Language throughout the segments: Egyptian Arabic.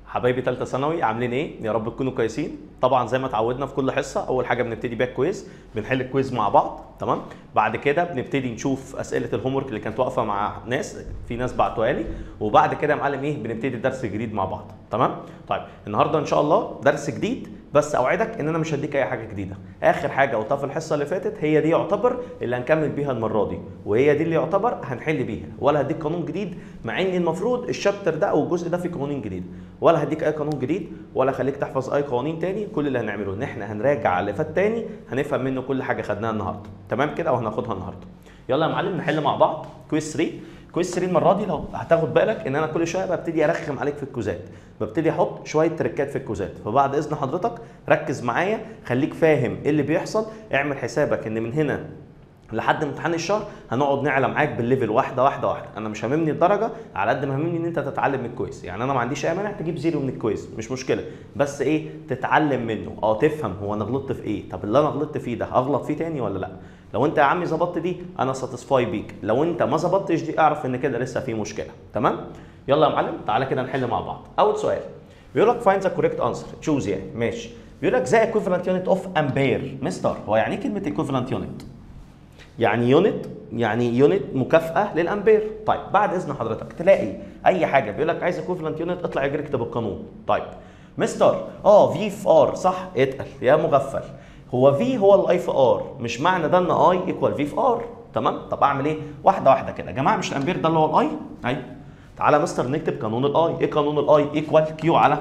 حبايبي ثالثه ثانوي عاملين ايه يا رب تكونوا كويسين طبعا زي ما اتعودنا في كل حصه اول حاجه بنبتدي بيها الكويز بنحل الكويز مع بعض تمام بعد كده بنبتدي نشوف اسئله الهوم ورك اللي كانت واقفه مع ناس في ناس بعتوها لي وبعد كده يا معلم ايه بنبتدي درس جديد مع بعض تمام طيب النهارده ان شاء الله درس جديد بس اوعدك ان انا مش هديك اي حاجه جديده اخر حاجه قلتها في الحصه اللي فاتت هي دي يعتبر اللي هنكمل بيها المره دي وهي دي اللي يعتبر هنحل بيها ولا هديك قانون جديد مع ان المفروض الشابتر ده او الجزء ده فيه قوانين جديد ولا هديك اي قانون جديد ولا خليك تحفظ اي قوانين تاني كل اللي هنعمله ان احنا هنراجع على اللي فات تاني هنفهم منه كل حاجه خدناها النهارده تمام كده وهناخدها النهارده يلا يا معلم نحل مع بعض كويس 3 كويس 3 المره دي لو هتاخد بالك ان انا كل شويه ببتدي ارخم عليك في الكوزات ببتدي احط شويه تريكات في الكوزات فبعد اذن حضرتك ركز معايا خليك فاهم ايه اللي بيحصل اعمل حسابك ان من هنا لحد امتحان الشهر هنقعد نعلى معاك بالليفل واحده واحده واحده انا مش هاممني الدرجه على قد ما هاممني ان انت تتعلم من الكويس يعني انا ما عنديش اي مانع تجيب زيرو من الكويس مش مشكله بس ايه تتعلم منه اه تفهم هو انا غلطت في ايه طب اللي انا غلطت فيه ده اغلط فيه تاني ولا لا لو انت يا عمي ظبطت دي انا ساتيسفاي بيك لو انت ما ظبطتش دي اعرف ان كده لسه في مشكله تمام يلا يا معلم تعالى كده نحل مع بعض اول سؤال بيقول لك فايند ذا كوريكت انسر تشوز يعني ماشي بيقول لك ذا ايكويفالنت يونت اوف امبير مستر هو يعني ايه كلمه ايكويفالنت يونت يعني يونت يعني يونت مكافاه للامبير طيب بعد اذن حضرتك تلاقي اي حاجه بيقول لك عايز ايكويفالنت يونت اطلع اجري اكتب القانون طيب مستر اه في في ار صح اتقل يا مغفل هو في هو الاي في ار مش معنى ده ان اي ايكوال في في ار تمام طب اعمل ايه واحده واحده كده يا جماعه مش الامبير ده اللي هو الاي ايوه تعالى يا مستر نكتب قانون الاي ايه قانون الاي ايكوال كيو على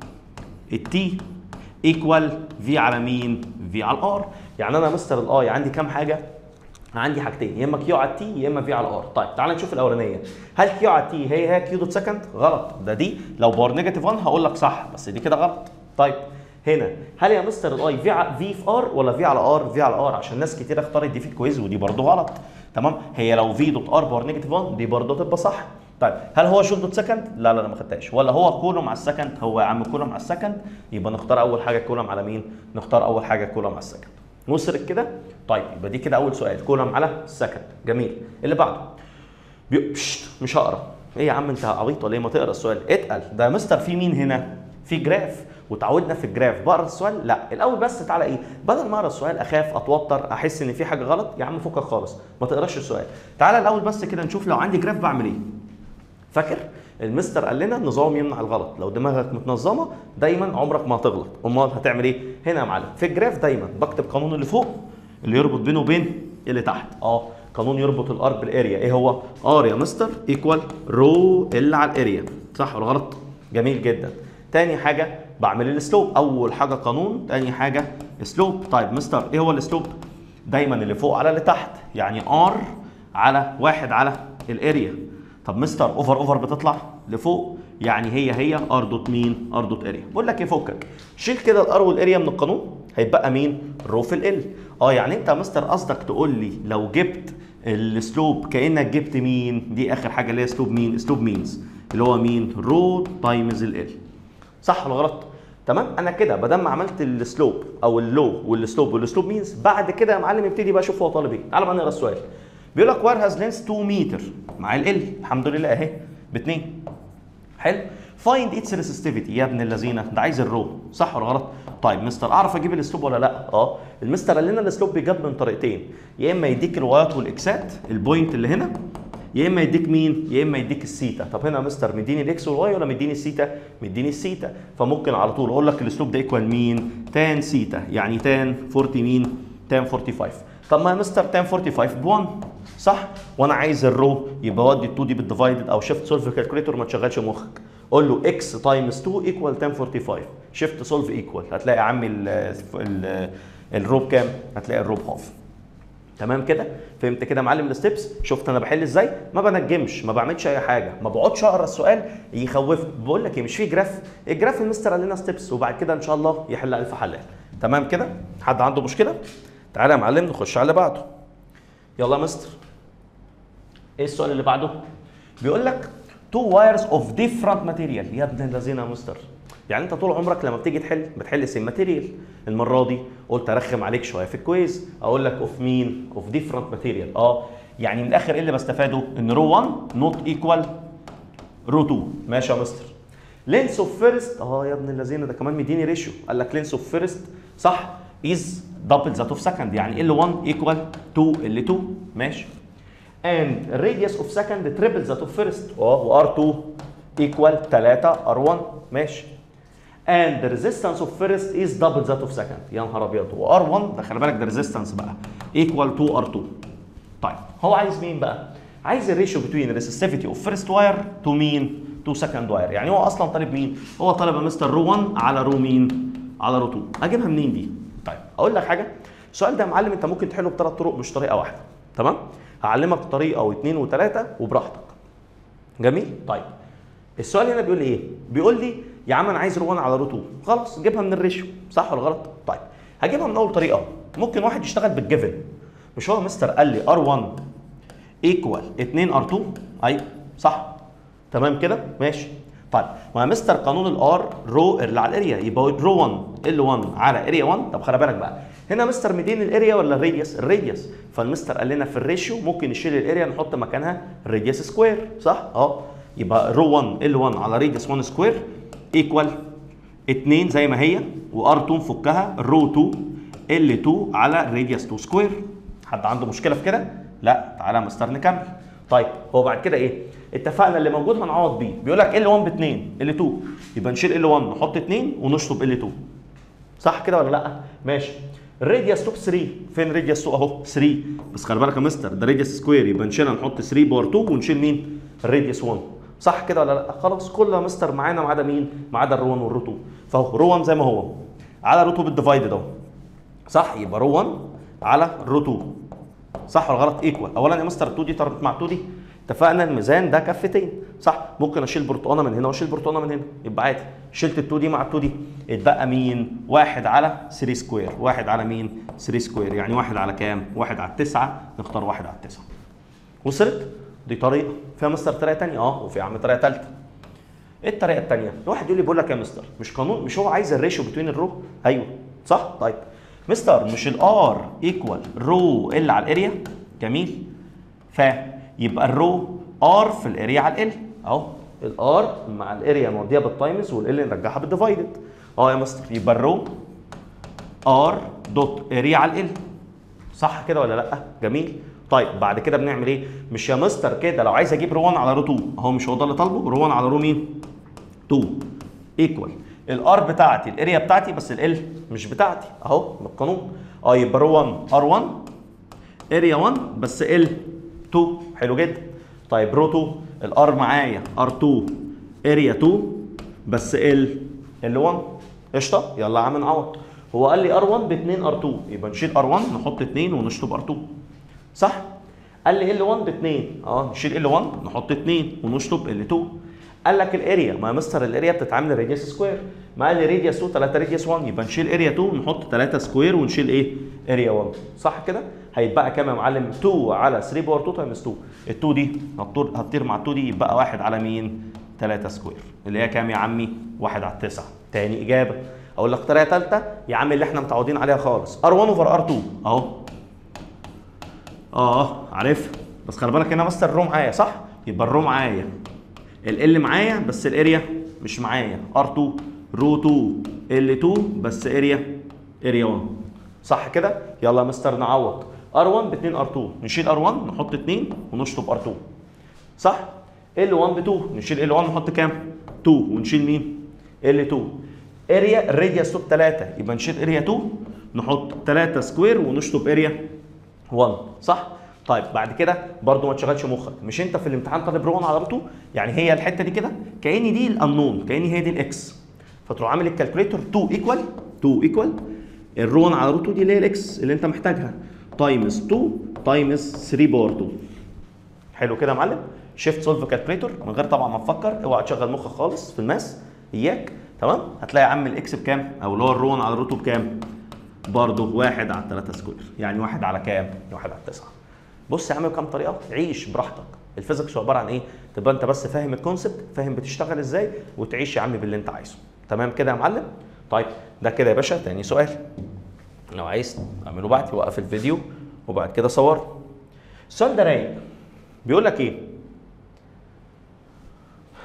التي ايكوال في على مين في على الار يعني انا مستر الاي عندي كام حاجه عندي حاجتين يا اما كيو على التي يا اما في على الار طيب تعال نشوف الاولانيه هل كيو على التي هي هي كيو دوت سكند غلط ده دي لو بار نيجاتيف 1 هقول لك صح بس دي كده غلط طيب هنا هل يا مستر الاي في ع- في في ار ولا في على ار في على ار عشان ناس كتير اختارت دي في الكويز ودي برضو غلط تمام هي لو في دوت ار بار نيجاتيف 1 دي برضو تبقى صح طيب هل هو جول دوت سكند لا لا لا ما خدتهاش ولا هو كولوم على السكند هو يا عم كولوم على السكند يبقى نختار اول حاجه كولوم على مين نختار اول حاجه كولوم على السكند وصلت كده طيب يبقى دي كده اول سؤال كولوم على السكند جميل اللي بعده بي... بشت مش هقرا ايه يا عم انت عبيط ولا ايه ما تقرا السؤال اتقل ده يا مستر في مين هنا في جراف وتعودنا في الجراف بقرا السؤال لا الاول بس تعالى ايه بدل ما اقرا السؤال اخاف اتوتر احس ان في حاجه غلط يا عم فكك خالص ما تقراش السؤال تعالى الاول بس كده نشوف لو عندي جراف بعمل ايه فاكر المستر قال لنا النظام يمنع الغلط لو دماغك متنظمه دايما عمرك ما هتغلط امال هتعمل ايه هنا يا معلم في الجراف دايما بكتب قانون اللي فوق اللي يربط بينه وبين اللي تحت اه قانون يربط الار بالاريا ايه هو ار يا مستر ايكوال رو ال على الاريا صح ولا غلط جميل جدا تاني حاجه بعمل السلوب اول حاجه قانون تاني حاجه سلوب طيب مستر ايه هو السلوب دايما اللي فوق على اللي تحت يعني ار على واحد على الاريا طب مستر اوفر اوفر بتطلع لفوق يعني هي هي ار دوت مين ار دوت اريا بقول لك ايه فكك شيل كده الار والاريا من القانون هيبقى مين رو في ال اه يعني انت يا مستر قصدك تقول لي لو جبت السلوب كانك جبت مين دي اخر حاجه اللي هي سلوب مين سلوب مينز اللي هو مين رو تايمز ال صح ولا غلط تمام انا كده بدل ما عملت السلوب او اللو والسلوب والسلوب مينز بعد كده يا معلم ابتدي بقى اشوف هو طالب ايه تعالى بقى نقرا السؤال بيقول لك وير هاز لينس 2 متر مع ال الحمد لله اهي ب 2 حلو فايند اتس ريسستيفيتي يا ابن اللذينه ده عايز الرو صح ولا غلط طيب مستر اعرف اجيب الاسلوب ولا لا اه المستر قال لنا الاسلوب بيجاب من طريقتين يا اما يديك الوايات والاكسات البوينت اللي هنا يا اما يديك مين يا اما يديك السيتا طب هنا يا مستر مديني الاكس والواي ولا مديني السيتا مديني السيتا فممكن على طول اقول لك الاسلوب ده ايكوال مين تان سيتا يعني تان 40 مين تان 45 طب ما يا مستر تان 45 ب 1 صح وانا عايز الرو يبقى ودي 2 دي بالديفايدد او شيفت سولف كالكوليتور ما تشغلش مخك قول له اكس تايمز 2 ايكوال 1045 شيفت سولف ايكوال هتلاقي يا عمي ال ال الرو بكام هتلاقي الرو بهاف تمام كده فهمت كده يا معلم الستبس شفت انا بحل ازاي ما بنجمش ما بعملش اي حاجه ما بقعدش اقرا السؤال يخوفني بقول لك ايه مش في جراف الجراف المستر قال لنا ستبس وبعد كده ان شاء الله يحل الف حلال تمام كده حد عنده مشكله تعالى يا معلم نخش على اللي بعده يلا يا مستر ايه السؤال اللي بعده بيقول لك تو وايرز اوف ديفرنت ماتيريال يا ابن الذين يا مستر يعني انت طول عمرك لما بتيجي تحل بتحل سيم ماتيريال المره دي قلت ارخم عليك شويه في الكويز اقول لك اوف مين اوف ديفرنت ماتيريال اه يعني من الاخر ايه اللي بستفاده ان رو 1 نوت ايكوال رو 2 ماشي يا مستر لينس اوف فيرست اه يا ابن الذين ده كمان مديني ريشيو قال لك لينس اوف فيرست صح از دبل ذات اوف سكند يعني ال1 ايكوال 2 ال2 ماشي and radius of second triple that of first اه و R2 equal 3 R1 ماشي and the resistance of first is double that of second يا نهار ابيض و R1 ده خلي بالك ده resistance بقى equal to R2 طيب هو عايز مين بقى؟ عايز الريشيو between resistivity of first wire to مين؟ to second wire يعني هو اصلا طالب مين؟ هو طالب يا مستر رو 1 على رو مين؟ على رو 2 اجيبها منين دي؟ طيب اقول لك حاجه السؤال ده يا معلم انت ممكن تحله بثلاث طرق مش طريقه واحده تمام؟ هعلمك طريقه واثنين وثلاثه وبراحتك. جميل؟ طيب. السؤال هنا بيقول لي ايه؟ بيقول لي يا عم انا عايز رو 1 على رو 2 خلاص جيبها من الريشيو صح ولا غلط؟ طيب هجيبها من اول طريقه ممكن واحد يشتغل بالجيفن مش هو مستر قال لي ار1 ايكوال 2 ار2 ايوه صح تمام كده ماشي طيب ما مستر قانون الار رو اللي على الاريا يبقى رو 1 ال 1 على اريا 1 طب خلي بالك بقى هنا مستر مدين الاريا ولا الراديوس الراديوس فالمستر قال لنا في الريشيو ممكن نشيل الاريا نحط مكانها الراديوس سكوير صح اه يبقى رو 1 ال 1 على راديوس 1 سكوير ايكوال 2 زي ما هي وار 2 نفكها رو 2 ال 2 على راديوس 2 سكوير حد عنده مشكله في كده لا تعالى يا مستر نكمل طيب هو بعد كده ايه اتفقنا اللي موجود هنعوض بيه بيقول لك ال 1 ب 2 ال 2 يبقى نشيل ال 1 نحط 2 ونشطب ال 2 صح كده ولا لا ماشي الراديوس 2 3 فين راديوس 2 اهو 3 بس خلي بالك يا مستر ده راديوس سكوير يبقى نشيلها نحط 3 باور 2 ونشيل مين الراديوس 1 صح كده ولا لا خلاص كل يا مستر معانا ما عدا مين ما عدا الرو 1 والرو 2 فهو رو 1 زي ما هو على رو 2 بالديفايدد اهو صح يبقى رو 1 على رو 2 صح ولا غلط ايكوال اولا يا مستر 2 دي طرت مع 2 دي اتفقنا الميزان ده كفتين صح ممكن اشيل برتقانه من هنا واشيل برتقانه من هنا يبقى عادي شلت ال 2 دي مع ال 2 دي اتبقى مين واحد على 3 سكوير واحد على مين 3 سكوير يعني واحد على كام واحد على 9 نختار واحد على 9 وصلت دي طريقه فيها مستر طريقه ثانيه اه وفي يا عم طريقه ثالثه ايه الطريقه الثانيه واحد يقول لي بقول لك يا مستر مش قانون مش هو عايز الريشيو بين الرو ايوه صح طيب مستر مش الار ايكوال رو ال على الاريا جميل فيبقى الرو ار في الاريا على ال اهو الار مع الاريا نوديها بالتايمز والال نرجعها بالديفايدد اه يا مستر يبقى الرو ار دوت اريا على ال صح كده ولا لا جميل طيب بعد كده بنعمل ايه مش يا مستر كده لو عايز اجيب رو 1 على رو 2 اهو مش هو ده اللي طالبه رو 1 على رو مين 2 ايكوال الار بتاعتي الاريا بتاعتي بس ال مش بتاعتي اهو بالقانون اه يبقى رو 1 ار 1 اريا 1 بس ال 2 حلو جدا طيب رو 2 الار معايا ار 2 اريا 2 بس ال ال 1 قشطه يلا يا عم نعوض هو قال لي ار 1 ب 2 ار 2 يبقى نشيل ار 1 نحط 2 ونشطب ار 2 صح قال لي ال 1 ب 2 اه نشيل ال 1 نحط 2 ونشطب ال 2 قال لك الاريا ما يا مستر الاريا بتتعامل راديوس سكوير ما قال لي راديوس 2 3 راديوس 1 يبقى نشيل اريا 2 نحط 3 سكوير ونشيل ايه اريا 1 صح كده هيتبقى كام يا معلم 2 على 3 باور 2 تايمز 2 ال 2 دي هتطير هتطير مع ال 2 دي يبقى 1 على مين 3 سكوير اللي هي كام يا عمي 1 على 9 تاني اجابه اقول لك طريقه ثالثه يا عم اللي احنا متعودين عليها خالص ار 1 اوفر ار 2 اهو اه عارف بس خلي بالك هنا مستر الرو معايا صح يبقى الرو معايا ال معايا بس الاريا مش معايا ار2 رو 2 ال2 بس اريا اريا 1 صح كده يلا يا مستر نعوض ار1 ب 2 ار2 نشيل ار1 نحط 2 ونشطب ار2 صح ال1 ب 2 نشيل ال1 نحط كام 2 ونشيل مين ال2 اريا الراديوس ب 3 يبقى نشيل اريا 2 نحط 3 سكوير ونشطب اريا 1 صح طيب بعد كده برضو ما تشغلش مخك مش انت في الامتحان طالب رو 1 على رو 2 يعني هي الحته دي كده كاني دي الانون كاني هي دي الاكس فتروح عامل الكالكوليتور 2 ايكوال 2 ايكوال الرو 1 على رو 2 دي اللي هي الاكس اللي انت محتاجها تايمز 2 تايمز 3 باور 2 حلو كده يا معلم شيفت سولف كالكوليتور من غير طبعا ما تفكر اوعى تشغل مخك خالص في الماس اياك تمام هتلاقي يا عم الاكس بكام او اللي هو الرو 1 على رو 2 بكام برضه 1 على 3 سكوير يعني 1 على كام 1 على 9 بص يا عم كام طريقه عيش براحتك الفيزيكس هو عباره عن ايه تبقى انت بس فاهم الكونسبت فاهم بتشتغل ازاي وتعيش يا عم باللي انت عايزه تمام كده يا معلم طيب ده كده يا باشا تاني سؤال لو عايز اعمله بعد وقف الفيديو وبعد كده صور السؤال ده رايق بيقول لك ايه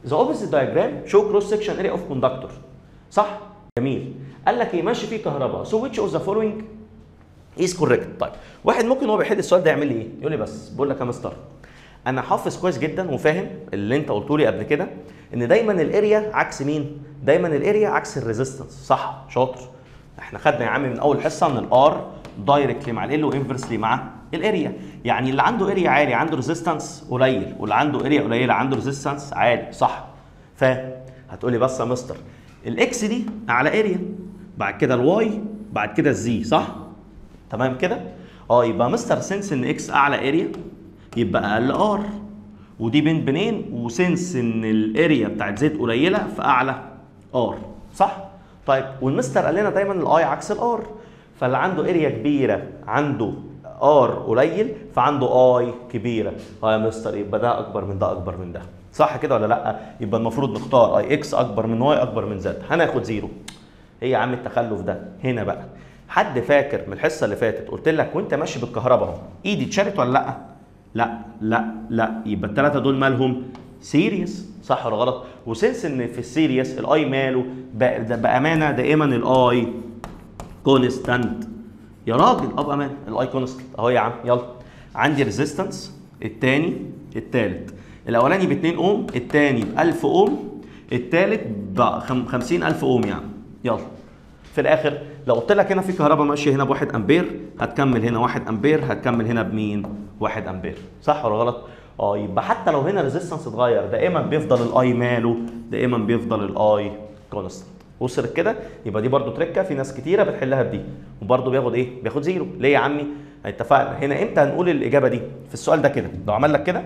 ذا اوبوزيت دايجرام شو كروس سكشن اريا اوف كوندكتور صح جميل قال لك ايه ماشي فيه كهرباء سو ويتش اوف ذا فولوينج از كوريكت طيب واحد ممكن وهو بيحل السؤال ده يعمل لي ايه يقول لي بس بقول لك يا مستر انا حافظ كويس جدا وفاهم اللي انت قلته لي قبل كده ان دايما الاريا عكس مين دايما الاريا عكس الريزيستنس صح شاطر احنا خدنا يا عم من اول حصه ان الار دايركتلي مع ال وانفرسلي مع الاريا يعني اللي عنده اريا عالي عنده ريزيستنس قليل واللي عنده اريا قليله عنده ريزيستنس عالي صح ف هتقول لي بس يا مستر الاكس دي على اريا بعد كده الواي بعد كده الزي صح تمام كده اه يبقى مستر سنس ان اكس اعلى اريا يبقى اقل ار ودي بين بينين وسنس ان الاريا بتاعت زد قليله فاعلى ار صح طيب والمستر قال لنا دايما الاي عكس الار فاللي عنده اريا كبيره عنده ار قليل فعنده اي كبيره اه يا مستر يبقى ده اكبر من ده اكبر من ده صح كده ولا لا يبقى المفروض نختار اي اكس اكبر من واي اكبر من زد هناخد زيرو ايه يا عم التخلف ده هنا بقى حد فاكر من الحصه اللي فاتت قلت لك وانت ماشي بالكهرباء اهو ايدي اتشالت ولا لا لا لا لا يبقى الثلاثه دول مالهم سيريس صح ولا غلط وسنس ان في السيريس الاي ماله بقى- ده بامانه دائما الاي كونستانت يا راجل اه بامانه الاي كونستانت اهو يا عم يلا عندي ريزيستنس الثاني الثالث الاولاني ب 2 اوم الثاني ب 1000 اوم الثالث ب 50000 اوم يعني يلا في الاخر لو قلت لك هنا في كهرباء ماشيه هنا ب 1 امبير هتكمل هنا 1 امبير هتكمل هنا بمين 1 امبير صح ولا غلط اه يبقى حتى لو هنا ريزيستنس اتغير دائما بيفضل الاي ماله دائما بيفضل الاي كونستانت وصلت كده يبقى دي برضو تركه في ناس كتيره بتحلها بدي وبرضو بياخد ايه بياخد زيرو ليه يا عمي اتفقنا هنا امتى هنقول الاجابه دي في السؤال ده كده لو عمل لك كده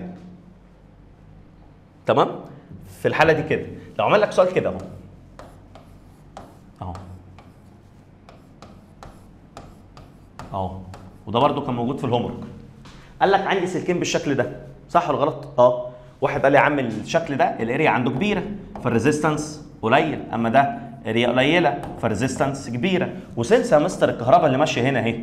تمام في الحاله دي كده لو عمل لك سؤال كده اهو اهو اهو وده برضو كان موجود في الهومورك قال لك عندي سلكين بالشكل ده صح ولا غلط اه واحد قال لي يا عم الشكل ده الاريا عنده كبيره فالريزيستنس قليل اما ده اريا قليله فالريزيستنس كبيره وسنس يا مستر الكهرباء اللي ماشيه هنا اهي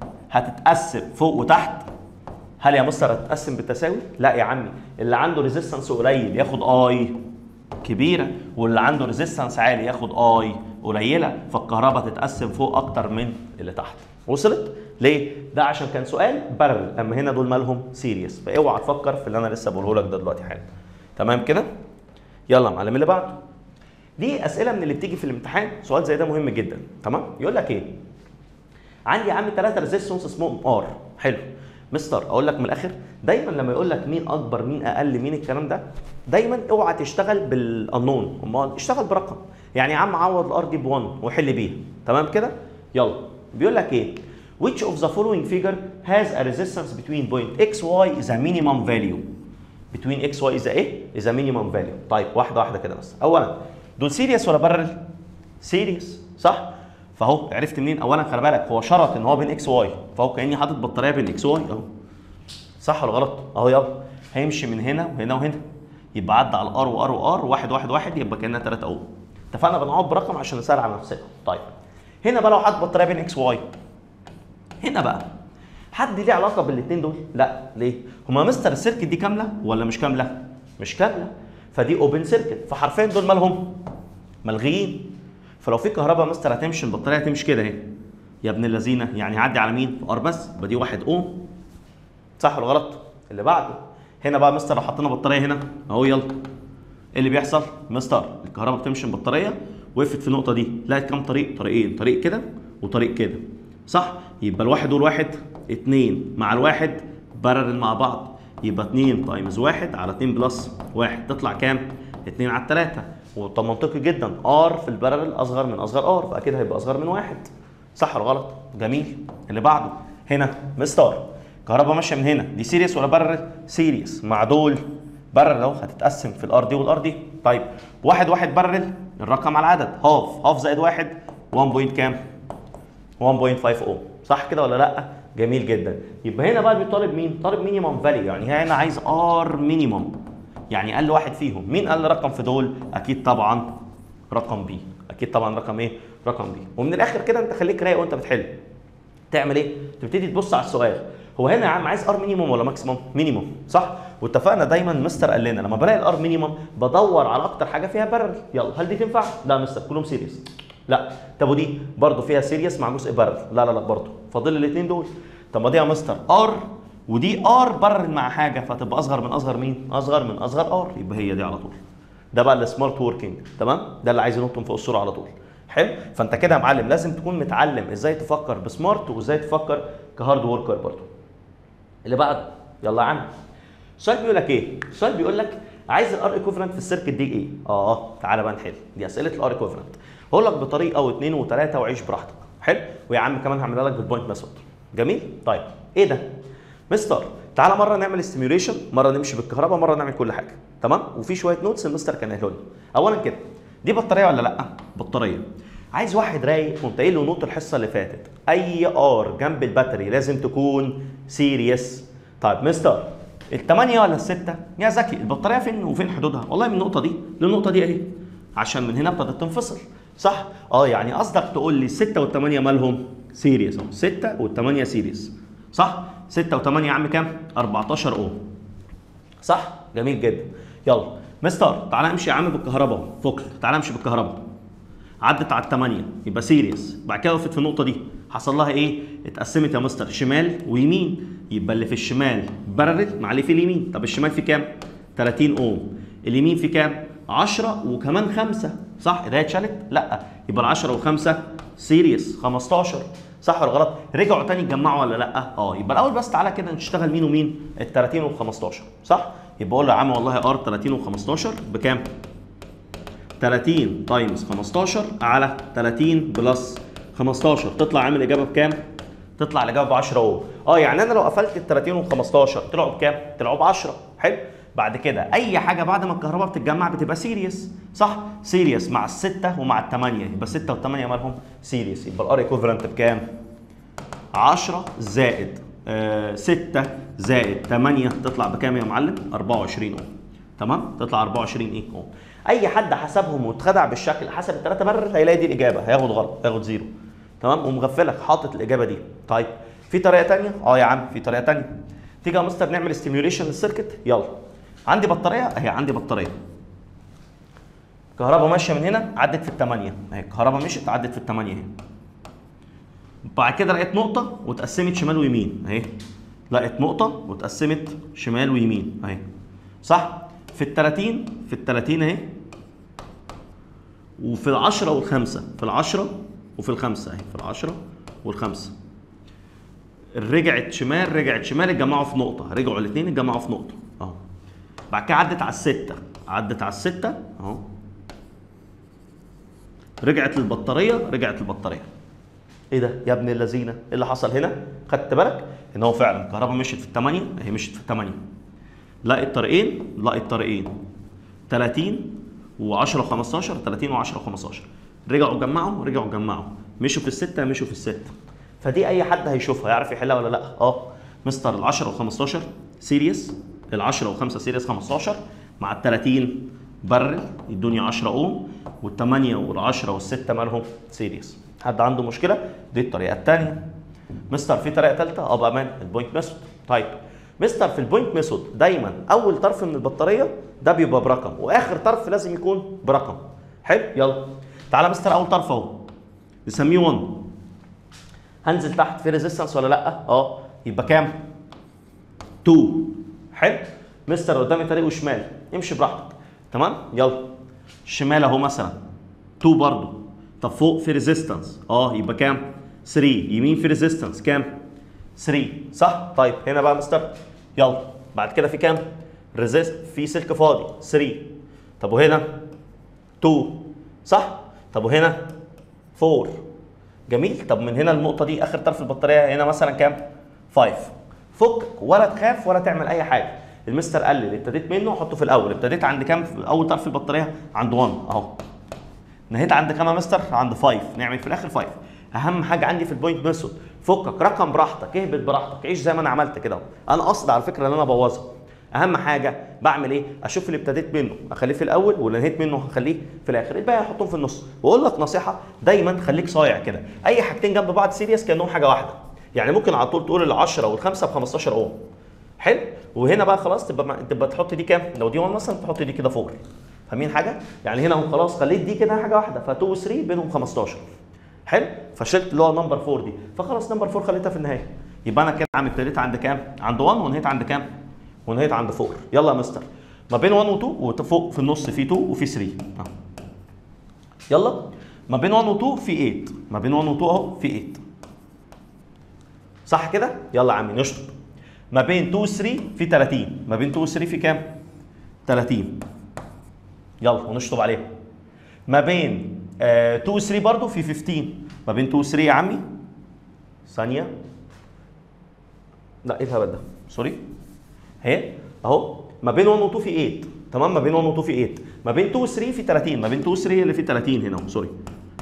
هتتقسم فوق وتحت هل يا مستر هتتقسم بالتساوي؟ لا يا عمي اللي عنده ريزيستنس قليل ياخد اي كبيره واللي عنده ريزيستنس عالي ياخد اي قليله فالكهرباء تتقسم فوق اكتر من اللي تحت وصلت ليه ده عشان كان سؤال بارل اما هنا دول مالهم سيريس فاوعى تفكر في اللي انا لسه بقوله لك ده دلوقتي حالا تمام كده يلا يا معلم اللي بعده دي اسئله من اللي بتيجي في الامتحان سؤال زي ده مهم جدا تمام يقول لك ايه عندي يا عم ثلاثه ريزيستنس اسمهم ار حلو مستر اقول لك من الاخر دايما لما يقول لك مين اكبر مين اقل مين الكلام ده دايما اوعى تشتغل بالانون امال اشتغل برقم يعني يا عم عوض الار دي ب 1 وحل بيها تمام كده يلا بيقول لك ايه which of the following figure has a resistance between point x y is a minimum value between x y is a ايه is a minimum value طيب واحده واحده كده بس اولا دول سيريس ولا بارل سيريس صح فاهو عرفت منين اولا خلي بالك هو شرط ان هو بين اكس واي فهو كاني حاطط بطاريه بين اكس واي اهو صح ولا غلط اهو يلا هيمشي من هنا وهنا وهنا يبقى عدى على ار وار وار واحد واحد واحد يبقى كانها 3 اوم اتفقنا بنعوض برقم عشان نسهل على نفسنا طيب هنا بقى لو حاطط بطاريه بين اكس واي هنا بقى حد ليه علاقه بالاثنين دول لا ليه هما مستر السيركت دي كامله ولا مش كامله مش كامله فدي اوبن سيركت فحرفيا دول مالهم ملغيين فلو في كهرباء مستر هتمشي البطاريه هتمشي كده اهي يا ابن اللذينه يعني هعدي على مين ار بس يبقى دي واحد اوم صح ولا غلط اللي بعده هنا بقى مستر لو حطينا بطاريه هنا اهو يلا ايه اللي بيحصل مستر الكهرباء بتمشي البطاريه وقفت في النقطه دي لقت كام طريق طريقين طريق كده وطريق كده صح يبقى الواحد والواحد اتنين مع الواحد بارل مع بعض يبقى 2 تايمز 1 على 2 بلس 1 تطلع كام 2 على 3 وطب منطقي جدا ار في البارل اصغر من اصغر ار فاكيد هيبقى اصغر من واحد صح ولا غلط جميل اللي بعده هنا مستر كهرباء ماشيه من هنا دي سيريس ولا بارل سيريس مع دول بارل اهو هتتقسم في الار دي والار دي طيب واحد واحد بارل الرقم على العدد هاف هاف زائد واحد 1 بوينت كام 1.5 اوم صح كده ولا لا جميل جدا يبقى هنا بقى بيطالب مين طالب مينيمم فاليو يعني هنا عايز ار مينيمم يعني اقل واحد فيهم مين اقل رقم في دول اكيد طبعا رقم بي اكيد طبعا رقم ايه رقم بي ومن الاخر كده انت خليك رايق وانت بتحل تعمل ايه تبتدي تبص على السؤال هو هنا يا عم عايز ار مينيمم ولا ماكسيمم مينيمم صح واتفقنا دايما مستر قال لنا لما بلاقي الار مينيمم بدور على اكتر حاجه فيها بارل يلا هل دي تنفع لا يا مستر كلهم سيريس لا طب ودي برضه فيها سيريس مع جزء بارل لا لا لا برضه فاضل الاثنين دول طب ما دي يا مستر ار ودي ار بارل مع حاجه فتبقى اصغر من اصغر مين اصغر من اصغر ار يبقى هي دي على طول ده بقى السمارت وركينج تمام ده اللي عايز ينط فوق الصوره على طول حلو فانت كده يا معلم لازم تكون متعلم ازاي تفكر بسمارت وازاي تفكر كهارد وركر برضه اللي بعد يلا يا عم السؤال بيقول لك ايه السؤال بيقول لك عايز الار ايكوفالنت في السيركت دي ايه اه تعالى بقى نحل دي اسئله الار ايكوفالنت هقول لك بطريقه واثنين وثلاثه وعيش براحتك حلو ويا عم كمان هعملها لك بالبوينت ميثود جميل طيب ايه ده مستر تعالى مره نعمل ستيميوليشن مره نمشي بالكهرباء مره نعمل كل حاجه تمام وفي شويه نوتس المستر كان قايله لي اولا كده دي بطاريه ولا لا بطاريه عايز واحد رايق قمت قايل له نوت الحصه اللي فاتت اي ار جنب الباتري لازم تكون سيريس طيب مستر الثمانية ولا الستة؟ يا ذكي البطارية فين وفين حدودها؟ والله من النقطة دي للنقطة دي اهي عشان من هنا ابتدت تنفصل صح؟ اه يعني قصدك تقول لي الستة والثمانية مالهم؟ سيريس اهو ستة والثمانية سيريس صح؟ ستة وثمانية يا عم كام؟ 14 اوم صح؟ جميل جدا يلا مستر تعالى امشي يا عم بالكهرباء فوق تعالى امشي بالكهرباء عدت على الثمانية يبقى سيريس بعد كده وقفت في النقطة دي حصل لها ايه؟ اتقسمت يا مستر شمال ويمين يبقى اللي في الشمال بارل مع اللي في اليمين طب الشمال في كام؟ 30 اوم اليمين في كام؟ 10 وكمان 5 صح؟ ده اتشالت؟ لا يبقى ال 10 و5 سيريس 15 صح ولا غلط؟ رجعوا تاني اتجمعوا ولا لا؟ اه يبقى الاول بس تعالى كده نشتغل مين ومين؟ ال 30 وال 15 صح؟ يبقى اقول له يا عم والله ار 30 و15 بكام؟ 30 تايمز 15 على 30 بلس 15 تطلع عامل اجابه بكام؟ تطلع الاجابه ب 10 اوم اه يعني انا لو قفلت ال 30 وال 15 طلعوا بكام؟ طلعوا ب 10 حلو بعد كده اي حاجه بعد ما الكهرباء بتتجمع بتبقى سيريس صح؟ سيريس مع السته ومع الثمانيه يبقى 6 و8 مالهم سيريس يبقى الار ايكوفالنت بكام؟ 10 زائد آه 6 زائد 8 تطلع بكام يا معلم؟ 24 اوم تمام؟ تطلع 24 ايه اوم اي حد حسبهم واتخدع بالشكل حسب الثلاثه مرر هيلاقي دي الاجابه هياخد غلط هياخد زيرو تمام ومغفلك حاطط الاجابه دي طيب في طريقه ثانيه اه يا عم في طريقه ثانيه تيجي يا مستر نعمل ستيميوليشن للسيركت يلا عندي بطاريه اهي عندي بطاريه كهرباء ماشيه من هنا عدت في الثمانيه اهي الكهرباء مشيت عدت في الثمانيه اهي بعد كده لقيت نقطه واتقسمت شمال ويمين اهي لقيت نقطه واتقسمت شمال ويمين اهي صح في ال 30 في ال 30 اهي وفي العشرة والخمسة في العشرة وفي الخمسة اهي في العشرة والخمسة رجعت شمال رجعت شمال اتجمعوا في نقطة رجعوا الاثنين اتجمعوا في نقطة اهو بعد كده عدت على الستة عدت على الستة اهو رجعت للبطارية رجعت للبطارية ايه ده يا ابن اللذينه ايه اللي حصل هنا خدت بالك ان هو فعلا الكهرباء مشيت في الثمانية اهي مشيت في الثمانية لقيت طريقين لقيت طريقين 30 و10 و15 30 و10 و15 رجعوا جمعوا رجعوا جمعوا مشوا في الستة مشوا في الستة فدي اي حد هيشوفها يعرف يحلها ولا لا اه مستر ال10 و15 سيريس ال10 و5 سيريس 15 مع ال 30 برل يدوني 10 اوم وال8 وال10 وال6 مالهم سيريس حد عنده مشكله دي الطريقه الثانيه مستر في طريقه ثالثه اه بامان البوينت ميثود طيب مستر في البوينت ميثود دايما اول طرف من البطاريه ده بيبقى برقم واخر طرف لازم يكون برقم حلو يلا تعالى مستر اول طرف اهو نسميه 1 هنزل تحت في ريزيستنس ولا لا اه يبقى كام 2 حلو مستر قدامي طريق وشمال امشي براحتك تمام يلا الشمال اهو مثلا 2 برضو طب فوق في ريزيستنس اه يبقى كام 3 يمين في ريزيستنس كام 3 صح طيب هنا بقى مستر يلا بعد كده في كام ريزيست في سلك فاضي 3 طب وهنا 2 صح طب وهنا 4 جميل طب من هنا النقطه دي اخر طرف البطاريه هنا مثلا كام 5 فك ولا تخاف ولا تعمل اي حاجه المستر قال لي اللي ابتديت منه حطه في الاول ابتديت عند كام في اول طرف البطاريه عند 1 اهو نهيت عند كام يا مستر عند 5 نعمل في الاخر 5 اهم حاجه عندي في البوينت ميثود فكك رقم براحتك اهبط براحتك عيش زي ما انا عملت كده اهو انا قصد على فكره ان انا ابوظها اهم حاجه بعمل ايه اشوف اللي ابتديت منه اخليه في الاول واللي نهيت منه هخليه في الاخر الباقي احطهم في النص واقول لك نصيحه دايما خليك صايع كده اي حاجتين جنب بعض سيريس كانهم حاجه واحده يعني ممكن على طول تقول ال10 وال5 ب 15 اوم حلو وهنا بقى خلاص تبقى ما- تبقى تحط دي كام لو دي 1 مثلا تحط دي كده 4 فاهمين حاجه يعني هنا هم خلاص خليت دي كده حاجه واحده ف 2 و 3 بينهم 15 حلو فشلت اللي هو نمبر 4 دي فخلاص نمبر 4 خليتها في النهايه يبقى انا كده عم ابتديت عند كام عند 1 ونهيت عند كام ونهيت عند 4 يلا يا مستر ما بين 1 و 2 وفوق في النص في 2 وفي 3 ها. يلا ما بين 1 و 2 في 8 ما بين 1 و 2 اهو في 8 صح كده يلا يا عمي نشطب ما بين 2 و 3 في 30 ما بين 2 و 3 في كام 30 يلا ونشطب عليها ما بين آه 2 و 3 برضه في 15 ما بين 2 و 3 يا عمي ثانيه لا ايه الهبل ده سوري اهي اهو ما بين 1 و 2 في 8 تمام ما بين 1 و 2 في 8 ما بين 2 و 3 في 30 ما بين 2 و 3 اللي في 30 هنا اهو سوري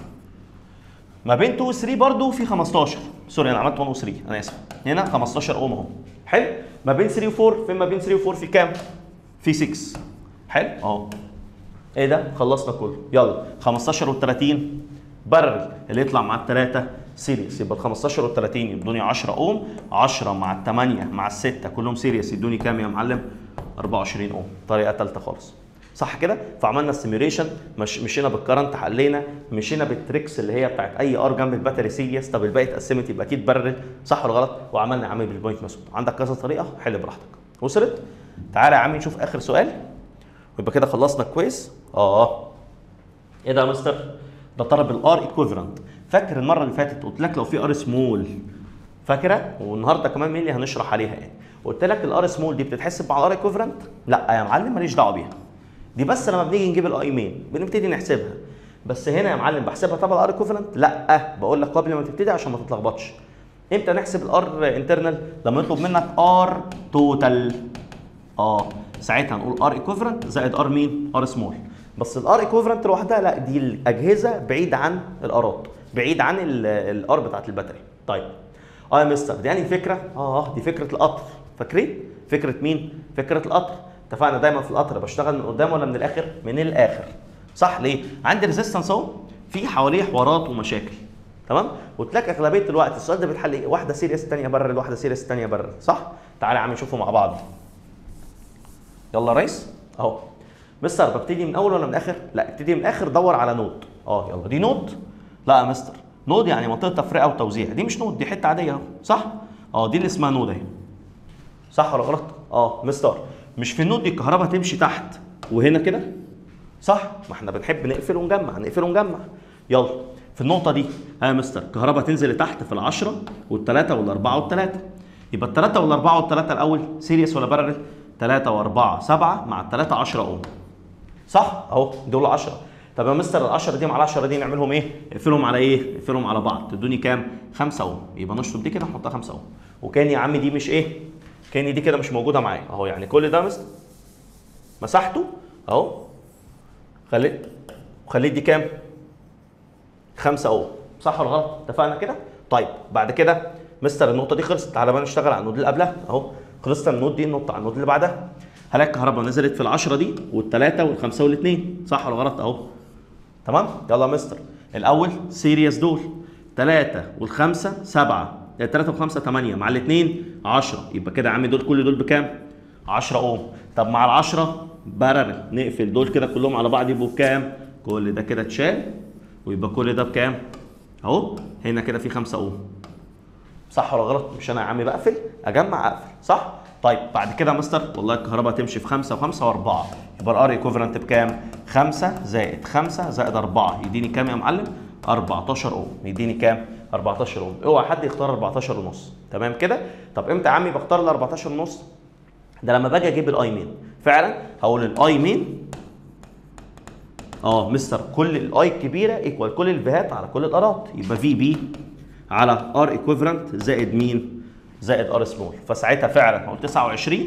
ما بين 2 و 3 برضه في 15 سوري انا عملت 1 و 3 انا اسف هنا 15 اوم اهو حلو ما بين 3 و 4 فين ما بين 3 و 4 في كام؟ في 6 حلو اهو ايه ده؟ خلصنا كله يلا 15 وال 30 برر اللي يطلع مع الثلاثه سيريس يبقى ال 15 وال 30 يدوني 10 اوم 10 مع ال 8 مع السته كلهم سيريس يدوني كام يا معلم؟ 24 اوم طريقه ثالثه خالص صح كده فعملنا السيميوليشن مش مشينا بالكرنت حلينا مشينا بالتريكس اللي هي بتاعت اي ار جنب الباتري سيريس طب الباقي اتقسمت يبقى اكيد برر صح ولا غلط وعملنا يا عمي بالبوينت ميثود عندك كذا طريقه حل براحتك وصلت تعالى يا عمي نشوف اخر سؤال ويبقى كده خلصنا الكويز اه ايه ده يا مستر ده طلب الار ايكوفالنت فاكر المره اللي فاتت قلت لك لو في ار سمول فاكره والنهارده كمان مين اللي هنشرح عليها يعني قلت لك الار سمول دي بتتحسب مع الار ايكوفالنت لا يا معلم ماليش دعوه بيها دي بس لما بنيجي نجيب الاي مين بنبتدي نحسبها بس هنا يا معلم بحسبها طبعا الار ايكوفالنت لا بقول لك قبل ما تبتدي عشان ما تتلخبطش امتى نحسب الار انترنال لما يطلب منك ار توتال اه ساعتها نقول ار ايكوفالنت زائد ار مين ار سمول بس الار ايكوفالنت لوحدها لا دي الاجهزه بعيد عن الارات بعيد عن الار بتاعت الباتري طيب اه يا مستر دي يعني فكره اه دي فكره القطر فاكرين فكره مين فكره القطر اتفقنا دايما في القطر بشتغل من قدام ولا من الاخر من الاخر صح ليه عندي ريزيستنس اهو في حواليه حوارات ومشاكل تمام قلت لك اغلبيه الوقت السؤال ده بيتحل ايه واحده سيريس الثانيه برر واحده سيريس الثانيه برر صح تعالى يا عم نشوفه مع بعض يلا يا ريس اهو مستر ببتدي من اول ولا من الاخر لا ابتدي من الاخر دور على نود اه يلا دي نود لا يا مستر نود يعني منطقه تفرقه وتوزيع دي مش نود دي حته عاديه اهو صح اه دي اللي اسمها نود اهي صح ولا غلط اه مستر مش في النود دي الكهرباء تمشي تحت وهنا كده صح ما احنا بنحب نقفل ونجمع نقفل ونجمع يلا في النقطه دي ها يا مستر الكهرباء تنزل لتحت في العشرة والثلاثة والأربعة والثلاثة يبقى الثلاثة والأربعة والثلاثة الأول سيريس ولا بارل؟ ثلاثة وأربعة سبعة مع الثلاثة 10 أوم صح أهو دول 10 طب يا مستر ال 10 دي مع ال 10 دي نعملهم ايه؟ اقفلهم على ايه؟ اقفلهم على بعض تدوني كام؟ 5 اوم يبقى نشطب دي كده نحطها 5 اوم وكان يا عم دي مش ايه؟ كان دي كده مش موجوده معايا اهو يعني كل ده مست مسحته اهو خليت خليت دي كام؟ 5 اوم صح ولا غلط؟ اتفقنا كده؟ طيب بعد كده مستر النقطه دي خلصت تعالى بقى نشتغل على النود اللي قبلها اهو خلصت النود دي النقطه على النود اللي بعدها هلاقي الكهرباء نزلت في العشرة دي والثلاثة والخمسة والاثنين صح ولا غلط اهو تمام يلا يا مستر الاول سيريس دول ثلاثة والخمسة سبعة الثلاثة والخمسة ثمانية مع الاثنين 10 يبقى كده يا عم دول كل دول بكام؟ 10 اوم طب مع العشرة بارل نقفل دول كده كلهم على بعض يبقوا بكام؟ كل ده كده اتشال ويبقى كل ده بكام؟ اهو هنا كده في 5 اوم صح ولا غلط؟ مش انا يا عم بقفل اجمع اقفل صح؟ طيب بعد كده يا مستر والله الكهرباء تمشي في 5 و5 و4 يبقى الار ايكوفالنت بكام؟ 5 زائد 5 زائد 4 يديني كام يا معلم؟ 14 اوم يديني كام؟ 14 اوم اوعى حد يختار 14 ونص تمام كده؟ طب امتى يا عمي بختار ال 14 ونص؟ ده لما باجي اجيب الاي مين فعلا هقول الاي مين اه مستر كل الاي الكبيره ايكوال كل الفيهات على كل الارات يبقى في بي على ار ايكوفالنت زائد مين؟ زائد ار سمول فساعتها فعلا هقول 29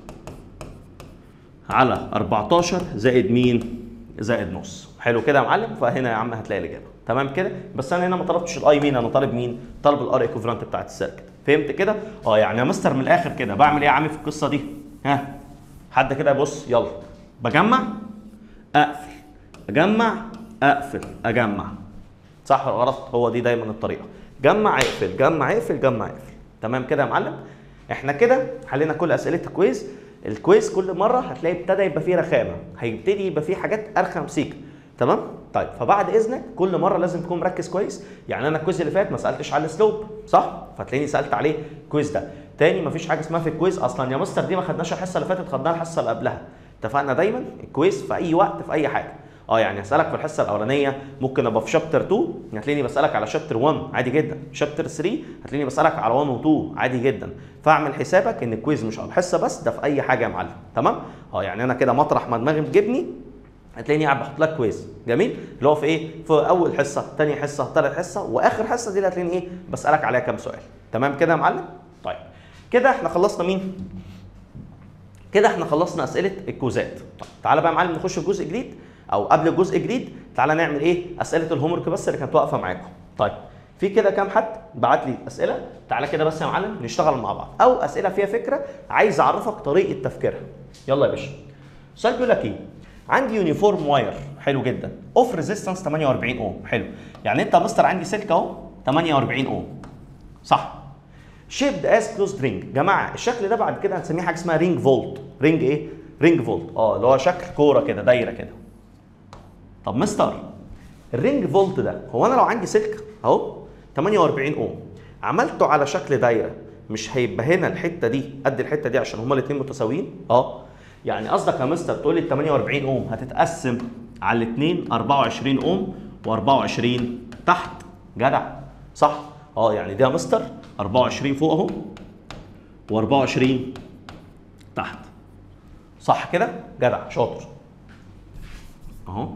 على 14 زائد مين؟ زائد نص حلو كده يا معلم فهنا يا عم هتلاقي الاجابه تمام كده بس انا هنا ما طلبتش الاي مين انا طالب مين؟ طالب الار ايكوفالنت بتاعت السيركت فهمت كده؟ اه يعني يا مستر من الاخر كده بعمل ايه يا عم في القصه دي؟ ها حد كده يبص يلا بجمع اقفل اجمع اقفل اجمع صح ولا غلط؟ هو دي دايما الطريقه جمع اقفل جمع اقفل جمع اقفل تمام كده يا معلم احنا كده حلينا كل اسئله الكويز الكويز كل مره هتلاقي ابتدى يبقى فيه رخامه هيبتدي يبقى فيه حاجات ارخم سيكه تمام طيب فبعد اذنك كل مره لازم تكون مركز كويس يعني انا الكويز اللي فات ما سالتش على السلوب صح فتلاقيني سالت عليه الكويز ده تاني مفيش حاجه اسمها في الكويز اصلا يا مستر دي ما خدناش الحصه اللي فاتت خدناها الحصه اللي قبلها اتفقنا دايما الكويز في اي وقت في اي حاجه اه يعني اسالك في الحصه الاولانيه ممكن ابقى في شابتر 2 هتلاقيني بسالك على شابتر 1 عادي جدا شابتر 3 هتلاقيني بسالك على 1 و2 عادي جدا فاعمل حسابك ان الكويز مش على الحصه بس ده في اي حاجه يا معلم تمام اه يعني انا كده مطرح ما دماغي بتجيبني هتلاقيني قاعد بحط لك كويز جميل اللي هو في ايه في اول حصه ثاني حصه ثالث حصه واخر حصه دي اللي هتلاقيني ايه بسالك عليها كام سؤال تمام كده يا معلم طيب كده احنا خلصنا مين كده احنا خلصنا اسئله الكوزات طيب تعالى بقى يا معلم نخش في جزء جديد او قبل الجزء الجديد تعالى نعمل ايه اسئله الهوم ورك بس اللي كانت واقفه معاكم طيب في كده كام حد بعت لي اسئله تعالى كده بس يا معلم نشتغل مع بعض او اسئله فيها فكره عايز اعرفك طريقه تفكيرها يلا يا باشا السؤال بيقول لك ايه عندي يونيفورم واير حلو جدا اوف ريزيستنس 48 اوم حلو يعني انت يا مستر عندي سلك اهو 48 اوم صح شيبد از كلوزد رينج جماعه الشكل ده بعد كده هنسميه حاجه اسمها رينج فولت رينج ايه رينج فولت اه اللي هو شكل كوره كده دايره كده طب مستر الرينج فولت ده هو انا لو عندي سلك اهو 48 اوم عملته على شكل دايره مش هيبقى هنا الحته دي قد الحته دي عشان هما الاثنين متساويين اه يعني قصدك يا مستر تقول لي ال 48 اوم هتتقسم على الاثنين 24 اوم و24 تحت جدع صح اه يعني ده يا مستر 24 فوق اهو و24 تحت صح كده جدع شاطر اهو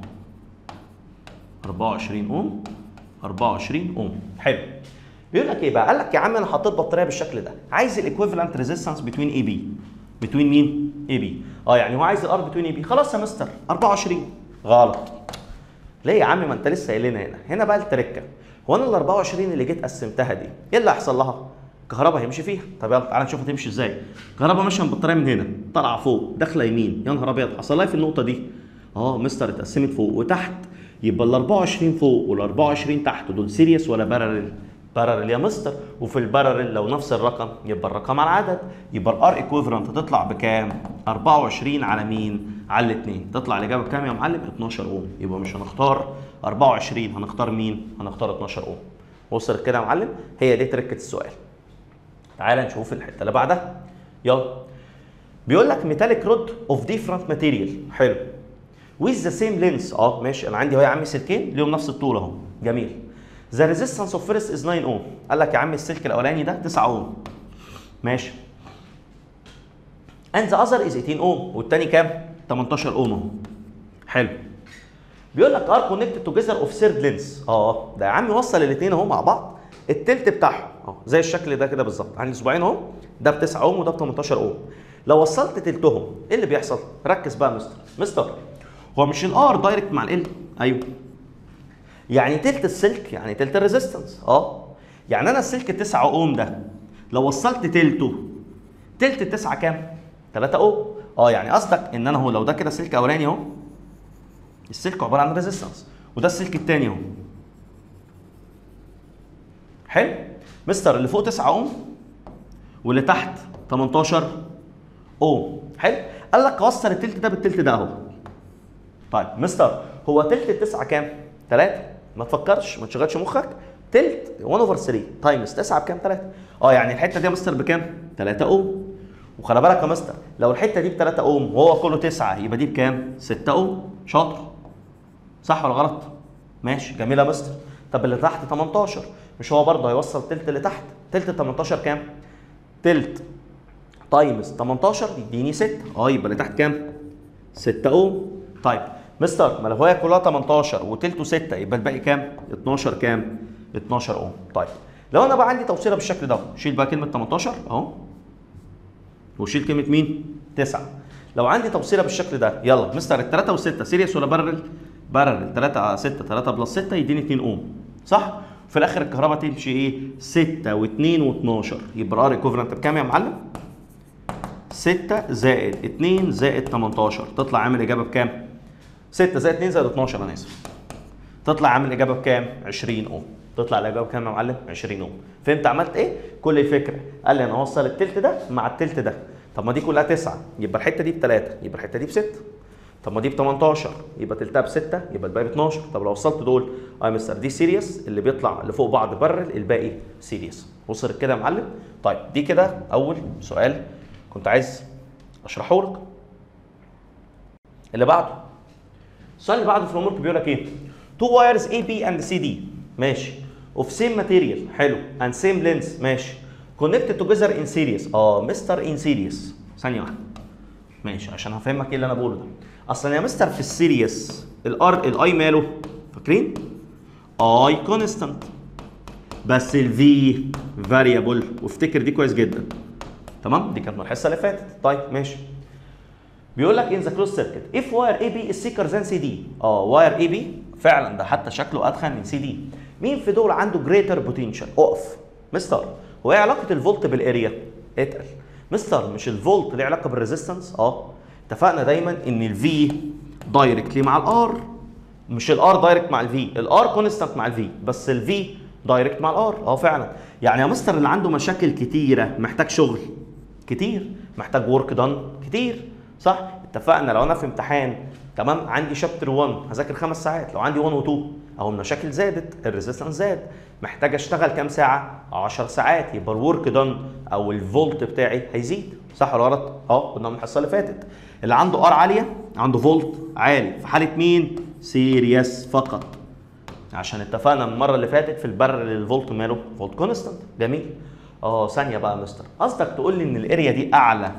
24 اوم 24 اوم حلو بيقول لك ايه بقى قال لك يا عم انا حطيت بطاريه بالشكل ده عايز الايكويفالنت ريزيستنس بتوين اي بي بتوين مين اي بي اه يعني هو عايز الار بتوين اي بي خلاص يا مستر 24 غلط ليه يا عم ما انت لسه قايل لنا هنا هنا بقى التركه هو انا ال 24 اللي جيت قسمتها دي ايه اللي هيحصل لها كهرباء هيمشي فيها طب يلا تعالى نشوف هتمشي ازاي كهرباء ماشيه من البطاريه من هنا طالعه فوق داخله يمين يا نهار ابيض حصل لها في النقطه دي اه مستر اتقسمت فوق وتحت يبقى ال 24 فوق وال 24 تحت دول سيريس ولا بارلل بارلل يا مستر وفي البارلل لو نفس الرقم يبقى الرقم على العدد يبقى الار ايكويفالنت تطلع بكام 24 على مين على الاثنين تطلع الاجابه بكام يا معلم 12 اوم يبقى مش هنختار 24 هنختار مين هنختار 12 اوم وصلت كده يا معلم هي دي تركه السؤال تعال نشوف الحته اللي بعدها يلا بيقول لك ميتاليك رود اوف ديفرنت ماتيريال حلو with the same length اه ماشي انا عندي اهو يا عم سلكين ليهم نفس الطول اهو جميل the resistance of first is 9 اوم قال لك يا عم السلك الاولاني ده 9 اوم ماشي and the other is 18 اوم والتاني كام 18 اوم اهو حلو بيقول لك ار كونكتد توجذر اوف سيرد لينس اه ده يا عم وصل الاثنين اهو مع بعض التلت بتاعهم اهو زي الشكل ده كده بالظبط عندي اسبوعين اهو ده ب 9 اوم وده ب 18 اوم لو وصلت تلتهم ايه اللي بيحصل؟ ركز بقى يا مستر مستر هو مش الار دايركت مع ال ايوه يعني تلت السلك يعني تلت الريزيستنس اه يعني انا السلك 9 اوم ده لو وصلت تلته تلت التسعه كام؟ 3 اوم اه يعني قصدك ان انا هو لو ده كده سلك اولاني اهو السلك عباره عن ريزيستنس وده السلك الثاني اهو حلو مستر اللي فوق 9 اوم واللي تحت 18 اوم حلو قال لك وصل التلت ده بالتلت ده اهو طيب مستر هو تلت التسعه كام 3 ما تفكرش ما تشغلش مخك تلت 1 اوفر 3 تايمز 9 بكام 3 اه يعني الحته دي يا مستر بكام 3 اوم وخلي بالك يا مستر لو الحته دي ب 3 اوم وهو كله 9 يبقى دي بكام 6 اوم شاطر صح ولا غلط ماشي جميل يا مستر طب اللي تحت 18 مش هو برضه هيوصل تلت اللي تحت تلت 18 كام تلت تايمز 18 يديني 6 اه يبقى اللي تحت كام 6 اوم طيب مستر ما لو هي كلها 18 وتلته 6 يبقى الباقي كام 12 كام 12 اوم طيب لو انا بقى عندي توصيله بالشكل ده شيل بقى كلمه 18 اهو وشيل كلمه مين 9 لو عندي توصيله بالشكل ده يلا مستر ال 3 و6 سيريس ولا بارل بارل 3 6 3 بلس 6 يديني 2 اوم صح في الاخر الكهرباء تمشي ايه 6 و2 و12 يبقى ار ايكوفلنت بكام يا معلم 6 زائد 2 زائد 18 تطلع عامل اجابه بكام 6 زائد 2 زائد 12 انا اسف تطلع عامل اجابه بكام 20 اوم تطلع الاجابه كام يا معلم 20 اوم فهمت عملت ايه كل الفكره قال لي انا هوصل التلت ده مع التلت ده طب ما دي كلها تسعه يبقى الحته دي بثلاثه يبقى الحته دي بسته طب ما دي ب 18 يبقى تلتها بسته يبقى الباقي ب 12 طب لو وصلت دول اه يا مستر دي سيريس اللي بيطلع لفوق بعض برل الباقي سيريس وصلت كده يا معلم طيب دي كده اول سؤال كنت عايز اشرحه لك اللي بعده السؤال اللي بعده في الهوم بيقول لك ايه تو وايرز اي بي اند سي دي ماشي اوف سيم ماتيريال حلو اند سيم لينس ماشي كونكتد توجذر ان سيريس اه مستر ان سيريس ثانيه واحده ماشي عشان هفهمك ايه اللي انا بقوله ده اصلا يا مستر في السيريس الار الاي ماله فاكرين اي كونستانت بس الفي فاريبل وافتكر دي كويس جدا تمام دي كانت من الحصه اللي فاتت طيب ماشي بيقول لك ان ذا كلوز سيركت اف واير اي بي از سيكر ذان سي دي اه واير اي بي فعلا ده حتى شكله ادخن من سي دي مين في دول عنده جريتر بوتنشال اقف مستر هو ايه علاقه الفولت بالاريا اتقل مستر مش الفولت ليه علاقه بالريزيستنس اه اتفقنا دايما ان الفي دايركتلي مع الار مش الار دايركت مع الفي الار كونستانت مع الفي بس الفي دايركت مع الار اه فعلا يعني يا مستر اللي عنده مشاكل كتيره محتاج شغل كتير محتاج ورك دان كتير صح اتفقنا لو انا في امتحان تمام عندي شابتر 1 هذاكر خمس ساعات لو عندي 1 و 2 اهو المشاكل زادت الريزيستنس زاد محتاج اشتغل كام ساعه 10 ساعات يبقى الورك دان او الفولت بتاعي هيزيد صح ولا غلط اه كنا من الحصه اللي فاتت اللي عنده ار عاليه عنده فولت عالي في حاله مين سيريس فقط عشان اتفقنا من المره اللي فاتت في البر للفولت ماله فولت كونستانت جميل اه ثانيه بقى يا مستر قصدك تقول لي ان الاريا دي اعلى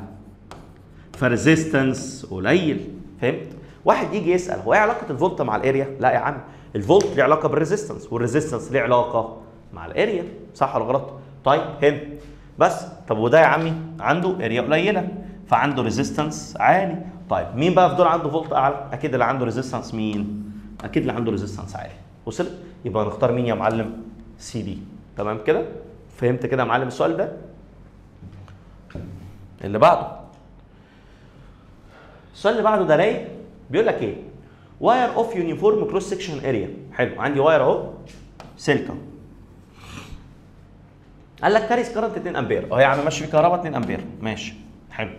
فريزيستنس قليل فهمت واحد يجي يسال هو ايه علاقه الفولت مع الاريا لا يا عم الفولت ليه علاقه بالريزيستنس والريزيستنس ليه علاقه مع الاريا صح ولا غلط طيب هنا بس طب وده يا عمي عنده اريا قليله فعنده ريزيستنس عالي طيب مين بقى في دول عنده فولت اعلى اكيد اللي عنده ريزيستنس مين اكيد اللي عنده ريزيستنس عالي وصل يبقى نختار مين يا معلم سي دي تمام كده فهمت كده يا معلم السؤال ده اللي بعده السؤال اللي بعده ده رايق بيقول لك ايه واير اوف يونيفورم كروس سكشن اريا حلو عندي واير اهو سلكه قال لك كاريس كارنت 2 امبير اه يا عم ماشي في كهرباء 2 امبير ماشي حلو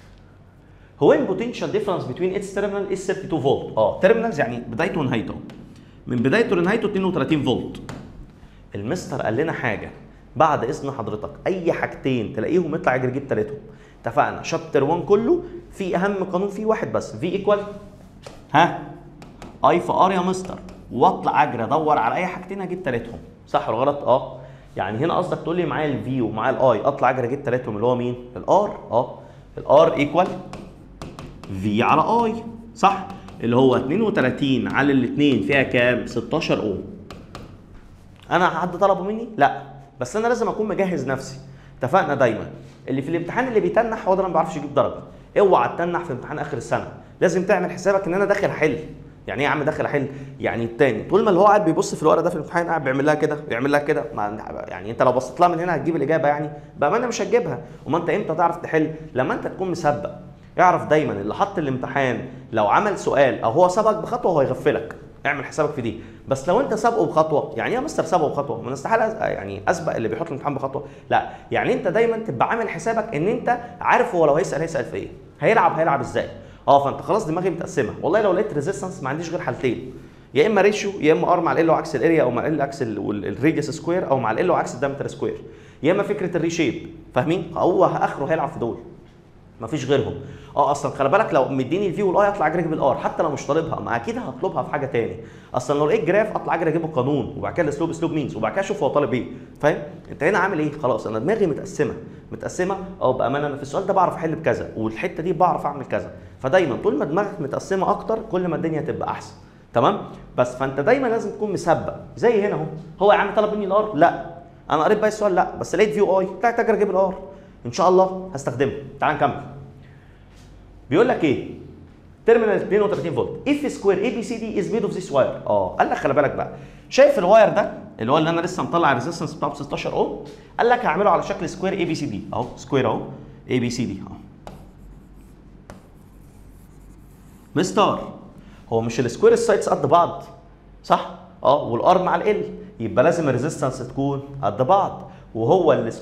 هو ان بوتنشال ديفرنس بين اتس تيرمينال از 32 فولت اه تيرمينالز يعني بدايته ونهايته من بدايته لنهايته 32 فولت المستر قال لنا حاجه بعد اذن حضرتك اي حاجتين تلاقيهم يطلع يجري جيب تلاتهم اتفقنا شابتر 1 كله في اهم قانون فيه واحد بس في ايكوال ها اي في ار يا مستر واطلع اجري ادور على اي حاجتين اجيب تلاتهم صح ولا غلط اه يعني هنا قصدك تقول لي معايا الفي ومعايا الاي اطلع اجري اجيب تلاتهم اللي هو مين الار اه الار ايكوال في على اي صح اللي هو 32 على الاثنين فيها كام 16 اوم انا حد طلبه مني لا بس انا لازم اكون مجهز نفسي اتفقنا دايما اللي في الامتحان اللي بيتنح هو ده اللي ما بيعرفش يجيب درجه اوعى تتنح في امتحان اخر السنه لازم تعمل حسابك ان انا داخل احل يعني ايه يا عم داخل احل يعني التاني طول ما اللي هو قاعد بيبص في الورقه ده في الامتحان قاعد بيعمل لها كده بيعمل لها كده ما- يعني انت لو بصيت لها من هنا هتجيب الاجابه يعني بامانه مش هتجيبها وما انت امتى تعرف تحل لما انت تكون مسبق اعرف دايما اللي حط الامتحان لو عمل سؤال او هو سبقك بخطوه هو هيغفلك اعمل حسابك في دي بس لو انت سابقه بخطوه يعني ايه يا مستر سابقه بخطوه ما استحاله أز- يعني اسبق اللي بيحط الامتحان بخطوه لا يعني انت دايما تبقى عامل حسابك ان انت عارف هو لو هيسال هيسال في ايه هيلعب هيلعب ازاي اه فانت خلاص دماغي متقسمه والله لو لقيت ريزيستنس ما عنديش غير حالتين يا اما ريشيو يا اما ار مع ال وعكس الاريا او مع ال عكس الريديوس سكوير او مع ال وعكس الدايمتر سكوير يا اما فكره الريشيب فاهمين هو اخره هيلعب في دول مفيش غيرهم اه اصلا خلي بالك لو مديني الفي والاي اطلع اجري اجيب الار حتى لو مش طالبها ما اكيد هطلبها في حاجه تاني اصلا لو لقيت جراف اطلع اجري اجيب القانون وبعد كده الاسلوب اسلوب مينز وبعد كده اشوف هو طالب ايه فاهم انت هنا عامل ايه خلاص انا دماغي متقسمه متقسمه اه بامانه انا في السؤال ده بعرف احل بكذا والحته دي بعرف اعمل كذا فدايما طول ما دماغك متقسمه اكتر كل ما الدنيا تبقى احسن تمام بس فانت دايما لازم تكون مسبق زي هنا اهو هو يا عم طلب مني الار لا انا قريت بقى السؤال لا بس لقيت فيو اي طلعت اجري اجيب الار ان شاء الله هستخدمه تعال نكمل بيقول لك ايه تيرمينال 32 فولت اف سكوير اي بي سي دي از ميد اوف ذيس واير اه قال لك خلي بالك بقى شايف الواير ده اللي هو اللي انا لسه مطلع الريزستنس بتاعه ب 16 اوم قال لك هعمله على شكل سكوير اي بي سي دي اهو سكوير اهو اي بي سي دي اهو مستر هو مش السكوير السايدز قد بعض صح اه والار مع ال يبقى لازم الريزيستنس تكون قد بعض وهو ال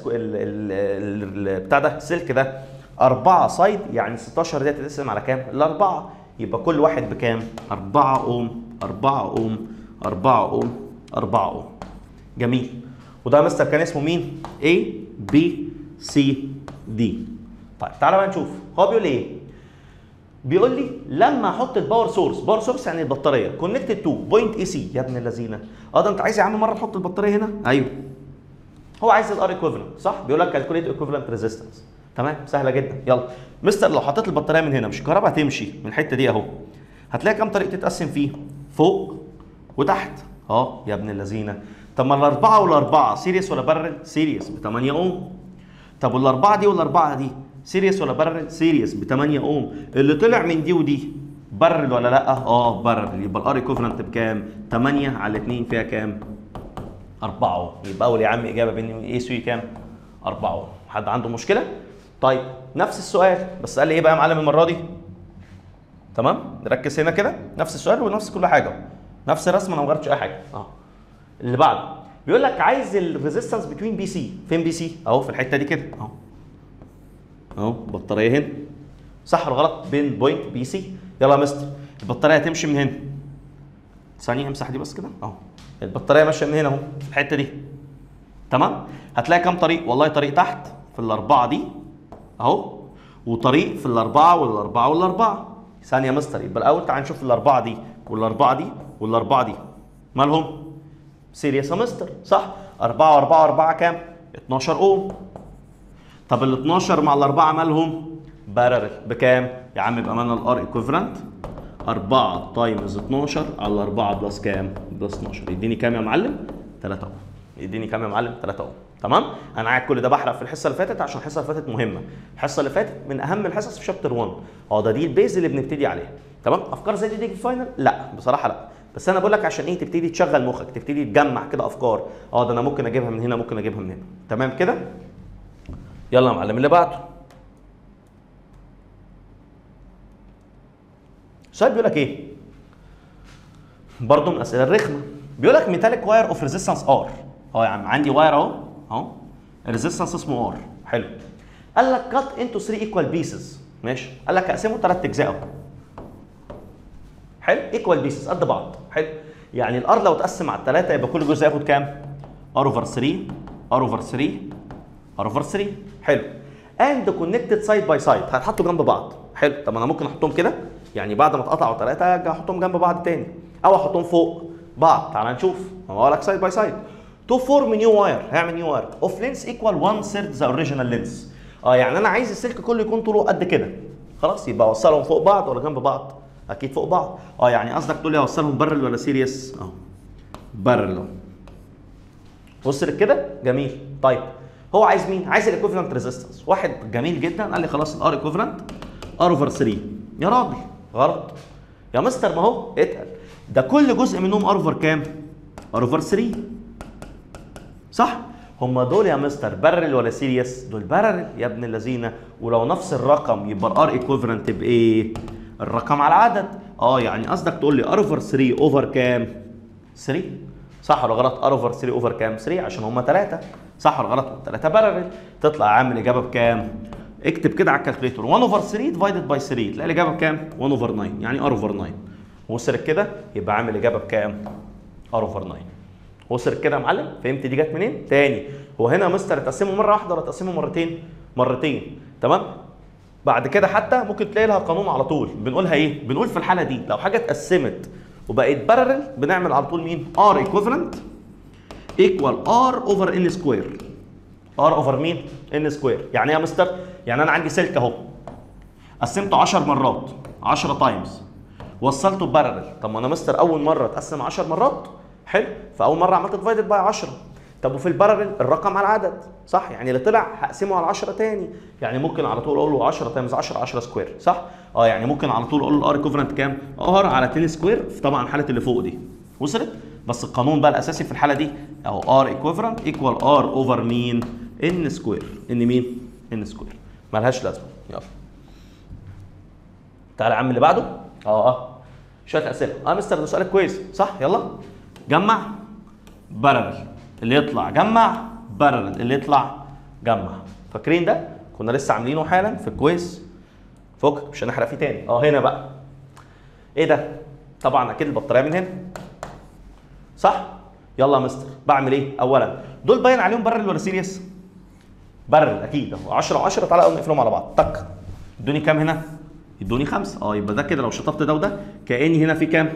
ال بتاع ده السلك ده 4 سايد يعني 16 دي تتقسم على كام؟ الاربعه يبقى كل واحد بكام؟ 4 اوم 4 اوم 4 اوم 4 اوم جميل وده مستر كان اسمه مين؟ A B C D طيب تعالى بقى نشوف هو بيقول ايه؟ بيقول لي لما احط الباور سورس باور سورس يعني البطاريه كونكتد تو بوينت اي سي يا ابن اللذينه اه ده انت عايز يا عم مره تحط البطاريه هنا ايوه هو عايز الار ايكويفالنت صح بيقول لك كالكوليت ايكويفالنت ريزيستنس تمام سهله جدا يلا مستر لو حطيت البطاريه من هنا مش الكهرباء هتمشي من الحته دي اهو هتلاقي كام طريقه تتقسم فيه فوق وتحت اه يا ابن اللذينه طب ما الاربعه والاربعه سيريس ولا بارل سيريس ب 8 اوم طب والاربعه دي والاربعه دي سيريس ولا بارل سيريس ب 8 اوم اللي طلع من دي ودي بارل ولا لا اه بارل يبقى الار ايكوفلنت بكام 8 على 2 فيها كام 4 اوم يبقى اول يا عم اجابه بين اي سي كام 4 اوم حد عنده مشكله طيب نفس السؤال بس قال لي ايه بقى يا معلم المره دي تمام نركز هنا كده نفس السؤال ونفس كل حاجه نفس الرسمه انا ما غيرتش اي حاجه اه اللي بعده بيقول لك عايز الريزيستنس بتوين بي سي فين بي سي اهو في الحته دي كده اهو اهو بطاريه هنا صح ولا غلط بين بوينت بي سي يلا يا مستر البطاريه هتمشي من هنا ثانيه امسح دي بس كده اهو البطاريه ماشيه من هنا اهو في الحته دي تمام هتلاقي كام طريق والله طريق تحت في الاربعه دي اهو وطريق في الاربعه والاربعه والاربعه ثانيه يا مستر يبقى الاول تعال نشوف الاربعه دي والاربعه دي والاربعه دي مالهم سيريس يا مستر صح 4 و4 4 كام 12 اوم طب ال 12 مع الاربعه مالهم بارل بكام يا عم يبقى مالنا الار ايكوفرنت 4 تايمز 12 على 4 بلس كام بلس 12 يديني كام يا معلم 3 اوم يديني كام يا معلم 3 اوم تمام انا قاعد كل ده بحرق في الحصه اللي فاتت عشان الحصه اللي فاتت مهمه الحصه اللي فاتت من اهم الحصص في شابتر 1 اه ده دي البيز اللي بنبتدي عليها تمام افكار زي دي تيجي في الفاينل لا بصراحه لا بس انا بقول لك عشان ايه تبتدي تشغل مخك تبتدي تجمع كده افكار اه ده انا ممكن اجيبها من هنا ممكن اجيبها من هنا تمام كده يلا يا معلم اللي بعده السؤال بيقول لك ايه برضه من الاسئله الرخمه بيقول لك ميتاليك واير اوف ريزيستنس ار اه يا عم عندي واير اهو اهو الريزيستنس اسمه ار حلو قال لك كات انتو 3 ايكوال بيسز ماشي قال لك اقسمه ثلاث اجزاء اهو حلو ايكوال بيسز قد بعض حلو يعني الار لو اتقسم على الثلاثه يبقى كل جزء ياخد كام ار اوفر 3 ار اوفر 3 ار اوفر 3 حلو اند كونكتد سايد باي سايد هتحطوا جنب بعض حلو طب انا ممكن احطهم كده يعني بعد ما اتقطعوا ثلاثه ارجع احطهم جنب بعض تاني او احطهم فوق بعض تعال نشوف هو لك سايد باي سايد تو فورم نيو واير هيعمل نيو واير اوف لينس ايكوال 1 ثيرد ذا اوريجينال لينس اه يعني انا عايز السلك كله يكون طوله قد كده خلاص يبقى اوصلهم فوق بعض ولا جنب بعض اكيد فوق بعض اه يعني قصدك تقول لي اوصلهم بارل ولا سيريس اهو بارل وصلت كده جميل طيب هو عايز مين عايز الايكوفلنت ريزيستنس واحد جميل جدا قال لي خلاص الار ايكوفلنت ار اوفر 3 يا راجل غلط يا مستر ما هو اتقل ده كل جزء منهم ار اوفر كام ار اوفر 3 صح هم دول يا مستر بارل ولا سيريس دول بارل يا ابن اللذينه ولو نفس الرقم يبقى الار ايكوفلنت بايه الرقم على العدد اه يعني قصدك تقول لي ار اوفر 3 اوفر كام 3 صح ولا غلط ار اوفر 3 اوفر كام 3 عشان هم 3 صح ولا غلط 3 بارل تطلع يا عم الاجابه بكام اكتب كده على الكالكوليتور 1 اوفر 3 ديفايدد باي 3 تلاقي الاجابه بكام 1 اوفر 9 يعني ار اوفر 9 وصلت كده يبقى عامل اجابه بكام ار اوفر 9 وصلت كده يا معلم فهمت دي جت منين تاني هو هنا يا مستر تقسمه مره واحده ولا تقسمه مرتين مرتين تمام بعد كده حتى ممكن تلاقي لها قانون على طول بنقولها ايه بنقول في الحاله دي لو حاجه اتقسمت وبقت بارل بنعمل على طول مين ار ايكوفالنت ايكوال ار اوفر ان سكوير ار اوفر مين ان سكوير يعني ايه يا مستر يعني انا عندي سلك اهو قسمته 10 مرات 10 تايمز وصلته بارل طب ما انا مستر اول مره اتقسم 10 مرات حلو فاول مره عملت ديفايدد باي 10 طب وفي البارل الرقم على العدد صح يعني اللي طلع هقسمه على 10 تاني يعني ممكن على طول اقول له 10 تايمز 10 10 سكوير صح اه يعني ممكن على طول اقول له الار ايكوفالنت كام ار على 10 سكوير في طبعا حاله اللي فوق دي وصلت بس القانون بقى الاساسي في الحاله دي اهو ار ايكوفالنت ايكوال ار اوفر مين ان سكوير ان مين ان سكوير ملهاش لازمه يلا تعالى يا عم اللي بعده اه اه شويه اسئله اه مستر ده سؤالك كويس صح يلا جمع بارل اللي يطلع جمع بارل اللي يطلع جمع فاكرين ده كنا لسه عاملينه حالا في الكويز فك مش هنحرق فيه تاني اه هنا بقى ايه ده طبعا اكيد البطاريه من هنا صح يلا يا مستر بعمل ايه اولا دول باين عليهم بارل ولا سيريس بارل اكيد اهو 10 و10 تعالى نقفلهم على بعض تك ادوني كام هنا ادوني خمسه اه يبقى ده كده لو شطبت ده وده كاني هنا في كام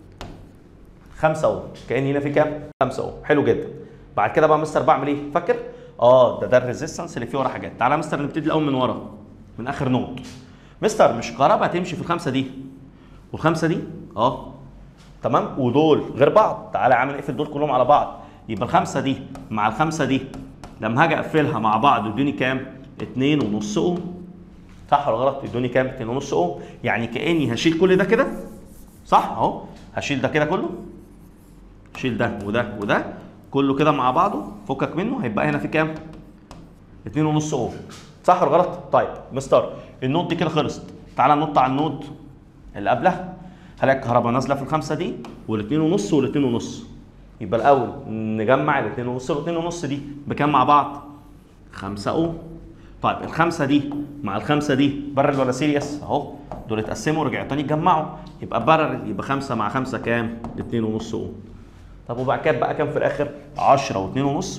خمسة اهو كاني هنا في كام خمسة اهو حلو جدا بعد كده بقى مستر بعمل ايه فاكر اه ده ده الريزيستنس اللي فيه ورا حاجات تعالى يا مستر نبتدي الاول من ورا من اخر نوت مستر مش الكهرباء هتمشي في الخمسه دي والخمسه دي اه تمام ودول غير بعض تعالى يا عم نقفل دول كلهم على بعض يبقى الخمسه دي مع الخمسه دي لما هاجي اقفلها مع بعض يدوني كام؟ اتنين ونص اوم صح ولا غلط؟ يدوني كام؟ اتنين ونص اوم يعني كاني هشيل كل ده كده صح اهو هشيل ده كده كله شيل ده وده وده كله كده مع بعضه فكك منه هيبقى هنا في كام؟ اتنين ونص اوم صح ولا غلط؟ طيب مستر النوت دي كده خلصت تعالى ننط على النوت اللي قبلها هلاقي الكهرباء نازله في الخمسه دي والاثنين ونص والاثنين ونص يبقى الاول نجمع الاثنين ونص والاثنين ونص دي بكام مع بعض؟ 5 اوم طيب الخمسه دي مع الخمسه دي بارل ولا سيريس اهو دول اتقسموا رجعوا تاني اتجمعوا يبقى بارل يبقى 5 مع 5 كام؟ 2 ونص اوم طب وبعد كده بقى كام في الاخر؟ 10 و2 ونص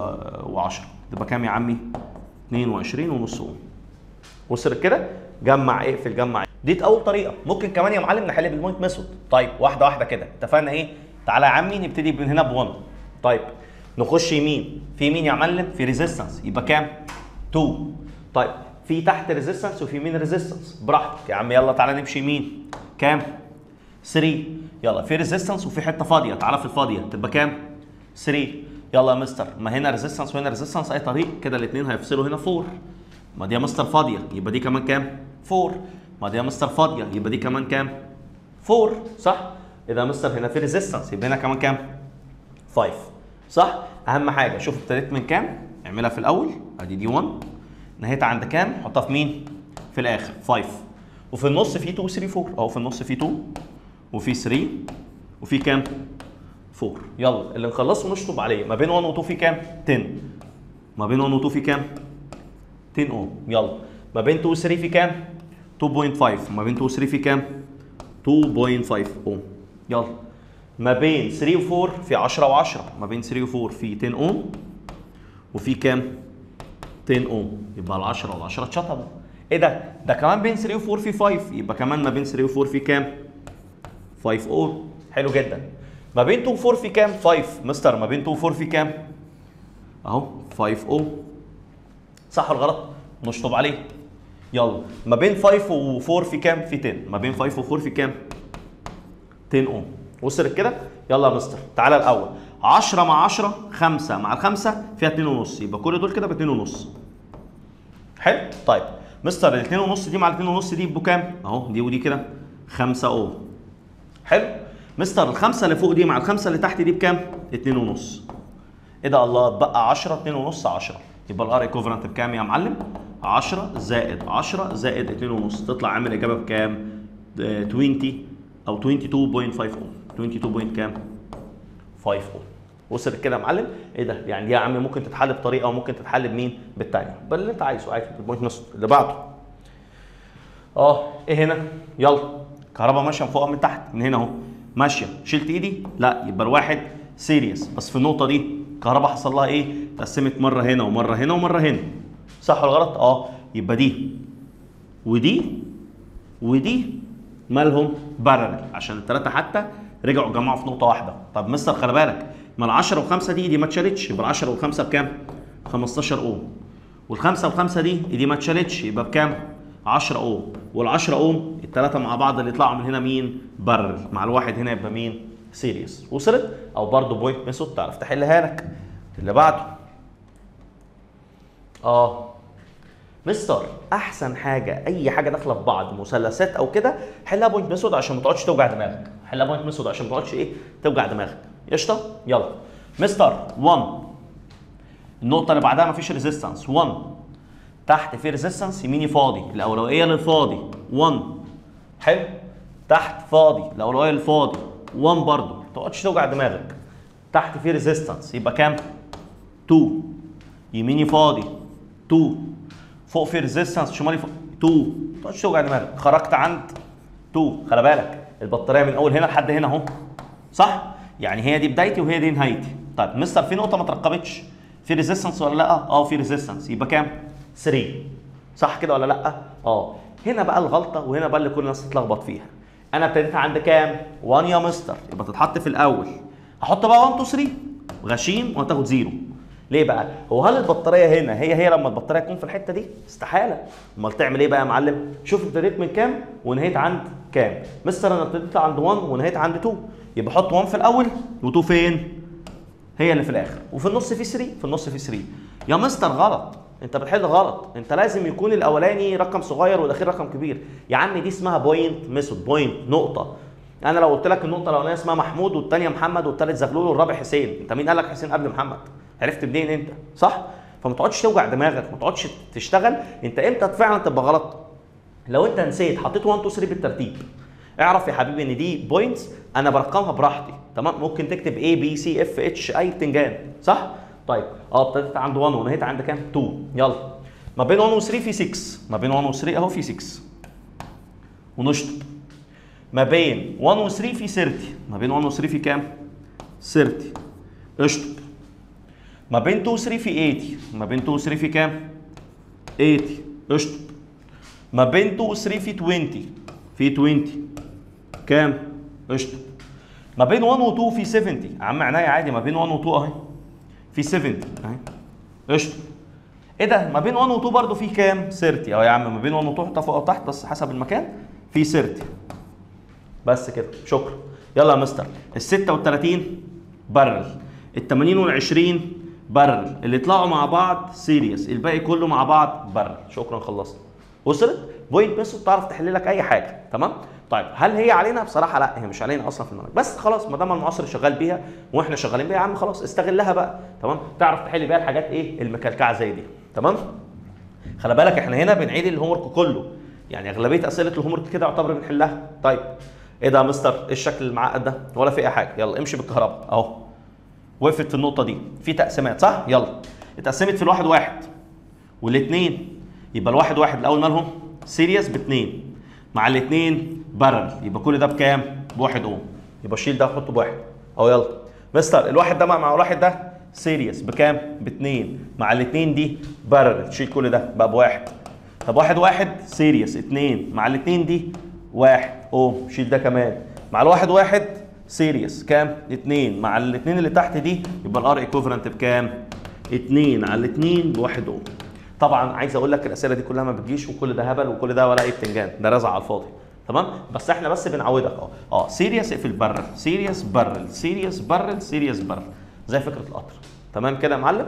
و10 تبقى كام يا عمي؟ 22 ونص اوم وصلت كده؟ جمع اقفل جمع دي اول طريقه ممكن كمان يا معلم نحل بالبوينت ميثود طيب واحده واحده كده اتفقنا ايه تعالى يا عمي نبتدي من هنا ب1 طيب نخش يمين في يمين يا معلم في ريزيستنس يبقى كام 2 طيب في تحت ريزيستنس وفي يمين ريزيستنس براحتك يا عم يلا تعالى نمشي يمين كام 3 يلا في ريزيستنس وفي حته فاضيه تعالى في الفاضيه تبقى كام 3 يلا يا مستر ما هنا ريزيستنس وهنا ريزيستنس اي طريق كده الاثنين هيفصلوا هنا 4 ما دي يا مستر فاضيه يبقى دي كمان كام 4 ما دي يا مستر فاضيه يبقى دي كمان كام 4 صح اذا يا مستر هنا في ريزيستنس يبقى هنا كمان كام 5 صح اهم حاجه شوف ابتديت من كام اعملها في الاول ادي دي 1 نهيت عند كام حطها في مين في الاخر 5 وفي النص في 2 3 4 اهو في النص في 2 وفي 3 وفي كام 4 يلا اللي نخلصه نشطب عليه ما بين 1 و 2 في كام 10 ما بين 1 و 2 في كام 10 اوم يلا ما بين 2 و 3 في كام 2.5 ما بين 2 و 3 في كام 2.5 اوم يلا ما بين 3 و 4 في 10 و10 ما بين 3 و 4 في 10 اوم وفي كام 10 اوم يبقى ال 10 وال 10 اتشطبوا ايه ده ده كمان بين 3 و 4 في 5 يبقى كمان ما بين 3 و 4 في كام 5 اوم حلو جدا ما بين 2 و 4 في كام 5 مستر ما بين 2 و 4 في كام اهو 5 اوم صح ولا غلط نشطب عليه يلا ما بين 5 و4 في كام في 10 ما بين 5 و4 في كام 10 اوم وصلت كده يلا يا مستر تعالى الاول 10 مع 10 5 مع الخمسه فيها 2 ونص يبقى كل دول كده ب 2 ونص حلو طيب مستر ال 2 ونص دي مع ال 2 ونص دي يبقوا كام اهو دي ودي كده 5 اوم حلو مستر الخمسه اللي فوق دي مع الخمسه اللي تحت دي بكام 2 ونص ايه ده الله اتبقى 10 2 ونص 10 يبقى الار ايكوفالنت بكام يا معلم 10 زائد 10 زائد 2 ونص تطلع عامل اجابه بكام 20 او 22.5 اوم 22 بوينت كام 5 اوم وصلت كده يا معلم ايه ده يعني دي يا عم ممكن تتحل بطريقه وممكن تتحل بمين بالثانيه بل اللي انت عايزه عادي البوينت نص اللي بعده اه ايه هنا يلا كهرباء ماشيه من فوق من تحت من هنا اهو ماشيه شلت ايدي لا يبقى الواحد سيريس بس في النقطه دي كهرباء حصل لها ايه اتقسمت مره هنا ومره هنا ومره هنا صح ولا غلط اه يبقى دي ودي ودي مالهم بارل عشان الثلاثه حتى رجعوا اتجمعوا في نقطه واحده طب مستر خلي بالك ما ال 10 و5 دي دي ما اتشالتش يبقى ال 10 و5 بكام 15 اوم والخمسه و5 دي دي ما اتشالتش يبقى بكام 10 اوم وال10 اوم الثلاثه مع بعض اللي يطلعوا من هنا مين بارل مع الواحد هنا يبقى مين سيريس وصلت او برضه بوينت ميثود تعرف تحلها لك اللي بعده اه مستر احسن حاجه اي حاجه داخله في بعض مثلثات او كده حلها بوينت ميثود عشان ما تقعدش توجع دماغك حلها بوينت ميثود عشان ما تقعدش ايه توجع دماغك قشطه يلا مستر 1 النقطه اللي بعدها مفيش ريزيستنس 1 تحت في ريزيستنس يميني فاضي الاولويه للفاضي 1 حلو تحت فاضي الاولويه للفاضي 1 برضه ما تقعدش توجع دماغك تحت في ريزيستنس يبقى كام 2 يميني فاضي 2 فوق في ريزيستنس شمالي فوق 2 ما تقعدش توجع دماغك خرجت عند 2 خلي بالك البطاريه من اول هنا لحد هنا اهو صح يعني هي دي بدايتي وهي دي نهايتي طيب مستر في نقطه ما اترقبتش في ريزيستنس ولا لا اه في ريزيستنس يبقى كام 3 صح كده ولا لا اه هنا بقى الغلطه وهنا بقى اللي كل الناس تتلخبط فيها انا ابتديت عند كام 1 يا مستر يبقى تتحط في الاول احط بقى 1 2 3 غشيم وهتاخد زيرو ليه بقى؟ هو هل البطاريه هنا هي هي لما البطاريه تكون في الحته دي؟ استحاله. امال تعمل ايه بقى يا معلم؟ شوف ابتديت من كام ونهيت عند كام؟ مستر انا ابتديت عند 1 ونهيت عند 2 يبقى حط 1 في الاول و2 فين؟ هي اللي في الاخر وفي النص في 3 في النص في 3 يا مستر غلط انت بتحل غلط انت لازم يكون الاولاني رقم صغير والاخير رقم كبير يا عم دي اسمها بوينت ميثود بوينت نقطه انا لو قلت لك النقطه الاولانيه اسمها محمود والثانيه محمد والثالث زغلول والرابع حسين انت مين قال لك حسين قبل محمد عرفت منين انت صح فما تقعدش توجع دماغك ما تقعدش تشتغل انت امتى فعلا تبقى غلط لو انت نسيت حطيت 1 2 3 بالترتيب اعرف يا حبيبي ان دي بوينتس انا برقمها براحتي تمام ممكن تكتب A B C F H اي بتنجان صح طيب اه ابتديت عند 1 ونهيت عند كام 2 يلا ما بين 1 و 3 في 6 ما بين 1 و 3 اهو في 6 ونشطب ما بين 1 و 3 في 30 ما بين 1 و 3 في كام 30 اشطب ما بين 2 و 3 في 80 ما بين 2 و 3 في كام 80 اشطب ما بين 2 و 3 في 20 في 20 كام اشطب ما بين 1 و 2 في 70 يا عم عناية عادي ما بين 1 و 2 اهي في 70 اهي اشطب ايه ده ما بين 1 و 2 برضه في كام 30 اهو يا عم ما بين 1 و 2 حطها فوق او تحت بس حسب المكان في 30 بس كده شكرا يلا يا مستر ال 36 برل ال 80 وال 20 برل اللي طلعوا مع بعض سيريس الباقي كله مع بعض برل شكرا خلصنا وصلت بوينت ميثود تعرف تحل لك اي حاجه تمام طيب هل هي علينا بصراحه لا هي مش علينا اصلا في المنهج بس خلاص ما دام المعاصر شغال بيها واحنا شغالين بيها يا عم خلاص استغلها بقى تمام تعرف تحل بيها الحاجات ايه المكلكعه زي دي تمام خلي بالك احنا هنا بنعيد الهوم ورك كله يعني اغلبيه اسئله الهوم ورك كده يعتبر بنحلها طيب ايه ده يا مستر ايه الشكل المعقد ده ولا في اي حاجه يلا امشي بالكهرباء اهو وقفت في النقطه دي في تقسيمات صح يلا اتقسمت في الواحد واحد والاثنين يبقى الواحد واحد الاول مالهم سيريس باثنين مع الاثنين برل يبقى كل ده بكام بواحد اوم يبقى شيل ده وحطه بواحد اهو يلا مستر الواحد ده مع مع الواحد ده سيريس بكام باثنين مع الاثنين دي برل تشيل كل ده بقى بواحد طب واحد واحد سيريس اثنين مع الاثنين دي واحد اوم شيل ده كمان مع الواحد واحد سيريس كام؟ اتنين مع الاتنين اللي تحت دي يبقى الار ايكوفرنت بكام؟ اتنين على الاتنين بواحد اوم. طبعا عايز اقول لك الاسئله دي كلها ما بتجيش وكل ده هبل وكل ده ولا اي بتنجان ده رزع على الفاضي تمام بس احنا بس بنعودك اه اه سيريس اقفل برل سيريس برل سيريس برل سيريس برل زي فكره القطر تمام كده يا معلم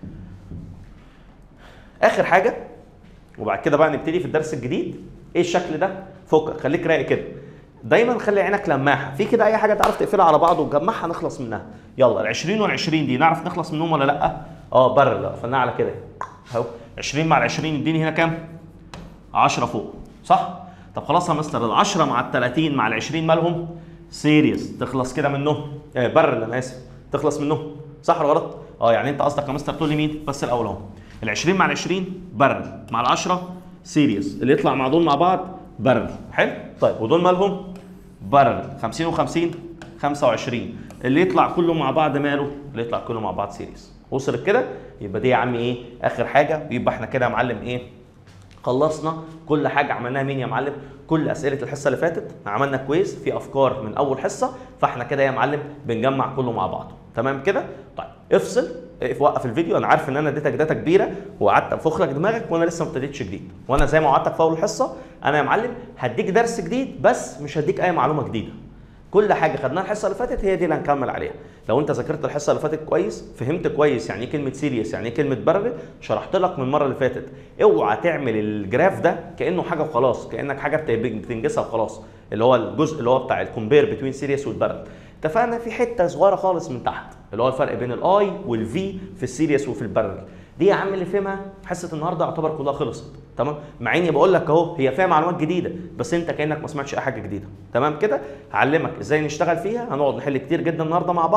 اخر حاجه وبعد كده بقى نبتدي في الدرس الجديد ايه الشكل ده فكك خليك رايق كده دايما خلي عينك لماحه في كده اي حاجه تعرف تقفلها على بعض وتجمعها نخلص منها يلا ال 20 وال 20 دي نعرف نخلص منهم ولا لا اه بر لا قفلناها على كده اهو 20 مع ال 20 يديني هنا كام 10 فوق صح طب خلاص يا مستر ال 10 مع ال 30 مع ال 20 مالهم سيريس تخلص كده منهم آه بر انا اسف تخلص منهم صح ولا غلط اه يعني انت قصدك يا مستر تقول لي مين بس الاول اهو ال 20 مع ال 20 بر مع ال 10 سيريس اللي يطلع مع دول مع بعض برل حلو طيب ودول مالهم برل 50 و50 25 اللي يطلع كله مع بعض ماله اللي يطلع كله مع بعض سيريس وصلت كده يبقى دي يا عم ايه اخر حاجه يبقى احنا كده يا معلم ايه خلصنا كل حاجه عملناها مين يا معلم كل اسئله الحصه اللي فاتت عملنا كويز في افكار من اول حصه فاحنا كده يا معلم بنجمع كله مع بعضه تمام كده طيب افصل اقف وقف الفيديو انا عارف ان انا اديتك داتا كبيره وقعدت انفخ لك دماغك وانا لسه ما ابتديتش جديد وانا زي ما وعدتك في اول الحصه انا يا معلم هديك درس جديد بس مش هديك اي معلومه جديده كل حاجه خدناها الحصه اللي فاتت هي دي اللي هنكمل عليها لو انت ذاكرت الحصه اللي فاتت كويس فهمت كويس يعني ايه كلمه سيريس يعني ايه كلمه برر شرحت لك من المره اللي فاتت اوعى تعمل الجراف ده كانه حاجه وخلاص كانك حاجه بت- بتنجزها وخلاص اللي هو الجزء اللي هو بتاع الكومبير بتوين سيريس والبرر اتفقنا في حته صغيره خالص من تحت اللي هو الفرق بين الاي والفي في السيريس وفي البرر دي يا عم اللي فهمها حصه النهارده يعتبر كلها خلصت تمام مع اني بقول لك اهو هي فيها معلومات جديده بس انت كانك ما سمعتش اي حاجه جديده تمام كده هعلمك ازاي نشتغل فيها هنقعد نحل كتير جدا النهارده مع بعض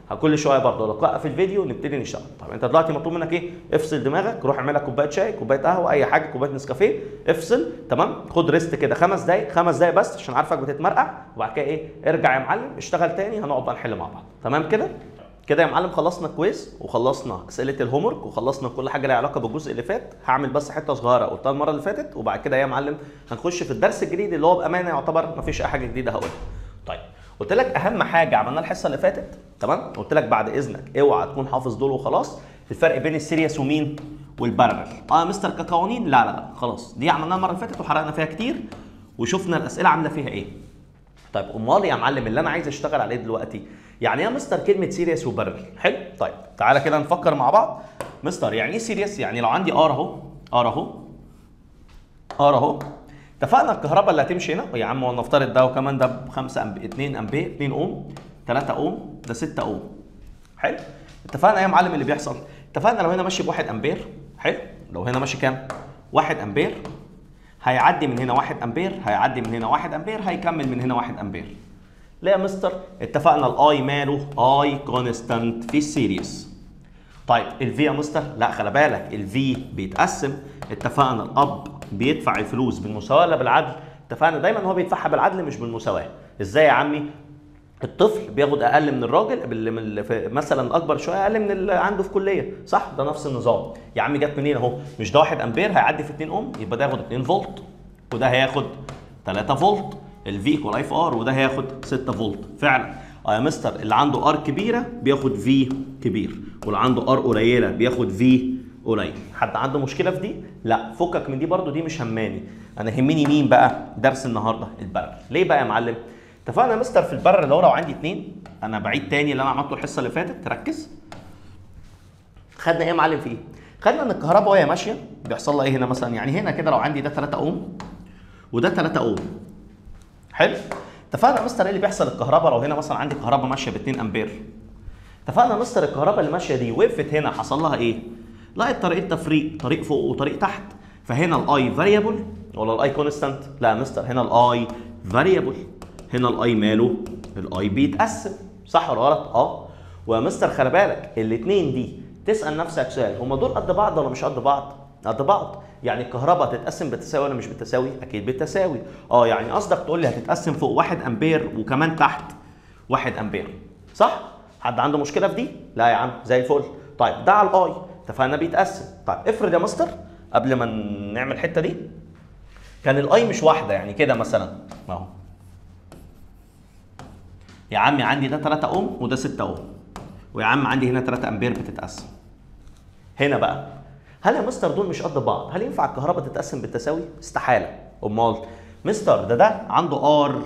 كل شويه برضه لقاء في الفيديو نبتدي نشتغل طب انت دلوقتي مطلوب منك ايه افصل دماغك روح اعمل لك كوبايه شاي كوبايه قهوه اي حاجه كوبايه نسكافيه افصل تمام خد ريست كده خمس دقايق خمس دقايق بس عشان عارفك بتتمرقع وبعد كده ايه ارجع يا معلم اشتغل تاني هنقعد بقى نحل مع بعض تمام كده كده يا معلم خلصنا كويس وخلصنا اسئله الهوم ورك وخلصنا كل حاجه ليها علاقه بالجزء اللي فات هعمل بس حته صغيره قلتها المره اللي فاتت وبعد كده يا معلم هنخش في الدرس الجديد اللي هو بامانه يعتبر ما فيش اي حاجه جديده هقولها طيب قلت لك اهم حاجه عملناها الحصه اللي فاتت تمام قلت لك بعد اذنك اوعى تكون حافظ دول وخلاص الفرق بين السيريس ومين والبارلل اه يا مستر كقوانين لا لا لا خلاص دي عملناها المره اللي فاتت وحرقنا فيها كتير وشفنا الاسئله عامله فيها ايه طيب امال يا معلم اللي انا عايز اشتغل عليه دلوقتي يعني ايه يا مستر كلمه سيريس وبارلل حلو طيب تعالى كده نفكر مع بعض مستر يعني ايه سيريس يعني لو عندي ار اهو ار اهو ار اهو اتفقنا الكهرباء اللي هتمشي هنا يا عم ولنفترض ده وكمان ده ب 5 امبير 2 امبير 2 اوم 3 اوم ده 6 اوم حلو اتفقنا ايه يا معلم اللي بيحصل اتفقنا لو هنا ماشي ب 1 امبير حلو لو هنا ماشي كام 1 امبير هيعدي من هنا 1 امبير هيعدي من هنا 1 امبير هيكمل من هنا 1 امبير ليه يا مستر اتفقنا الاي ماله اي كونستانت في السيريس طيب الفي يا مستر لا خلي بالك الفي بيتقسم اتفقنا الاب بيدفع الفلوس بالمساواه ولا بالعدل اتفقنا دايما هو بيدفعها بالعدل مش بالمساواه ازاي يا عمي الطفل بياخد اقل من الراجل اللي من اللي في مثلا اكبر شويه اقل من اللي عنده في كليه صح ده نفس النظام يا عم جت منين اهو مش ده 1 امبير هيعدي في 2 اوم يبقى ده ياخد 2 فولت وده هياخد 3 فولت الفي ايكوال اي في ار وده هياخد 6 فولت فعلا اه يا مستر اللي عنده ار كبيره بياخد في كبير واللي عنده ار قليله بياخد في قليل حد عنده مشكله في دي لا فكك من دي برضو دي مش هماني انا يهمني مين بقى درس النهارده البرر ليه بقى يا معلم اتفقنا يا مستر في البرر اللي هو لو عندي اتنين انا بعيد تاني اللي انا عملته الحصه اللي فاتت تركز خدنا ايه يا معلم في ايه خدنا ان الكهرباء وهي ماشيه بيحصل لها ايه هنا مثلا يعني هنا كده لو عندي ده 3 اوم وده 3 اوم حلو اتفقنا يا مستر ايه اللي بيحصل الكهرباء لو هنا مثلا عندي كهرباء ماشيه ب 2 امبير اتفقنا يا مستر الكهرباء اللي ماشيه دي وقفت هنا حصل لها ايه لقيت طريقه تفريق طريق فوق وطريق تحت فهنا الاي فاريبل ولا الاي كونستانت لا يا مستر هنا الاي فاريبل هنا الاي ماله الاي بيتقسم صح ولا غلط اه ويا مستر خلي بالك الاثنين دي تسال نفسك سؤال هما دول قد بعض ولا مش قد بعض قد بعض يعني الكهرباء تتقسم بالتساوي ولا مش بالتساوي اكيد بالتساوي اه يعني قصدك تقول لي هتتقسم فوق 1 امبير وكمان تحت 1 امبير صح حد عنده مشكله في دي لا يا عم زي الفل طيب ده على الاي اتفقنا بيتقسم طيب افرض يا مستر قبل ما نعمل الحته دي كان الاي مش واحده يعني كده مثلا اهو يا عمي عندي ده 3 اوم وده 6 اوم ويا عم عندي هنا 3 امبير بتتقسم هنا بقى هل يا مستر دول مش قد بعض هل ينفع الكهرباء تتقسم بالتساوي استحاله امال مستر ده ده عنده ار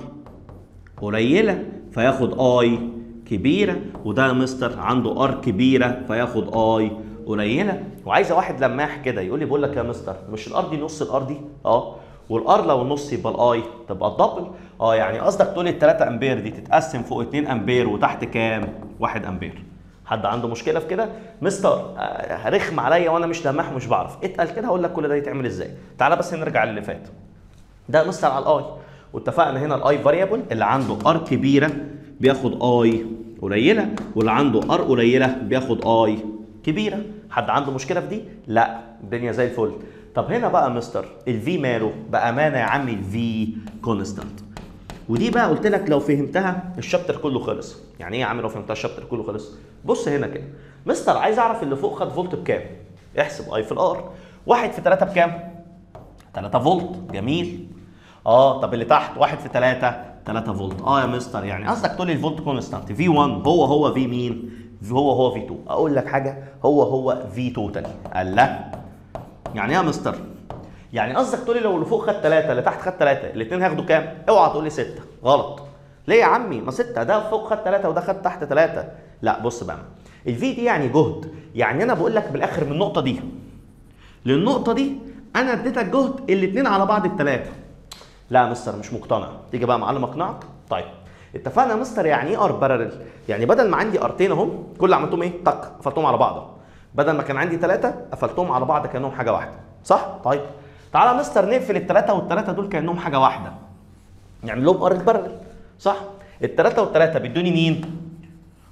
قليله فياخد اي كبيره وده يا مستر عنده ار كبيره فياخد اي قليله وعايزه واحد لماح كده يقول لي بقول لك يا مستر مش الار دي نص الار دي اه والار لو النص يبقى الاي تبقى الدبل اه يعني قصدك تقول لي ال 3 امبير دي تتقسم فوق 2 امبير وتحت كام 1 امبير حد عنده مشكله في كده مستر آه، رخم عليا وانا مش لماح ومش بعرف اتقل كده هقول لك كل ده يتعمل ازاي تعالى بس نرجع للي فات ده مستر على الاي واتفقنا هنا الاي فاريبل اللي عنده ار كبيره بياخد اي قليله واللي عنده ار قليله بياخد اي كبيره حد عنده مشكله في دي لا الدنيا زي الفل طب هنا بقى مستر الفي ماله بامانه يا عمي الفي كونستانت ودي بقى قلت لك لو فهمتها الشابتر كله خلص يعني ايه يا عم لو فهمتها الشابتر كله خلص بص هنا كده مستر عايز اعرف اللي فوق خد فولت بكام احسب اي في الار واحد في 3 بكام 3 فولت جميل اه طب اللي تحت واحد في 3 3 فولت اه يا مستر يعني قصدك تقول لي الفولت كونستانت في 1 هو هو في مين هو هو في 2 اقول لك حاجه هو هو في توتال قال لا يعني ايه يا مستر يعني قصدك تقول لي لو اللي فوق خد 3 اللي تحت خد 3 الاثنين هياخدوا كام اوعى تقول لي 6 غلط ليه يا عمي ما 6 ده فوق خد 3 وده خد تحت 3 لا بص بقى الفي دي يعني جهد يعني انا بقول لك بالاخر من النقطه دي للنقطه دي انا اديتك جهد الاثنين على بعض بثلاثه لا يا مستر مش مقتنع تيجي بقى معلم اقنعك طيب اتفقنا يا مستر يعني ايه ار بارلل يعني بدل ما عندي ارتين اهم كل اللي عملتهم ايه طق قفلتهم على بعض بدل ما كان عندي ثلاثه قفلتهم على بعض كانهم حاجه واحده صح طيب تعالى يا مستر نقفل الثلاثه والثلاثه دول كانهم حاجه واحده نعمل لهم ار بارلل صح الثلاثه والثلاثه بيدوني مين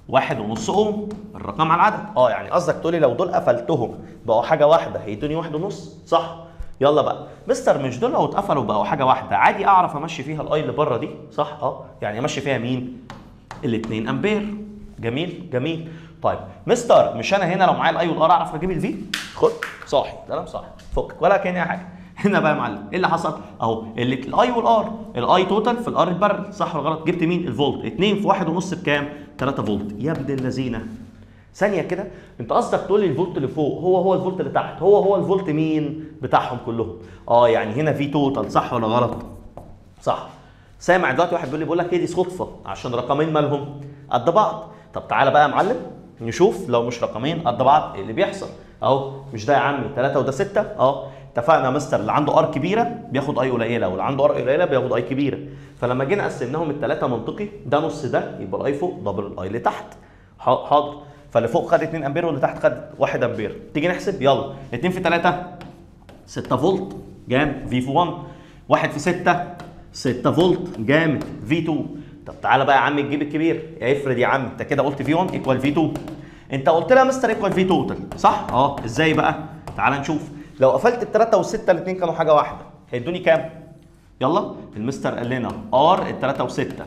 واحد ونص اوم الرقم على العدد اه يعني قصدك تقولي لو دول قفلتهم بقوا حاجه واحده هيدوني واحد ونص صح يلا بقى مستر مش دول لو اتقفلوا بقوا حاجه واحده عادي اعرف امشي فيها الاي اللي بره دي صح اه يعني امشي فيها مين ال2 امبير جميل جميل طيب مستر مش انا هنا لو معايا الاي والار اعرف اجيب الفي خد صاحي كلام صح فك ولا كان حاجه هنا بقى يا معلم ايه اللي حصل اهو اللي الاي والار الاي توتال في الار اتبرر صح ولا غلط جبت مين الفولت 2 في 1 ونص بكام 3 فولت يا ابن اللذينه ثانيه كده انت قصدك تقول لي الفولت اللي فوق هو هو الفولت اللي تحت هو هو الفولت مين بتاعهم كلهم اه يعني هنا في توتال صح ولا غلط صح سامع دلوقتي واحد بيقول لي بقول لك ايه دي صدفه عشان رقمين مالهم قد بعض طب تعالى بقى يا معلم نشوف لو مش رقمين قد بعض ايه اللي بيحصل اهو مش ده يا عمي 3 وده 6 اه اتفقنا يا مستر اللي عنده ار كبيره بياخد اي قليله واللي عنده ار قليله بياخد اي كبيره فلما جينا قسمناهم الثلاثه منطقي ده نص ده يبقى الاي فوق دبل الاي اللي تحت ح- حاضر فاللي فوق خد 2 امبير واللي تحت خد 1 امبير تيجي نحسب يلا 2 في 3 6 فولت جامد في في 1 1 في 6 6 فولت جامد في 2 طب تعالى بقى يا عم تجيب الكبير افرض يا عم انت كده قلت في 1 ايكوال في 2 انت قلت لها مستر ايكوال في توتال صح اه ازاي بقى تعالى نشوف لو قفلت الثلاثه والسته الاثنين كانوا حاجه واحده هيدوني كام يلا المستر قال لنا ار الثلاثه وسته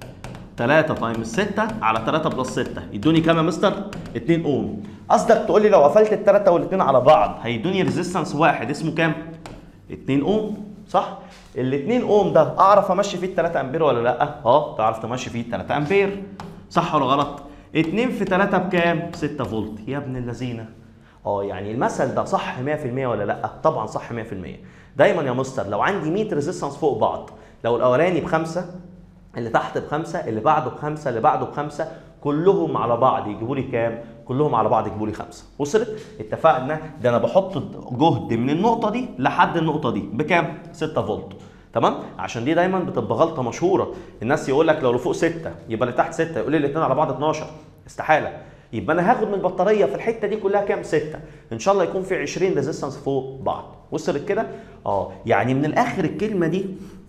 3 تايمز 6 على 3 بلس 6 يدوني كام يا مستر 2 اوم قصدك تقول لي لو قفلت الثلاثه والاثنين على بعض هيدوني ريزيستنس واحد اسمه كام 2 اوم صح ال 2 اوم ده اعرف امشي فيه ال 3 امبير ولا لا اه تعرف تمشي فيه 3 امبير صح ولا غلط 2 في 3 بكام 6 فولت يا ابن اللذينه اه يعني المثل ده صح 100% ولا لا طبعا صح 100% دايما يا مستر لو عندي 100 ريزيستنس فوق بعض لو الاولاني بخمسه اللي تحت بخمسه اللي بعده بخمسه اللي بعده بخمسه كلهم على بعض يجيبوا لي كام؟ كلهم على بعض يجيبوا لي خمسه، وصلت؟ اتفقنا ده انا بحط جهد من النقطه دي لحد النقطه دي بكام؟ 6 فولت تمام؟ عشان دي دايما بتبقى غلطه مشهوره، الناس يقول لك لو اللي فوق 6 يبقى اللي تحت 6 يقول لي الاثنين على بعض 12 استحاله يبقى انا هاخد من البطاريه في الحته دي كلها كام 6 ان شاء الله يكون في 20 ريزيستنس فوق بعض وصلت كده اه يعني من الاخر الكلمه دي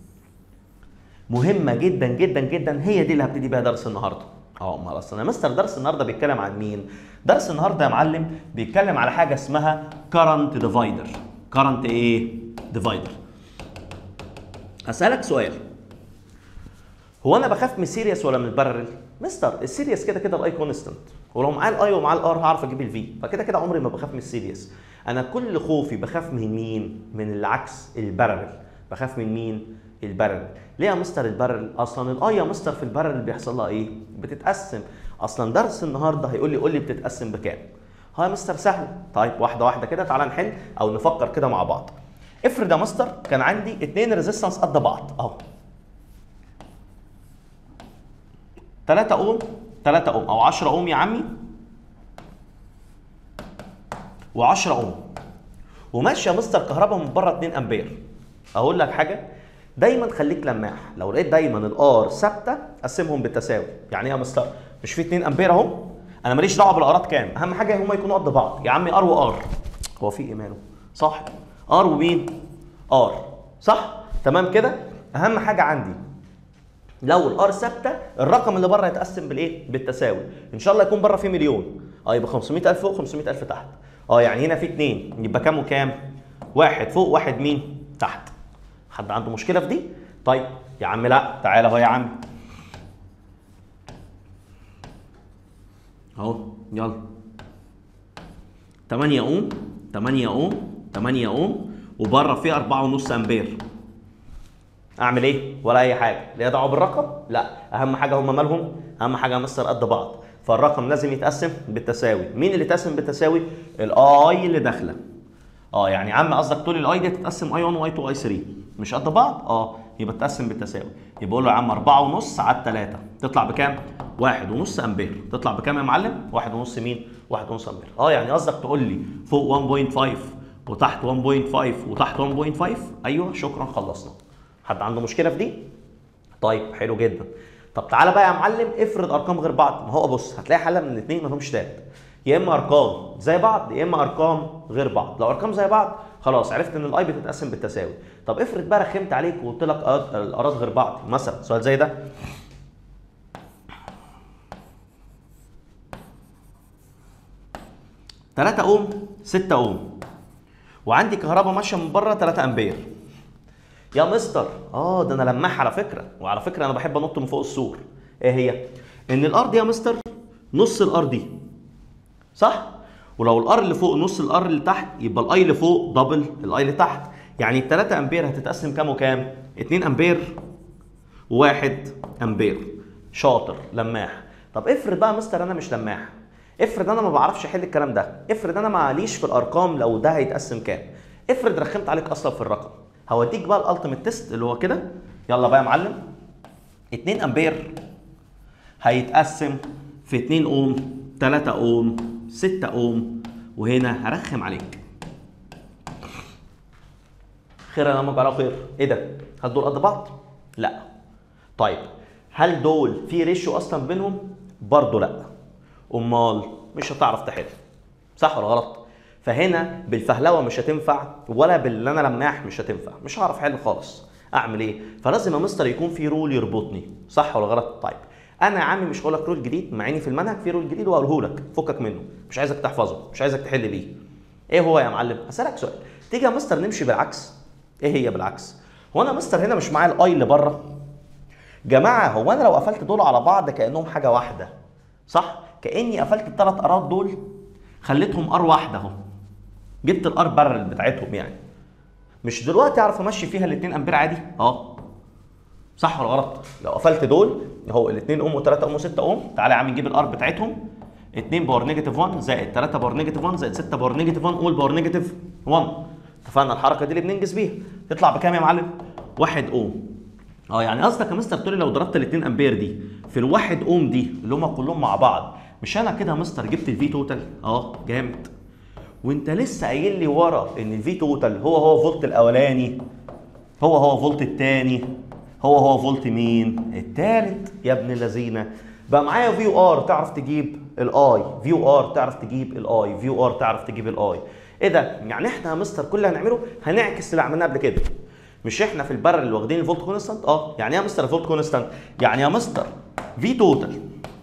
مهمه جدا جدا جدا هي دي اللي هبتدي بيها درس النهارده اه ما اصل انا مستر درس النهارده بيتكلم عن مين درس النهارده يا معلم بيتكلم على حاجه اسمها current divider current ايه divider اسالك سؤال هو انا بخاف من السيريس ولا من البارل مستر السيريس كده كده الاي كونستنت ولو معايا الاي ومعايا الار هعرف اجيب الفي فكده كده عمري ما بخاف من السيريس انا كل خوفي بخاف من مين من العكس البارل بخاف من مين البارل ليه يا مستر البارل اصلا الاي يا مستر في البارل بيحصل لها ايه بتتقسم اصلا درس النهارده هيقول لي قول لي بتتقسم بكام ها يا مستر سهل طيب واحده واحده كده تعالى نحل او نفكر كده مع بعض افرض يا مستر كان عندي اتنين ريزيستنس قد بعض اهو 3 اوم 3 اوم او 10 اوم يا عمي و10 اوم وماشيه مستر كهرباء من بره 2 امبير اقول لك حاجه دايما خليك لماح لو لقيت دايما الار ثابته قسمهم بالتساوي يعني ايه يا مستر مش في 2 امبير اهو انا ماليش دعوه بالارات كام اهم حاجه هما يكونوا قد بعض يا عمي ار وار هو في ايه ماله صح ار ومين ار صح تمام كده اهم حاجه عندي لو الار ثابته الرقم اللي بره يتقسم بالايه؟ بالتساوي، ان شاء الله يكون بره فيه مليون، اه يبقى 500000 فوق 500000 تحت. اه يعني هنا في اثنين يبقى كام وكام؟ واحد فوق واحد مين؟ تحت. حد عنده مشكله في دي؟ طيب يا عم لا تعالى اهو يا عم. اهو يلا 8 اوم 8 اوم 8 اوم وبره فيه 4.5 امبير اعمل ايه ولا اي حاجه ليها دعوه بالرقم لا اهم حاجه هم مالهم اهم حاجه مستر قد بعض فالرقم لازم يتقسم بالتساوي مين اللي يتقسم بالتساوي الاي اللي داخله اه يعني يا عم قصدك تقول الاي دي تتقسم اي 1 واي 2 واي 3 مش قد بعض اه يبقى تتقسم بالتساوي يبقى اقول له يا عم 4 ونص على 3 تطلع بكام واحد ونص امبير تطلع بكام يا معلم واحد ونص مين واحد ونص امبير اه يعني قصدك تقول لي فوق 1.5 وتحت 1.5 وتحت 1.5 ايوه شكرا خلصنا حد عنده مشكله في دي طيب حلو جدا طب تعالى بقى يا معلم افرض ارقام غير بعض ما هو بص هتلاقي حاله من الاثنين ما لهمش تالت يا اما ارقام زي بعض يا اما ارقام غير بعض لو ارقام زي بعض خلاص عرفت ان الاي بتتقسم بالتساوي طب افرض بقى رخمت عليك وقلت لك آه الارات غير بعض مثلا سؤال زي ده 3 اوم 6 اوم وعندي كهرباء ماشيه من بره 3 امبير يا مستر اه ده انا لماح على فكره وعلى فكره انا بحب انط من فوق السور ايه هي ان الار دي يا مستر نص الار دي صح ولو الار اللي فوق نص الار اللي تحت يبقى الاي اللي فوق دبل الاي اللي تحت يعني ال 3 امبير هتتقسم كام وكام 2 امبير و1 امبير شاطر لماح طب افرض بقى يا مستر انا مش لماح افرض انا ما بعرفش احل الكلام ده افرض انا معليش في الارقام لو ده هيتقسم كام افرض رخمت عليك اصلا في الرقم هوديك بقى الالتيميت تيست اللي هو كده يلا بقى يا معلم 2 امبير هيتقسم في 2 اوم 3 اوم 6 اوم وهنا هرخم عليك خير انا ما خير ايه ده هل دول قد بعض لا طيب هل دول في ريشيو اصلا بينهم برضه لا امال مش هتعرف تحل صح ولا غلط فهنا بالفهلوه مش هتنفع ولا باللي انا لماح مش هتنفع مش هعرف احل خالص اعمل ايه فلازم يا مستر يكون في رول يربطني صح ولا غلط طيب انا يا عمي مش هقول لك رول جديد مع اني في المنهج في رول جديد وهقوله لك فكك منه مش عايزك تحفظه مش عايزك تحل بيه ايه هو يا معلم هسالك سؤال تيجي يا مستر نمشي بالعكس ايه هي بالعكس هو انا مستر هنا مش معايا الاي اللي بره جماعه هو انا لو قفلت دول على بعض كانهم حاجه واحده صح كاني قفلت الثلاث ارات دول خليتهم ار واحده اهو جبت الار بارل بتاعتهم يعني مش دلوقتي اعرف امشي فيها الاثنين امبير عادي اه صح ولا غلط لو قفلت دول اهو الاثنين اوم و3 اوم و6 اوم تعالى يا عم نجيب الار بتاعتهم 2 باور نيجاتيف 1 زائد 3 باور نيجاتيف 1 زائد 6 باور نيجاتيف 1 اول باور نيجاتيف 1 اتفقنا الحركه دي اللي بننجز بيها تطلع بكام يا معلم 1 اوم اه يعني قصدك يا مستر تقول لي لو ضربت ال 2 امبير دي في الواحد اوم دي اللي هم كلهم مع بعض مش انا كده يا مستر جبت الفي توتال اه جامد وانت لسه قايل لي ورا ان الفي توتال هو هو فولت الاولاني هو هو فولت الثاني هو هو فولت مين الثالث يا ابن اللذينه بقى معايا في ار تعرف تجيب الاي في ار تعرف تجيب الاي في ار تعرف تجيب الاي ايه ده يعني احنا يا مستر كل اللي هنعمله هنعكس اللي عملناه قبل كده مش احنا في البر اللي واخدين الفولت كونستانت اه يعني ايه يا مستر الفولت كونستانت يعني يا مستر في توتال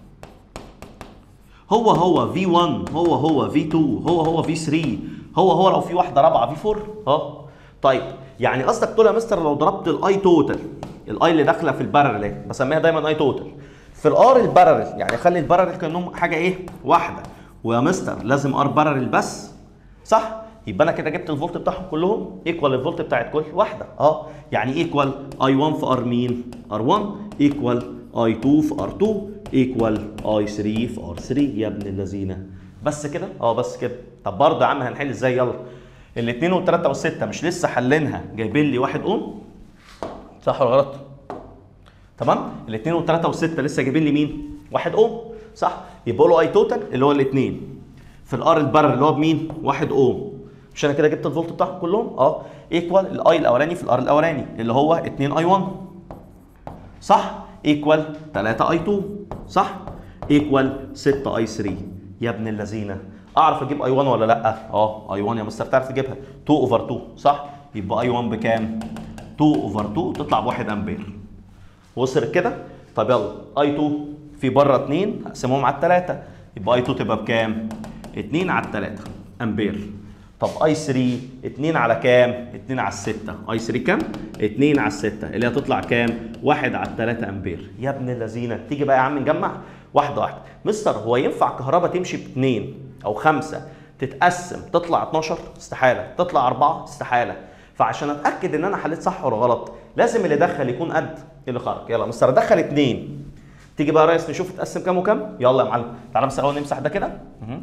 هو هو في 1 هو هو في 2 هو هو في 3 هو هو لو في واحده رابعه في 4 اه طيب يعني قصدك تقول يا مستر لو ضربت الاي توتال الاي اللي داخله في البارل اهي بسميها دايما اي توتال في الار البارل يعني خلي البارل كانهم حاجه ايه واحده ويا مستر لازم ار بارل بس صح يبقى انا كده جبت الفولت بتاعهم كلهم ايكوال الفولت بتاعت كل واحده اه يعني ايكوال اي 1 في ار مين ار 1 ايكوال اي 2 في ار 2 ايكوال اي 3 في ار 3 يا ابن اللذينه بس كده اه بس كده طب برضه يا عم هنحل ازاي يلا الاثنين والثلاثه والسته مش لسه حلينها جايبين لي واحد اوم صح ولا غلط تمام الاثنين والثلاثه والسته لسه جايبين لي مين واحد اوم صح يبقى له اي توتال اللي هو الاثنين في الار البر اللي هو بمين واحد اوم مش انا كده جبت الفولت بتاعهم كلهم اه ايكوال الاي الاولاني في الار الاولاني اللي هو 2 اي 1 صح ايكوال 3 اي 2 صح ايكوال 6 اي 3 يا ابن اللذينه اعرف اجيب اي 1 ولا لا اه اي 1 يا مستر تعرف تجيبها 2 اوفر 2 صح يبقى اي 1 بكام 2 اوفر 2 تطلع ب 1 امبير وصل كده طب يلا اي 2 في بره 2 هقسمهم على الثلاثه يبقى اي 2 تبقى بكام 2 على الثلاثه امبير طب اي 3 2 على كام 2 على 6 اي 3 كام 2 على 6 اللي هتطلع كام 1 على 3 امبير يا ابن اللذينه تيجي بقى يا عم نجمع واحده واحده مستر هو ينفع كهرباء تمشي باثنين او خمسه تتقسم تطلع 12 استحاله تطلع 4 استحاله فعشان اتاكد ان انا حليت صح ولا غلط لازم اللي دخل يكون قد اللي خرج يلا مستر دخل اثنين تيجي بقى يا ريس نشوف اتقسم كام وكام يلا يا معلم تعالى بس الاول نمسح ده كده مهم.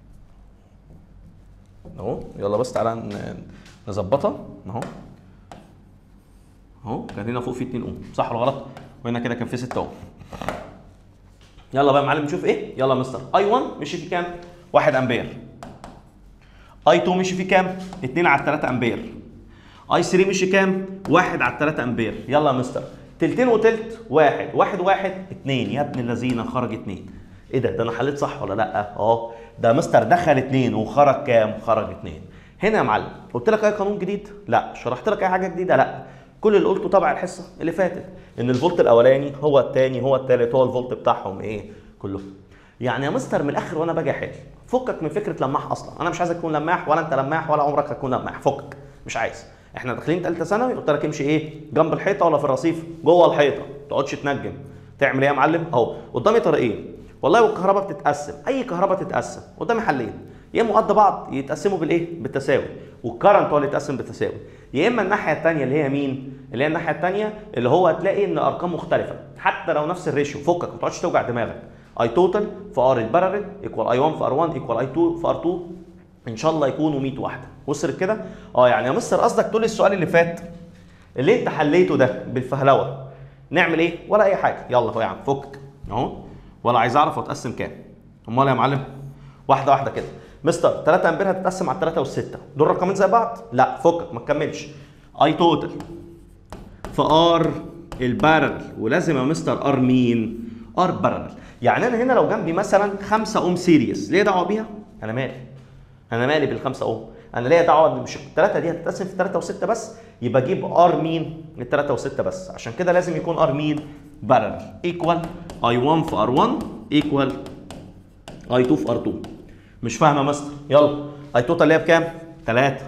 اهو يلا بس تعالى ن- نظبطها اهو اهو كان هنا فوق في 2 اوم صح ولا غلط وهنا كده كان في 6 اوم يلا بقى يا معلم نشوف ايه يلا يا مستر اي 1 مشي فيه كام 1 امبير اي 2 مشي فيه كام 2 على 3 امبير اي 3 مشي كام 1 على 3 امبير يلا يا مستر تلتين وتلت واحد واحد واحد اتنين يا ابن اللذينه خرج اتنين ايه ده ده انا حليت صح ولا لا اه ده مستر دخل اتنين وخرج كام خرج اتنين هنا يا معلم قلت لك اي قانون جديد لا شرحت لك اي حاجه جديده لا كل اللي قلته تبع الحصه اللي فاتت ان الفولت الاولاني هو الثاني هو الثالث هو الفولت بتاعهم ايه كلهم يعني يا مستر من الاخر وانا باجي احل فكك من فكره لماح اصلا انا مش عايزك تكون لماح ولا انت لماح ولا عمرك هتكون لماح فكك مش عايز احنا داخلين ثالثه ثانوي قلت لك امشي ايه جنب الحيطه ولا في الرصيف جوه الحيطه ما تقعدش تنجم تعمل ايه يا معلم اهو قدامي طريقين والله والكهرباء بتتقسم اي كهرباء تتقسم قدامي حلين يا اما قد بعض يتقسموا بالايه بالتساوي والكرنت هو اللي يتقسم بالتساوي يا اما الناحيه الثانيه اللي هي مين اللي هي الناحيه الثانيه اللي هو هتلاقي ان ارقام مختلفه حتى لو نفس الريشيو فكك ما تقعدش توجع دماغك اي توتال في ار البارل ايكوال اي 1 في ار 1 ايكوال اي 2 في ار 2 ان شاء الله يكونوا 100 واحده وصلت كده اه يعني يا مستر قصدك تقول لي السؤال اللي فات اللي انت حليته ده بالفهلوه نعمل ايه ولا اي حاجه يلا هو يا عم فكك اهو ولا عايز اعرف هتقسم كام امال يا معلم واحده واحده كده مستر 3 امبير هتتقسم على 3 وال6 دول رقمين زي بعض لا فكك ما تكملش اي توتال في ار البارل ولازم يا مستر ار مين ار بارل يعني انا هنا لو جنبي مثلا 5 اوم سيريس ليه دعوه بيها انا مالي انا مالي بالخمسة اوم انا ليا دعوه إن مش الثلاثه دي هتتقسم في 3 و6 بس يبقى اجيب ار مين الثلاثه و6 بس عشان كده لازم يكون ار مين بارل ايكوال اي 1 في ار 1 ايكوال اي 2 في ار 2 مش فاهم يا مستر يلا اي توتال اللي هي بكام 3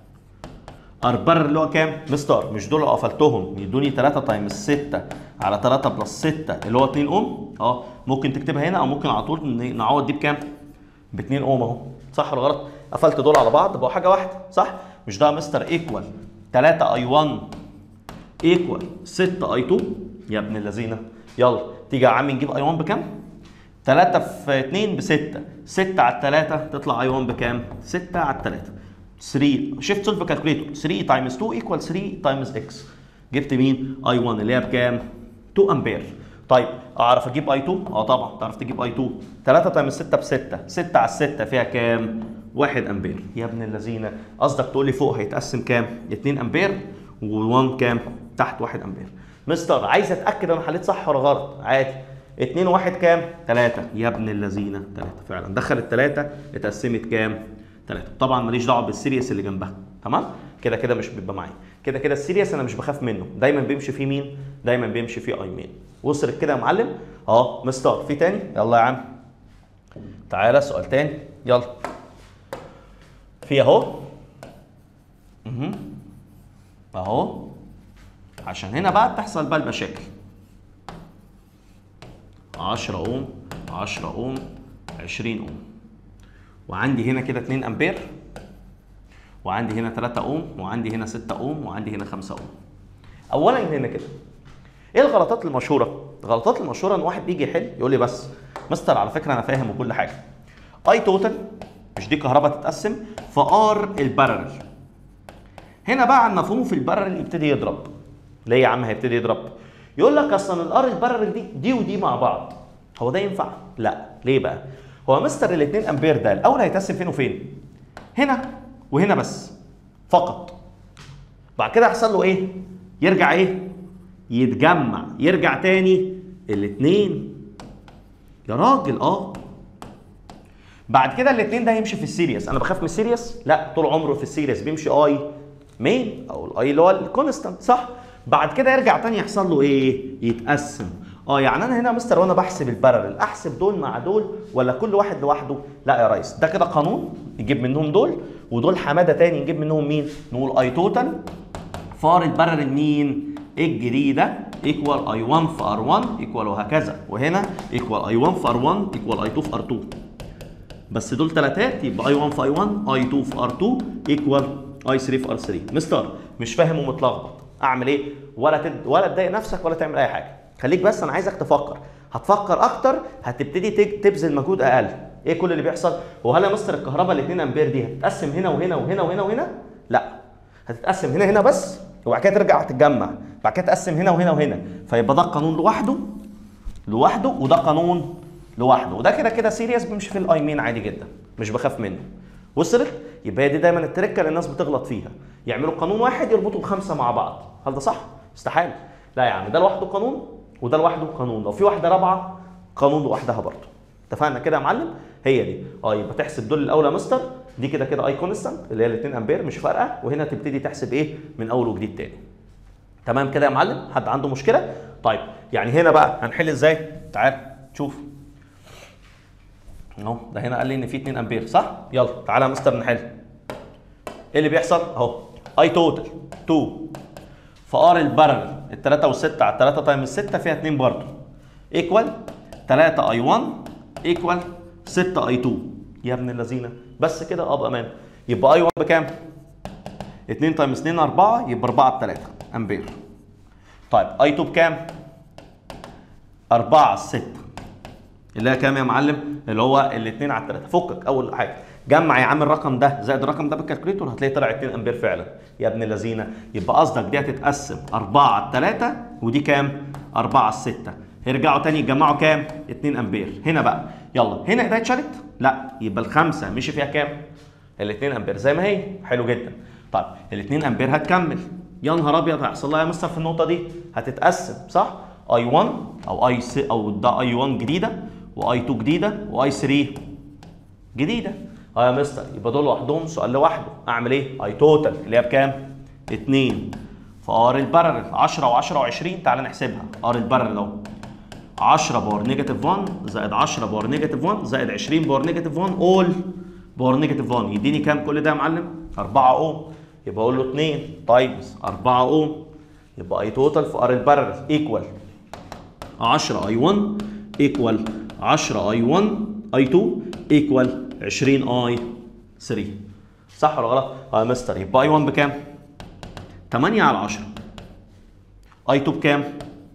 ار بارل اللي هو كام مستر مش دول لو قفلتهم يدوني 3 تايمز 6 على 3 بلس 6 اللي هو 2 اوم اه ممكن تكتبها هنا او ممكن على طول ن- نعوض دي بكام ب 2 اوم اهو صح ولا غلط قفلت دول على بعض بقوا حاجه واحده صح مش ده يا مستر ايكوال 3 اي 1 ايكوال 6 اي 2 يا ابن اللذينه يلا تيجي يا عم نجيب اي 1 بكام 3 في 2 ب 6 6 على 3 تطلع اي 1 بكام 6 على 3 3 شيفت سولف كالكوليتور 3 تايمز 2 ايكوال 3 تايمز اكس جبت مين اي 1 اللي هي بكام 2 امبير طيب اعرف اجيب اي 2 اه طبعا تعرف تجيب اي 2 3 تايمز 6 ب 6 6 على 6 فيها كام 1 امبير يا ابن اللذينه قصدك تقول لي فوق هيتقسم كام 2 امبير و1 كام تحت 1 امبير مستر عايز اتاكد انا حليت صح ولا غلط عادي 2 و1 كام 3 يا ابن اللذينه 3 فعلا دخل الثلاثه اتقسمت كام 3 طبعا ماليش دعوه بالسيريس اللي جنبها تمام كده كده مش بيبقى معايا كده كده السيريس انا مش بخاف منه دايما بيمشي فيه مين دايما بيمشي فيه اي مين وصلت كده يا معلم اه مستر في تاني يلا يا عم تعالى سؤال تاني يلا في اهو مهم. اهو عشان هنا بقى بتحصل بقى المشاكل 10 اوم 10 اوم 20 اوم وعندي هنا كده 2 امبير وعندي هنا 3 اوم وعندي هنا 6 اوم وعندي هنا 5 اوم اولا هنا كده ايه الغلطات المشهوره الغلطات المشهوره ان واحد بيجي يحل يقول لي بس مستر على فكره انا فاهم وكل حاجه اي توتال مش دي كهرباء تتقسم في ار البارل هنا بقى عن مفهومه في البارل يبتدي يضرب ليه يا عم هيبتدي يضرب يقول لك اصلا الار البارل دي دي ودي مع بعض هو ده ينفع لا ليه بقى هو مستر ال 2 امبير ده الاول هيتقسم فين وفين هنا وهنا بس فقط بعد كده يحصل له ايه يرجع ايه يتجمع يرجع تاني الاثنين يا راجل اه بعد كده الاثنين ده هيمشي في السيريس انا بخاف من السيريس لا طول عمره في السيريس بيمشي اي مين او الاي اللي هو الكونستانت صح بعد كده يرجع تاني يحصل له ايه يتقسم اه يعني انا هنا يا مستر وانا بحسب البارل احسب دول مع دول ولا كل واحد لوحده لا يا ريس ده كده قانون نجيب منهم دول ودول حماده تاني نجيب منهم مين نقول اي توتال فار البارل مين الجديده ايكوال اي 1 في ار 1 ايكوال وهكذا وهنا ايكوال اي 1 في ار 1 ايكوال اي 2 في ار 2 بس دول تلاتات يبقى اي 1 في اي 1 اي 2 في ار 2 ايكوال اي 3 في ار 3 مستر مش فاهم ومتلخبط اعمل ايه ولا تد... ولا تضايق نفسك ولا تعمل اي حاجه خليك بس انا عايزك تفكر هتفكر اكتر هتبتدي تج... تبذل مجهود اقل ايه كل اللي بيحصل هو هل يا مستر الكهرباء ال 2 امبير دي هتتقسم هنا وهنا وهنا وهنا وهنا لا هتتقسم هنا هنا بس وبعد كده ترجع تتجمع بعد كده تقسم هنا وهنا وهنا فيبقى ده قانون لوحده لوحده وده قانون لوحده وده كده كده سيريس بيمشي في الاي مين عادي جدا مش بخاف منه وصلت يبقى هي دي دايما التركه اللي الناس بتغلط فيها يعملوا قانون واحد يربطوا الخمسه مع بعض هل ده صح استحاله لا يا عم ده لوحده قانون وده لوحده قانون لو في واحده رابعه قانون لوحدها برضه اتفقنا كده يا معلم هي دي اه يبقى تحسب دول الاول يا مستر دي كده كده اي كونستانت اللي هي ال 2 امبير مش فارقه وهنا تبتدي تحسب ايه من اول وجديد تاني تمام كده يا معلم حد عنده مشكله طيب يعني هنا بقى هنحل ازاي تعال شوف اهو ده هنا قال لي ان في 2 امبير صح يلا تعالى يا مستر نحل ايه اللي بيحصل اهو اي توتال 2 في ار البارل ال 3 و6 على 3 تايمز 6 فيها 2 برضه ايكوال 3 اي 1 ايكوال 6 اي 2 يا ابن اللذينه بس كده اه بامان يبقى اي 1 بكام 2 تايمز 2 4 يبقى 4 ب 3 امبير طيب اي 2 بكام 4 على 6 اللي هي كام يا معلم اللي هو الاثنين على الثلاثه فكك اول حاجه جمع يا عم الرقم ده زائد الرقم ده بالكالكوليتور هتلاقي طلع 2 امبير فعلا يا ابن اللذينه يبقى قصدك دي هتتقسم 4 على 3 ودي كام 4 على 6 يرجعوا تاني يجمعوا كام 2 امبير هنا بقى يلا هنا ده اتشالت لا يبقى الخمسه مشي فيها كام ال 2 امبير زي ما هي حلو جدا طيب ال 2 امبير هتكمل يا نهار ابيض هيحصل لها يا مستر في النقطه دي هتتقسم صح اي 1 او اي سي او ده اي 1 جديده واي 2 جديده واي 3 جديده اه يا مستر يبقى دول لوحدهم سؤال لوحده اعمل ايه اي توتال اللي هي بكام 2 في ار البارل 10 و10 و20 تعالى نحسبها ار البارل اهو 10 باور نيجاتيف 1 زائد 10 باور نيجاتيف 1 زائد 20 باور نيجاتيف 1 اول باور نيجاتيف 1 يديني كام كل ده يا معلم 4 اوم يبقى اقول له 2 تايمز 4 اوم يبقى اي توتال في ار البارل ايكوال 10 اي 1 ايكوال 10 اي 1 اي 2 ايكوال 20 اي 3 صح ولا غلط؟ اه يا مستر يبقى اي 1 بكام؟ 8 على 10 اي 2 بكام؟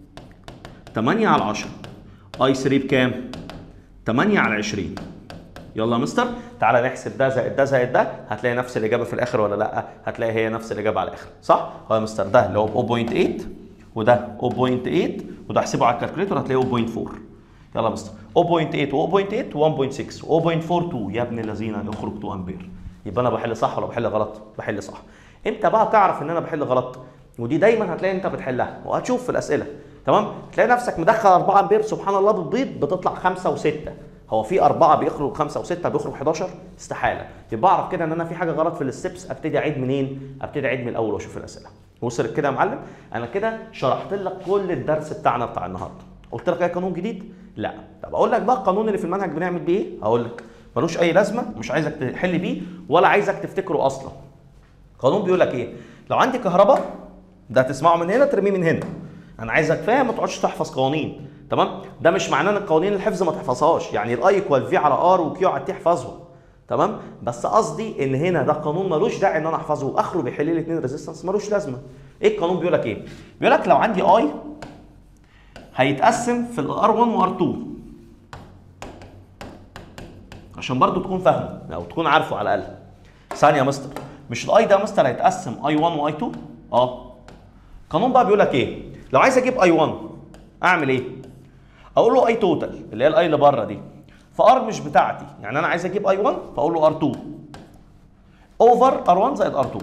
8 على 10 اي 3 بكام؟ 8 على 20 يلا يا مستر تعالى نحسب ده زائد ده زائد ده هتلاقي نفس الاجابه في الاخر ولا لا؟ هتلاقي هي نفس الاجابه على الاخر صح؟ اه يا مستر ده اللي هو 0.8 وده 0.8 وده احسبه على الكالكوليتور هتلاقيه 0.4 يلا يا مستر 0.8 و0.8 و1.6 و0.42 يا ابن الذين يخرج 2 امبير يبقى انا بحل صح ولا بحل غلط؟ بحل صح امتى بقى تعرف ان انا بحل غلط؟ ودي دايما هتلاقي انت بتحلها وهتشوف في الاسئله تمام؟ تلاقي نفسك مدخل 4 امبير سبحان الله بتبيض بتطلع 5 و6 هو في أربعة بيخرج خمسة وستة بيخرج 11 استحالة يبقى أعرف كده إن أنا في حاجة غلط في الستبس أبتدي أعيد منين؟ أبتدي أعيد من الأول وأشوف الأسئلة وصلت كده يا معلم؟ أنا كده شرحت لك كل الدرس بتاعنا بتاع النهاردة قلت لك ايه قانون جديد؟ لا طب اقول لك بقى القانون اللي في المنهج بنعمل بيه ايه؟ هقول لك ملوش اي لازمه مش عايزك تحل بيه ولا عايزك تفتكره اصلا. قانون بيقول لك ايه؟ لو عندي كهرباء ده تسمعه من هنا ترميه من هنا. انا عايزك فاهم ما تقعدش تحفظ قوانين تمام؟ ده مش معناه ان القوانين الحفظ ما تحفظهاش يعني الاي ايكوال في على ار وكيو على تي احفظهم تمام؟ بس قصدي ان هنا ده قانون ملوش داعي ان انا احفظه واخره بيحل لي الاثنين ريزيستنس ملوش لازمه. ايه القانون بيقول لك ايه؟ بيقول لك لو عندي اي هيتقسم في الار 1 وار 2 عشان برضو تكون فاهمه او تكون عارفه على الاقل ثانيه يا مستر مش الاي ده يا مستر هيتقسم اي 1 واي 2 اه قانون بقى بيقول لك ايه لو عايز اجيب اي 1 اعمل ايه اقول له اي توتال اللي هي الاي اللي بره دي فار مش بتاعتي يعني انا عايز اجيب اي 1 فاقول له ار 2 اوفر ار 1 زائد ار 2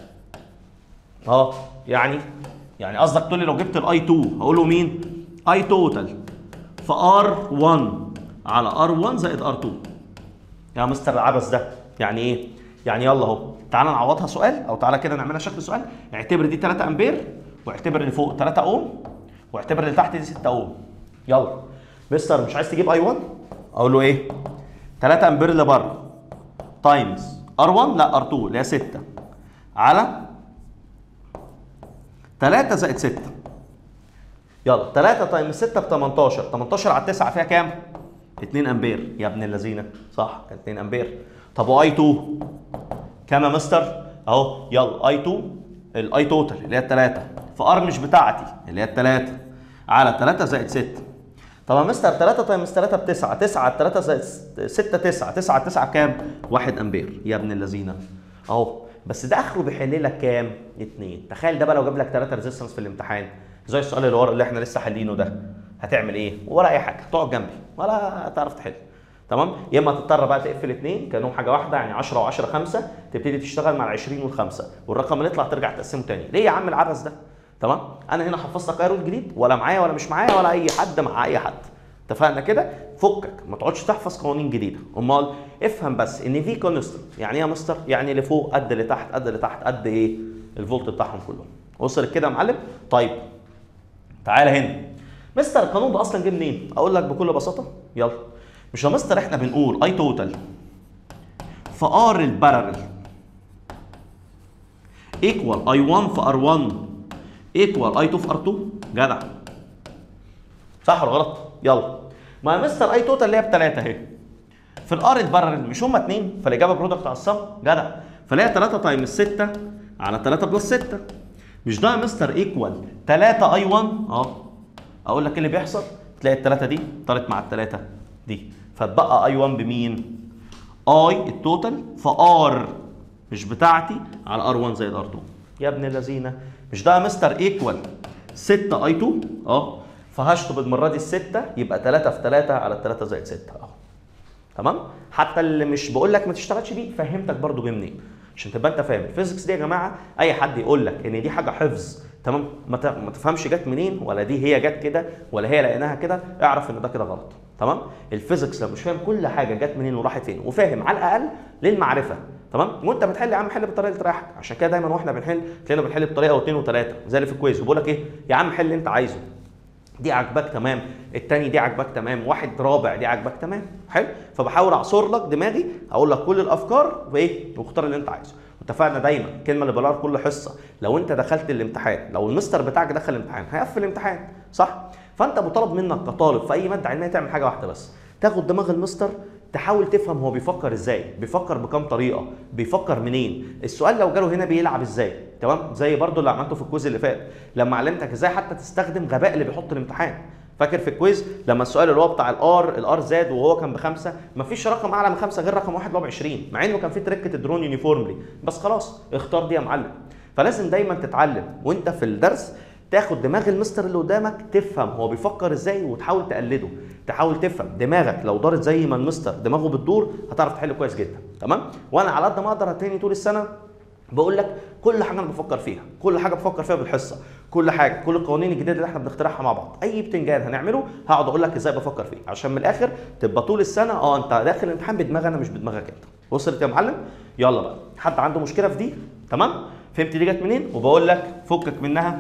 اه يعني يعني قصدك تقول لي لو جبت الاي 2 هقول له مين اي توتال في ار 1 على ار 1 زائد ار 2 يا مستر العبث ده يعني ايه؟ يعني يلا اهو تعالى نعوضها سؤال او تعالى كده نعملها شكل سؤال اعتبر دي 3 امبير واعتبر اللي فوق 3 اوم واعتبر اللي تحت دي 6 اوم يلا مستر مش عايز تجيب اي 1 اقول له ايه 3 امبير اللي بره تايمز ار 1 لا ار 2 اللي هي 6 على 3 زائد 6 يلا 3 تايمز 6 ب 18 18 على 9 فيها كام 2 امبير يا ابن اللذينه صح كان 2 امبير طب واي 2 كام يا مستر اهو يلا اي 2 الاي توتال اللي هي الثلاثه فار مش بتاعتي اللي هي الثلاثه على 3 زائد 6 طب يا مستر 3 تايمز 3 ب 9 9 على 3 زائد 6 9 9 على 9 كام 1 امبير يا ابن اللذينه اهو بس ده اخره بيحل لك كام 2 تخيل ده بقى لو جاب لك 3 ريزيستنس في الامتحان زي السؤال اللي ورا اللي احنا لسه حالينه ده هتعمل ايه ولا اي حاجه تقعد جنبي ولا تعرف تحل تمام يا اما تضطر بقى تقفل اثنين كانهم حاجه واحده يعني 10 و10 5 تبتدي تشتغل مع ال 20 والخمسه والرقم اللي يطلع ترجع تقسمه تاني ليه يا عم العبث ده تمام انا هنا حفظت لك ايرون جديد ولا معايا ولا مش معايا ولا اي حد مع اي حد اتفقنا كده فكك ما تقعدش تحفظ قوانين جديده امال افهم بس ان في كونستنت يعني ايه يا مستر يعني اللي فوق قد اللي تحت قد اللي تحت قد ايه الفولت بتاعهم كلهم وصلت كده يا معلم طيب تعالى هنا مستر القانون ده اصلا جه منين اقول لك بكل بساطه يلا مش يا مستر احنا بنقول اي توتال في ار البارل ايكوال اي 1 في ار 1 ايكوال اي 2 في ار 2 جدع صح ولا غلط؟ يلا ما يا مستر اي توتال اللي هي بثلاثه اهي في الار البارل مش هما اثنين فالاجابه برودكت على الصم جدع فلاقي 3 تايمز 6 على 3 بلس 6 مش ده يا مستر ايكوال 3 اي 1 اه اقول لك ايه اللي بيحصل تلاقي الثلاثه دي طارت مع الثلاثه دي فتبقى اي 1 بمين؟ اي التوتال في ار مش بتاعتي على ار 1 زائد ار 2 يا ابن اللذينه مش ده يا مستر ايكوال 6 اي 2 اه فهشطب المره دي السته يبقى 3 في 3 على 3 زائد 6 اهو تمام حتى اللي مش بقول لك ما تشتغلش بيه فهمتك برضو جه منين عشان تبقى انت فاهم الفيزيكس دي يا جماعه اي حد يقول لك ان دي حاجه حفظ تمام ما ت- ما تفهمش جت منين ولا دي هي جت كده ولا هي لقيناها كده اعرف ان ده كده غلط تمام الفيزيكس لو مش فاهم كل حاجه جت منين وراحت فين وفاهم على الاقل للمعرفه تمام وانت بتحل يا عم حل بالطريقه اللي تريحك عشان كده دايما واحنا بنحل تلاقينا بنحل بطريقه واثنين وثلاثه زي اللي في الكويز وبقول لك ايه يا عم حل اللي انت عايزه دي عجبك تمام التاني دي عجبك تمام واحد رابع دي عجبك تمام حلو فبحاول اعصر لك دماغي اقول لك كل الافكار وايه واختار اللي انت عايزه واتفقنا دايما الكلمه اللي بقولها كل حصه لو انت دخلت الامتحان لو المستر بتاعك دخل الامتحان هيقفل الامتحان صح فانت مطالب منك كطالب في اي ماده علميه تعمل حاجه واحده بس تاخد دماغ المستر تحاول تفهم هو بيفكر ازاي بيفكر بكام طريقه بيفكر منين السؤال لو جاله هنا بيلعب ازاي تمام زي برضو اللي عملته في الكويز اللي فات لما علمتك ازاي حتى تستخدم غباء اللي بيحط الامتحان فاكر في الكويز لما السؤال اللي هو بتاع الار الار زاد وهو كان بخمسه مفيش رقم اعلى من خمسه غير رقم واحد اللي هو ب 20 مع انه كان في تركه الدرون يونيفورملي بس خلاص اختار دي يا معلم فلازم دايما تتعلم وانت في الدرس تاخد دماغ المستر اللي قدامك تفهم هو بيفكر ازاي وتحاول تقلده تحاول تفهم دماغك لو دارت زي ما المستر دماغه بتدور هتعرف تحل كويس جدا تمام وانا على قد ما اقدر هتلاقيني طول السنه بقول لك كل حاجه انا بفكر فيها كل حاجه بفكر فيها بالحصه كل حاجه كل القوانين الجديده اللي احنا بنخترعها مع بعض اي بتنجان هنعمله هقعد اقول لك ازاي بفكر فيه عشان من الاخر تبقى طول السنه اه انت داخل الامتحان بدماغ انا مش بدماغك انت وصلت يا معلم يلا بقى حد عنده مشكله في دي تمام فهمت دي جت منين وبقول لك فكك منها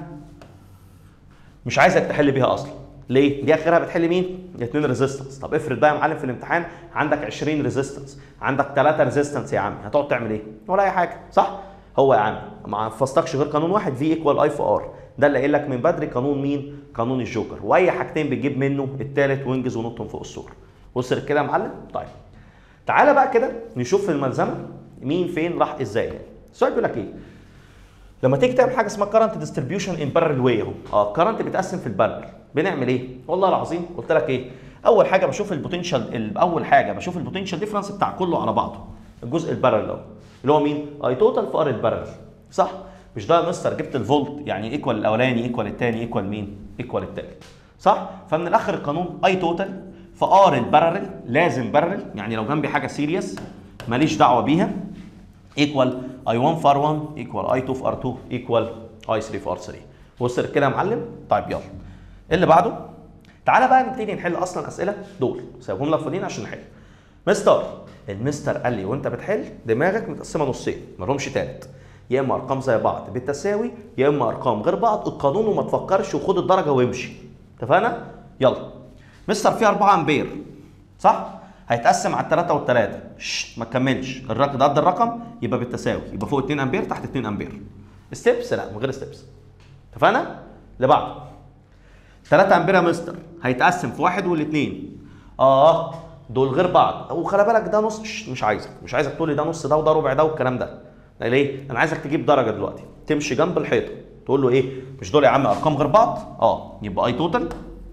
مش عايزك تحل بيها اصلا ليه؟ دي اخرها بتحل مين؟ اثنين ريزيستنس، طب افرض بقى يا معلم في الامتحان عندك 20 ريزيستنس، عندك 3 ريزيستنس يا عم، هتقعد تعمل ايه؟ ولا اي حاجه، صح؟ هو يا عم ما حفظتكش غير قانون واحد في ايكوال اي في ار، ده اللي قايل لك من بدري قانون مين؟ قانون الجوكر، واي حاجتين بتجيب منه الثالث وانجز ونطهم فوق السور. وصل كده يا معلم؟ طيب. تعالى بقى كده نشوف في الملزمه مين فين راح ازاي يعني. السؤال بيقول لك ايه؟ لما تيجي تعمل حاجه اسمها كارنت ديستريبيوشن ان بارل واي اهو اه كارنت بيتقسم في البارل بنعمل ايه والله العظيم قلت لك ايه اول حاجه بشوف البوتنشال اول حاجه بشوف البوتنشال ديفرنس بتاع كله على بعضه الجزء البارل اهو اللي هو مين اي توتال في ار البارل صح مش ده يا مستر جبت الفولت يعني ايكوال الاولاني ايكوال الثاني ايكوال مين ايكوال الثالث صح فمن الاخر القانون اي توتال في ار البارل لازم بارل يعني لو جنبي حاجه سيريس ماليش دعوه بيها ايكوال اي 1 في ار 1 ايكوال اي 2 في ار 2 ايكوال اي 3 في ار 3 وصل كده يا معلم طيب يلا اللي بعده تعالى بقى نبتدي نحل اصلا اسئله دول سايبهم لك فاضيين عشان نحل مستر المستر قال لي وانت بتحل دماغك متقسمه نصين مالهمش تالت يا اما ارقام زي بعض بالتساوي يا اما ارقام غير بعض القانون وما تفكرش وخد الدرجه وامشي اتفقنا يلا مستر فيه 4 امبير صح هيتقسم على الثلاثة والثلاثة ما تكملش الرقم ده قد الرقم يبقى بالتساوي يبقى فوق 2 امبير تحت 2 امبير ستيبس لا من غير ستيبس اتفقنا؟ اللي بعده 3 امبير يا مستر هيتقسم في واحد والاثنين اه دول غير بعض وخلي بالك ده نص شش، مش عايزك مش عايزك تقول لي ده نص ده وده ربع ده والكلام ده لا ليه؟ انا عايزك تجيب درجه دلوقتي تمشي جنب الحيطه تقول له ايه؟ مش دول يا عم ارقام غير بعض؟ اه يبقى اي توتال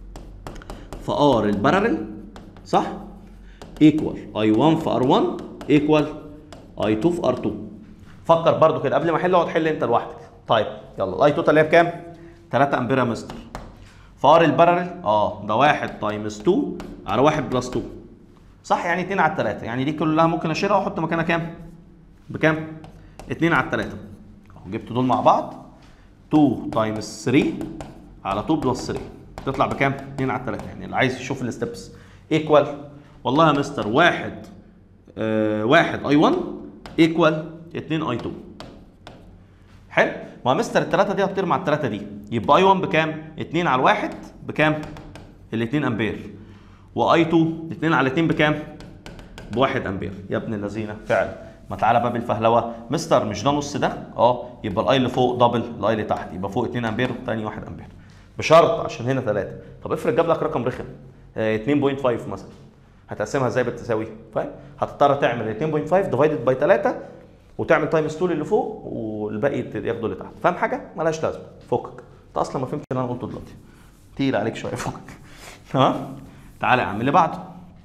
في ار البارل صح؟ ايكوال اي 1 في ار 1 ايكوال اي 2 في ار 2 فكر برضو كده قبل ما احل اقعد حل انت لوحدك طيب يلا الاي توتال اللي هي بكام 3 امبير يا مستر في ار البارل اه ده 1 تايمز 2 على 1 بلس 2 صح يعني 2 على 3 يعني دي كلها ممكن اشيلها واحط مكانها كام بكام 2 على 3 اهو جبت دول مع بعض 2 تايمز 3 على 2 بلس 3 تطلع بكام 2 على 3 يعني اللي عايز يشوف الستبس ايكوال والله يا مستر واحد آه واحد اي 1 ايكوال 2 اي 2 حلو ما يا مستر الثلاثه دي هتطير مع الثلاثه دي يبقى اي 1 بكام 2 على الواحد بكام ال 2 امبير واي 2 2 على 2 بكام؟ ب 1 امبير يا ابن اللذينه فعلا ما تعالى بقى بالفهلوه مستر مش ده نص ده اه يبقى الاي اللي فوق دبل الاي اللي تحت يبقى فوق 2 امبير والثاني 1 امبير بشرط عشان هنا 3 طب افرض جاب لك رقم رخم آه، 2.5 مثلا هتقسمها ازاي بالتساوي فاهم هتضطر تعمل 2.5 ديفايدد باي 3 وتعمل تايمز 2 اللي فوق والباقي ياخده اللي تحت فاهم حاجه ملهاش لازمه فكك انت اصلا ما فهمتش اللي انا قلته دلوقتي تقيل عليك شويه فكك تمام تعالى يا عم اللي بعده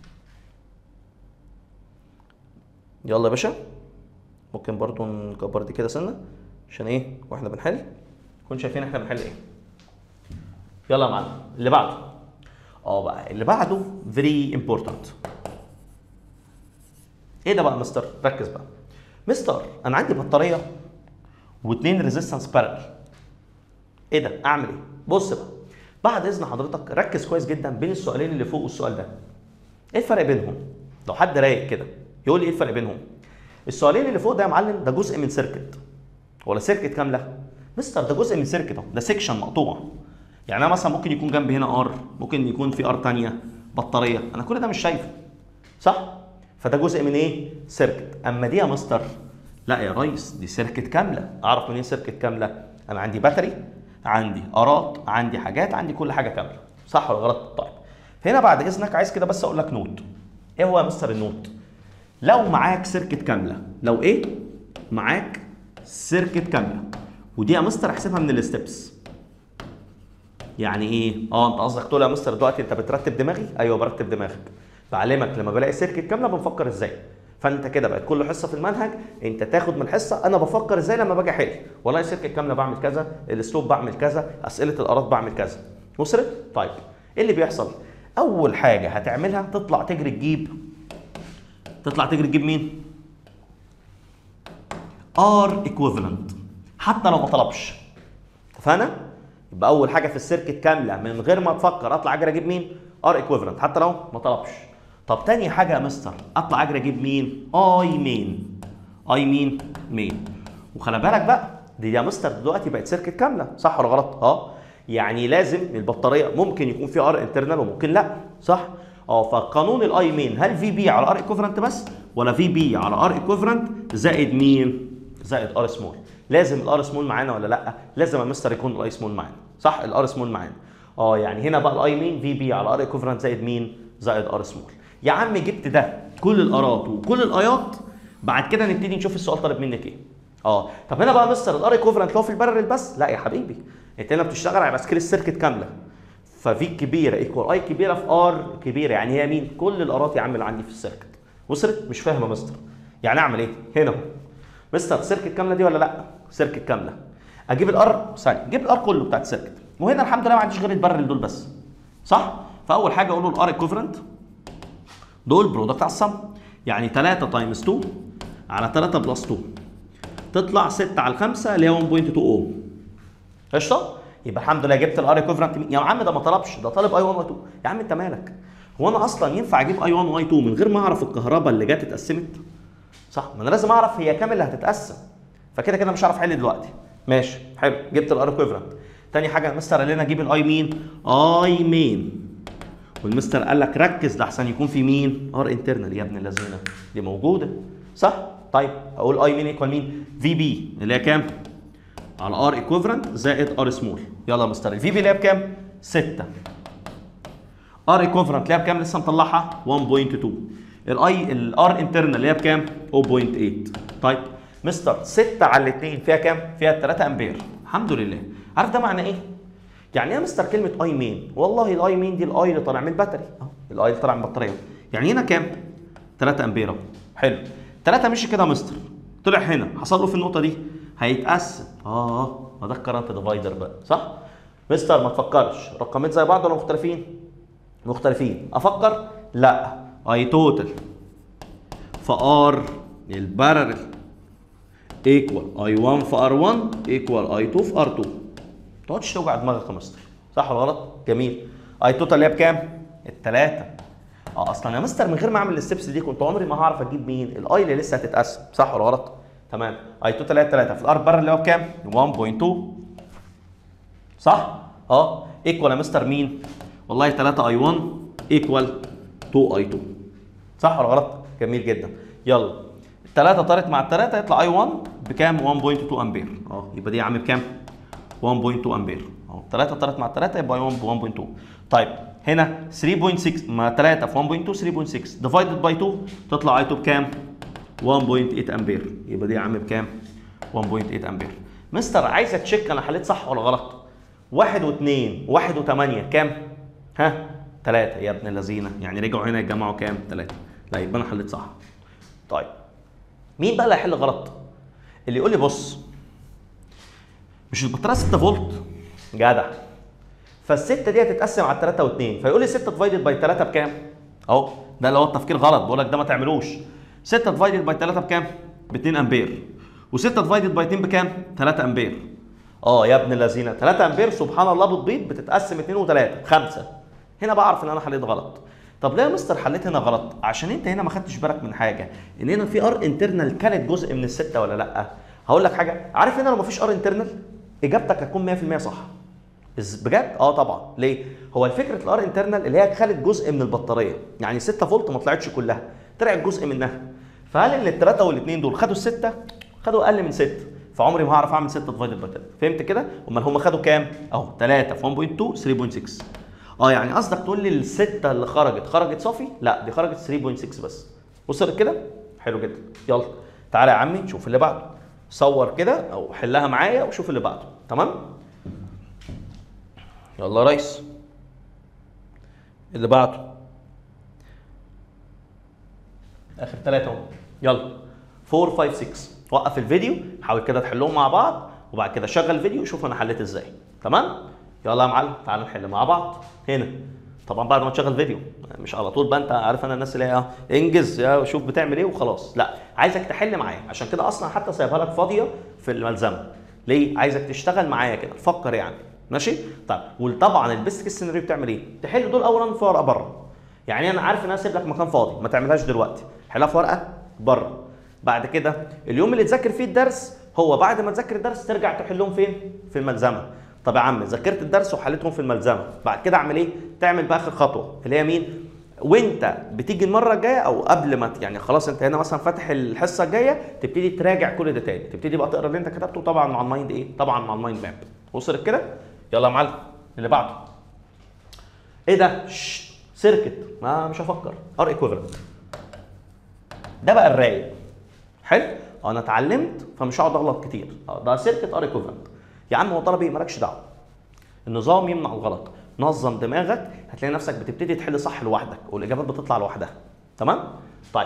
يلا يا باشا ممكن برضو نكبر دي كده سنه عشان ايه واحنا بنحل نكون شايفين احنا بنحل ايه يلا يا معلم اللي بعده اه بقى اللي بعده very important ايه ده بقى يا مستر ركز بقى مستر انا عندي بطاريه واثنين ريزيستنس بارل ايه ده اعمل ايه بص بقى بعد اذن حضرتك ركز كويس جدا بين السؤالين اللي فوق والسؤال ده ايه الفرق بينهم لو حد رايق كده يقول لي ايه الفرق بينهم السؤالين اللي فوق ده يا معلم ده جزء من سيركت ولا سيركت كامله مستر ده جزء من سيركت اهو ده سيكشن مقطوع يعني انا مثلا ممكن يكون جنبي هنا ار ممكن يكون في ار ثانيه بطاريه انا كل ده مش شايفه صح فده جزء من ايه سيركت اما دي يا مستر لا يا ريس دي سيركت كامله اعرف منين سيركت كامله انا عندي باتري عندي ارات عندي حاجات عندي كل حاجه كامله صح ولا غلط طيب هنا بعد اذنك عايز كده بس اقول لك نوت ايه هو يا مستر النوت لو معاك سيركت كامله لو ايه معاك سيركت كامله ودي يا مستر احسبها من الستبس يعني ايه اه انت قصدك تقول يا مستر دلوقتي انت بترتب دماغي ايوه برتب دماغك بعلمك لما بلاقي سيركت كامله بنفكر ازاي فانت كده بقت كل حصه في المنهج انت تاخد من الحصه انا بفكر ازاي لما باجي احل والله سيركت كامله بعمل كذا الاسلوب بعمل كذا اسئله الارات بعمل كذا وصلت طيب ايه اللي بيحصل اول حاجه هتعملها تطلع تجري تجيب تطلع تجري تجيب مين ار ايكويفالنت حتى لو ما طلبش اتفقنا يبقى اول حاجه في السيركت كامله من غير ما تفكر اطلع اجري اجيب مين ار ايكويفالنت حتى لو ما طلبش طب تاني حاجه يا مستر اطلع اجري اجيب مين اي مين اي مين مين وخلي بالك بقى دي يا مستر دلوقتي بقت سيركت كامله صح ولا غلط اه يعني لازم البطاريه ممكن يكون في ار انترنال وممكن لا صح اه فقانون الاي مين هل في بي على ار ايكوفرنت بس ولا في بي على ار ايكوفرنت زائد مين زائد ار سمول لازم الار سمول معانا ولا لا لازم يا مستر يكون الاي سمول معانا صح الار سمول معانا اه يعني هنا بقى الاي مين في بي على ار ايكوفرنت زائد مين زائد ار سمول يا عم جبت ده كل الارات وكل الايات بعد كده نبتدي نشوف السؤال طالب منك ايه اه طب هنا بقى مستر الار ايكوفرنت لو في البرل بس لا يا حبيبي انت هنا بتشتغل على سكيل السيركت كامله ففي كبيره ايكوال اي كبيره في ار كبيره يعني هي مين كل الارات يا عم اللي عندي في السيركت وصلت مش فاهم يا مستر يعني اعمل ايه هنا اهو مستر سيركت كامله دي ولا لا سيركت كامله اجيب الار ثانيه اجيب الار كله بتاعت السيركت وهنا الحمد لله ما عنديش غير البرل دول بس صح فاول حاجه اقول له الار ايكوفرنت دول برودكت على الصم يعني 3 تايمز 2 على 3 بلس 2 تطلع 6 على 5 اللي هي 1.2 اوم قشطه يبقى الحمد لله جبت الار ايكوفرنت يا عم ده ما طلبش ده طالب اي 1 واي 2 يا عم انت مالك هو انا اصلا ينفع اجيب اي 1 واي 2 من غير ما اعرف الكهرباء اللي جت اتقسمت صح ما انا لازم اعرف هي كام اللي هتتقسم فكده كده مش هعرف احل دلوقتي ماشي حلو جبت الار ايكوفرنت تاني حاجه المستر قال لنا اجيب الاي مين اي مين والمستر قال لك ركز ده احسن يكون في مين ار انترنال يا ابن اللذينه دي موجوده صح طيب اقول اي مين ايكوال مين في بي اللي هي كام على ار ايكوفرنت زائد ار سمول يلا يا مستر الفي بي اللي هي بكام 6 ار ايكوفرنت اللي هي بكام لسه مطلعها 1.2 الاي الار انترنال اللي هي بكام 0.8 طيب مستر 6 على 2 فيها كام فيها 3 امبير الحمد لله عارف ده معنى ايه يعني ايه يا مستر كلمه اي مين والله الاي مين دي الاي اللي طالع من الباتري اهو الاي اللي طالع من البطاريه يعني هنا كام 3 امبير اهو حلو 3 مشي كده يا مستر طلع هنا حصل له في النقطه دي هيتقسم اه ما ده الكرنت ديفايدر بقى صح مستر ما تفكرش رقمين زي بعض ولا مختلفين مختلفين افكر لا اي توتال فار البارل ايكوال اي 1 في ار 1 ايكوال اي 2 في ار 2 ما تقعدش توجع دماغك يا مستر صح ولا غلط جميل اي توتال اللي هي بكام الثلاثه اه اصلا يا مستر من غير ما اعمل الستبس دي كنت عمري ما هعرف اجيب مين الاي اللي لسه هتتقسم صح ولا غلط تمام اي توتال اللي هي 3 في الار بار اللي هو بكام 1.2 صح اه ايكوال يا مستر مين والله 3 اي 1 ايكوال 2 اي 2 صح ولا غلط؟ جميل جدا يلا الثلاثة طارت مع الثلاثة يطلع اي 1 بكام؟ 1.2 امبير اه يبقى دي يا عم بكام؟ 1.2 امبير اهو 3 طارت مع 3 يبقى 1 ب 1.2 طيب هنا 3.6 مع 3 في 1.2 3.6 ديفايدد باي 2 تطلع اي 2 بكام؟ 1.8 امبير يبقى دي يا عم بكام؟ 1.8 امبير مستر عايز اتشيك انا حليت صح ولا غلط؟ 1 و2 1 و8 كام؟ ها؟ 3 يا ابن اللذينه يعني رجعوا هنا يتجمعوا كام؟ 3 لا يبقى انا حليت صح طيب مين بقى اللي هيحل غلط؟ اللي يقول لي بص مش البطاريه 6 فولت جدع فالستة دي هتتقسم على 3 و2 فيقول لي 6 ديفايدد باي 3 بكام؟ اهو ده اللي هو التفكير غلط بقول لك ده ما تعملوش 6 ديفايدد باي 3 بكام؟ ب 2 امبير و6 ديفايدد باي 2 بكام؟ 3 امبير اه يا ابن اللذينه 3 امبير سبحان الله بتبيض بتتقسم 2 و3 5 هنا بعرف ان انا حليت غلط طب ليه يا مستر حليت هنا غلط؟ عشان انت هنا ما خدتش بالك من حاجه ان هنا في ار انترنال كانت جزء من السته ولا لا؟ هقول لك حاجه عارف هنا لو ما فيش ار انترنال اجابتك هتكون 100% صح إز- بجد اه طبعا ليه هو فكره الار انترنال اللي هي خدت جزء من البطاريه يعني 6 فولت ما طلعتش كلها طلعت جزء منها فهل ان الثلاثه والاثنين دول خدوا السته خدوا اقل من 6 فعمري ما هعرف اعمل 6 ديفايدد باي 3 فهمت كده امال هم خدوا كام اهو 3 في 1.2 3.6 اه يعني قصدك تقول لي السته اللي خرجت خرجت صافي لا دي خرجت 3.6 بس وصلت كده حلو جدا يلا تعالى يا عمي نشوف اللي بعده صور كده او حلها معايا وشوف اللي بعده تمام يلا يا ريس اللي بعده اخر ثلاثة اهو يلا 4 5 6 وقف الفيديو حاول كده تحلهم مع بعض وبعد كده شغل الفيديو وشوف انا حليت ازاي تمام يلا يا معلم تعالى نحل مع بعض هنا طبعا بعد ما تشغل فيديو مش على طول بقى انت عارف انا الناس اللي هي انجز يا شوف بتعمل ايه وخلاص لا عايزك تحل معايا عشان كده اصلا حتى سايبها لك فاضيه في الملزمه ليه عايزك تشتغل معايا كده فكر يعني ماشي طيب وطبعا البيست كيس سيناريو بتعمل ايه تحل دول اولا في ورقه بره يعني انا عارف ان انا سايب لك مكان فاضي ما تعملهاش دلوقتي حلها في ورقه بره بعد كده اليوم اللي تذاكر فيه الدرس هو بعد ما تذاكر الدرس ترجع تحلهم فين في الملزمه طب يا عم ذاكرت الدرس وحليتهم في الملزمه بعد كده اعمل ايه تعمل بقى اخر خطوه اللي هي مين وانت بتيجي المره الجايه او قبل ما ت- يعني خلاص انت هنا مثلا فاتح الحصه الجايه تبتدي تراجع كل ده تاني تبتدي بقى تقرا اللي انت كتبته طبعا مع المايند ايه طبعا مع المايند ماب وصلت كده يلا يا معلم اللي بعده ايه ده شش. سيركت ما مش هفكر ار ايكوفالنت ده بقى الرايق حلو انا اتعلمت فمش هقعد اغلط كتير آه، ده سيركت ار ايكوفالنت يا عم هو طلبي مالكش دعوه النظام يمنع الغلط نظم دماغك هتلاقي نفسك بتبتدي تحل صح لوحدك والاجابات بتطلع لوحدها تمام طيب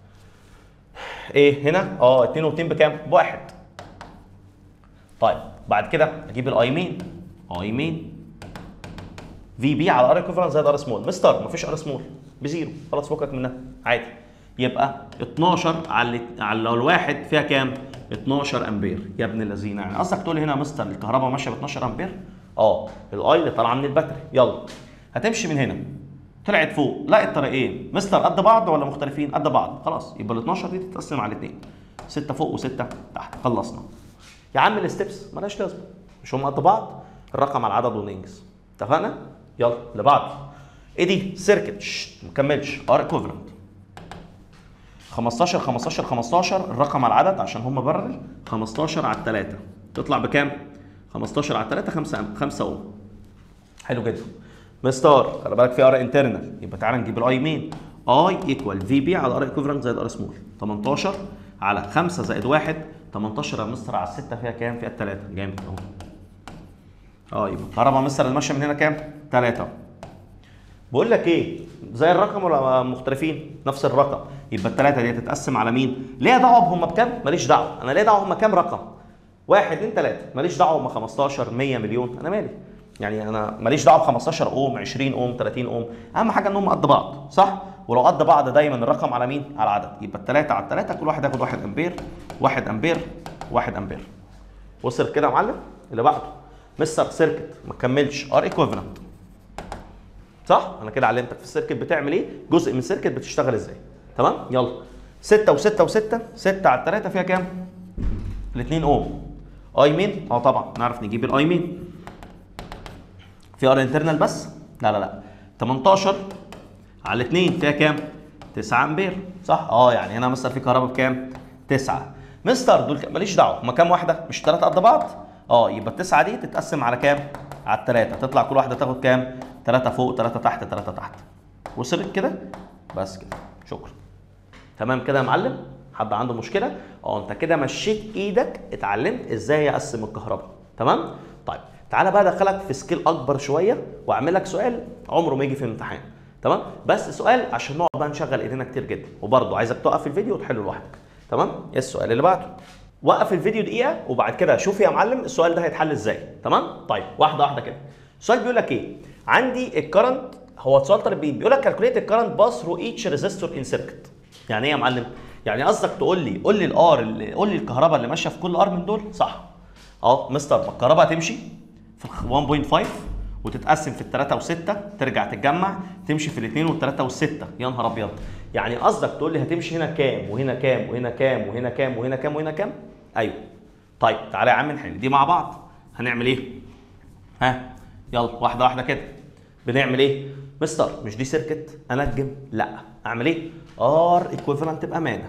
ايه هنا اه 2 و2 بكام بواحد طيب بعد كده اجيب الاي مين اي مين في بي على ار ايكوفالنت زائد ار سمول مستر مفيش ار سمول بزيرو خلاص فكك منها عادي يبقى 12 على على الواحد فيها كام 12 امبير يا ابن اللذينه يعني قصدك تقول لي هنا يا مستر الكهرباء ماشيه ب 12 امبير اه الاي اللي طالعه من الباتري يلا هتمشي من هنا طلعت فوق لا الطريقين مستر قد بعض ولا مختلفين قد بعض خلاص يبقى ال 12 دي تتقسم على الاثنين 6 فوق و6 تحت خلصنا يا عم الستبس مالهاش لازمه مش هم قد بعض الرقم على العدد وننجز اتفقنا يلا اللي بعده ايه دي سيركت شت، ما كملش ار ايكوفالنت 15 15 15 الرقم على العدد عشان هم برل 15 على 3 تطلع بكام 15 على 3 5 5 اوم حلو جدا مستار خلي بالك في ار انترنال يبقى تعالى نجيب الاي مين اي ايكوال في بي على ار ايكوفالنت زائد ار سمول 18 على 5 زائد 1 18 يا مستر على 6 فيها كام؟ فيها 3 جامد اهو اه يبقى الكهرباء مستر اللي ماشيه من هنا كام؟ 3 بقول لك ايه زي الرقم ولا مختلفين نفس الرقم يبقى الثلاثه دي تتقسم على مين ليه دعوه بهم بكام ماليش دعوه انا ليه دعوه هم كام رقم واحد اتنين تلاته ماليش دعوه هم 15 100 مليون انا مالي يعني انا ماليش دعوه ب 15 اوم 20 اوم 30 اوم اهم حاجه ان هم قد بعض صح ولو قد بعض دايما الرقم على مين على العدد يبقى الثلاثه على الثلاثه كل واحد ياخد 1 امبير 1 امبير 1 امبير وصل كده يا معلم اللي بعده مستر سيركت ما كملش ار ايكوفالنت صح انا كده علمتك في السيركت بتعمل ايه جزء من السيركت بتشتغل ازاي تمام يلا 6 و6 و6 6 على 3 فيها كام الاثنين اوم اي مين اه طبعا نعرف نجيب الاي مين في ار انترنال بس لا لا لا 18 على 2 فيها كام 9 امبير صح اه يعني هنا مستر في كهرباء بكام 9 مستر دول ك- ماليش دعوه هما كام واحده مش ثلاثه قد بعض اه يبقى التسعه دي تتقسم على كام على الثلاثه تطلع كل واحده تاخد كام 3 فوق 3 تحت 3 تحت وصلت كده بس كده شكرا تمام كده يا معلم حد عنده مشكله اه انت كده مشيت ايدك اتعلمت ازاي اقسم الكهرباء تمام طيب تعالى بقى ادخلك في سكيل اكبر شويه واعمل لك سؤال عمره ما يجي في الامتحان تمام بس سؤال عشان نقعد بقى نشغل ايدينا كتير جدا وبرضه عايزك توقف الفيديو وتحله لوحدك تمام ايه السؤال اللي بعده وقف الفيديو دقيقه وبعد كده شوف يا معلم السؤال ده هيتحل ازاي تمام طيب واحده واحده كده السؤال بيقول لك ايه عندي الكرنت هو سؤال تربيب بيقول لك كالكوليت الكرنت باس ثرو ايتش ريزيستور ان سيركت يعني ايه يا معلم يعني قصدك تقول لي قول لي الار اللي قول لي الكهرباء اللي ماشيه في كل ار من دول صح اه مستر ما الكهرباء هتمشي في 1.5 وتتقسم في الثلاثة وستة ترجع تتجمع تمشي في الاثنين والثلاثة والستة يا نهار ابيض يعني قصدك تقول لي هتمشي هنا كام وهنا كام وهنا كام وهنا كام وهنا كام وهنا كام ايوه طيب تعالى يا عم نحل دي مع بعض هنعمل ايه ها يلا واحده واحده كده بنعمل ايه مستر مش دي سيركت انجم لا اعمل ايه ار ايكويفالنت بامانه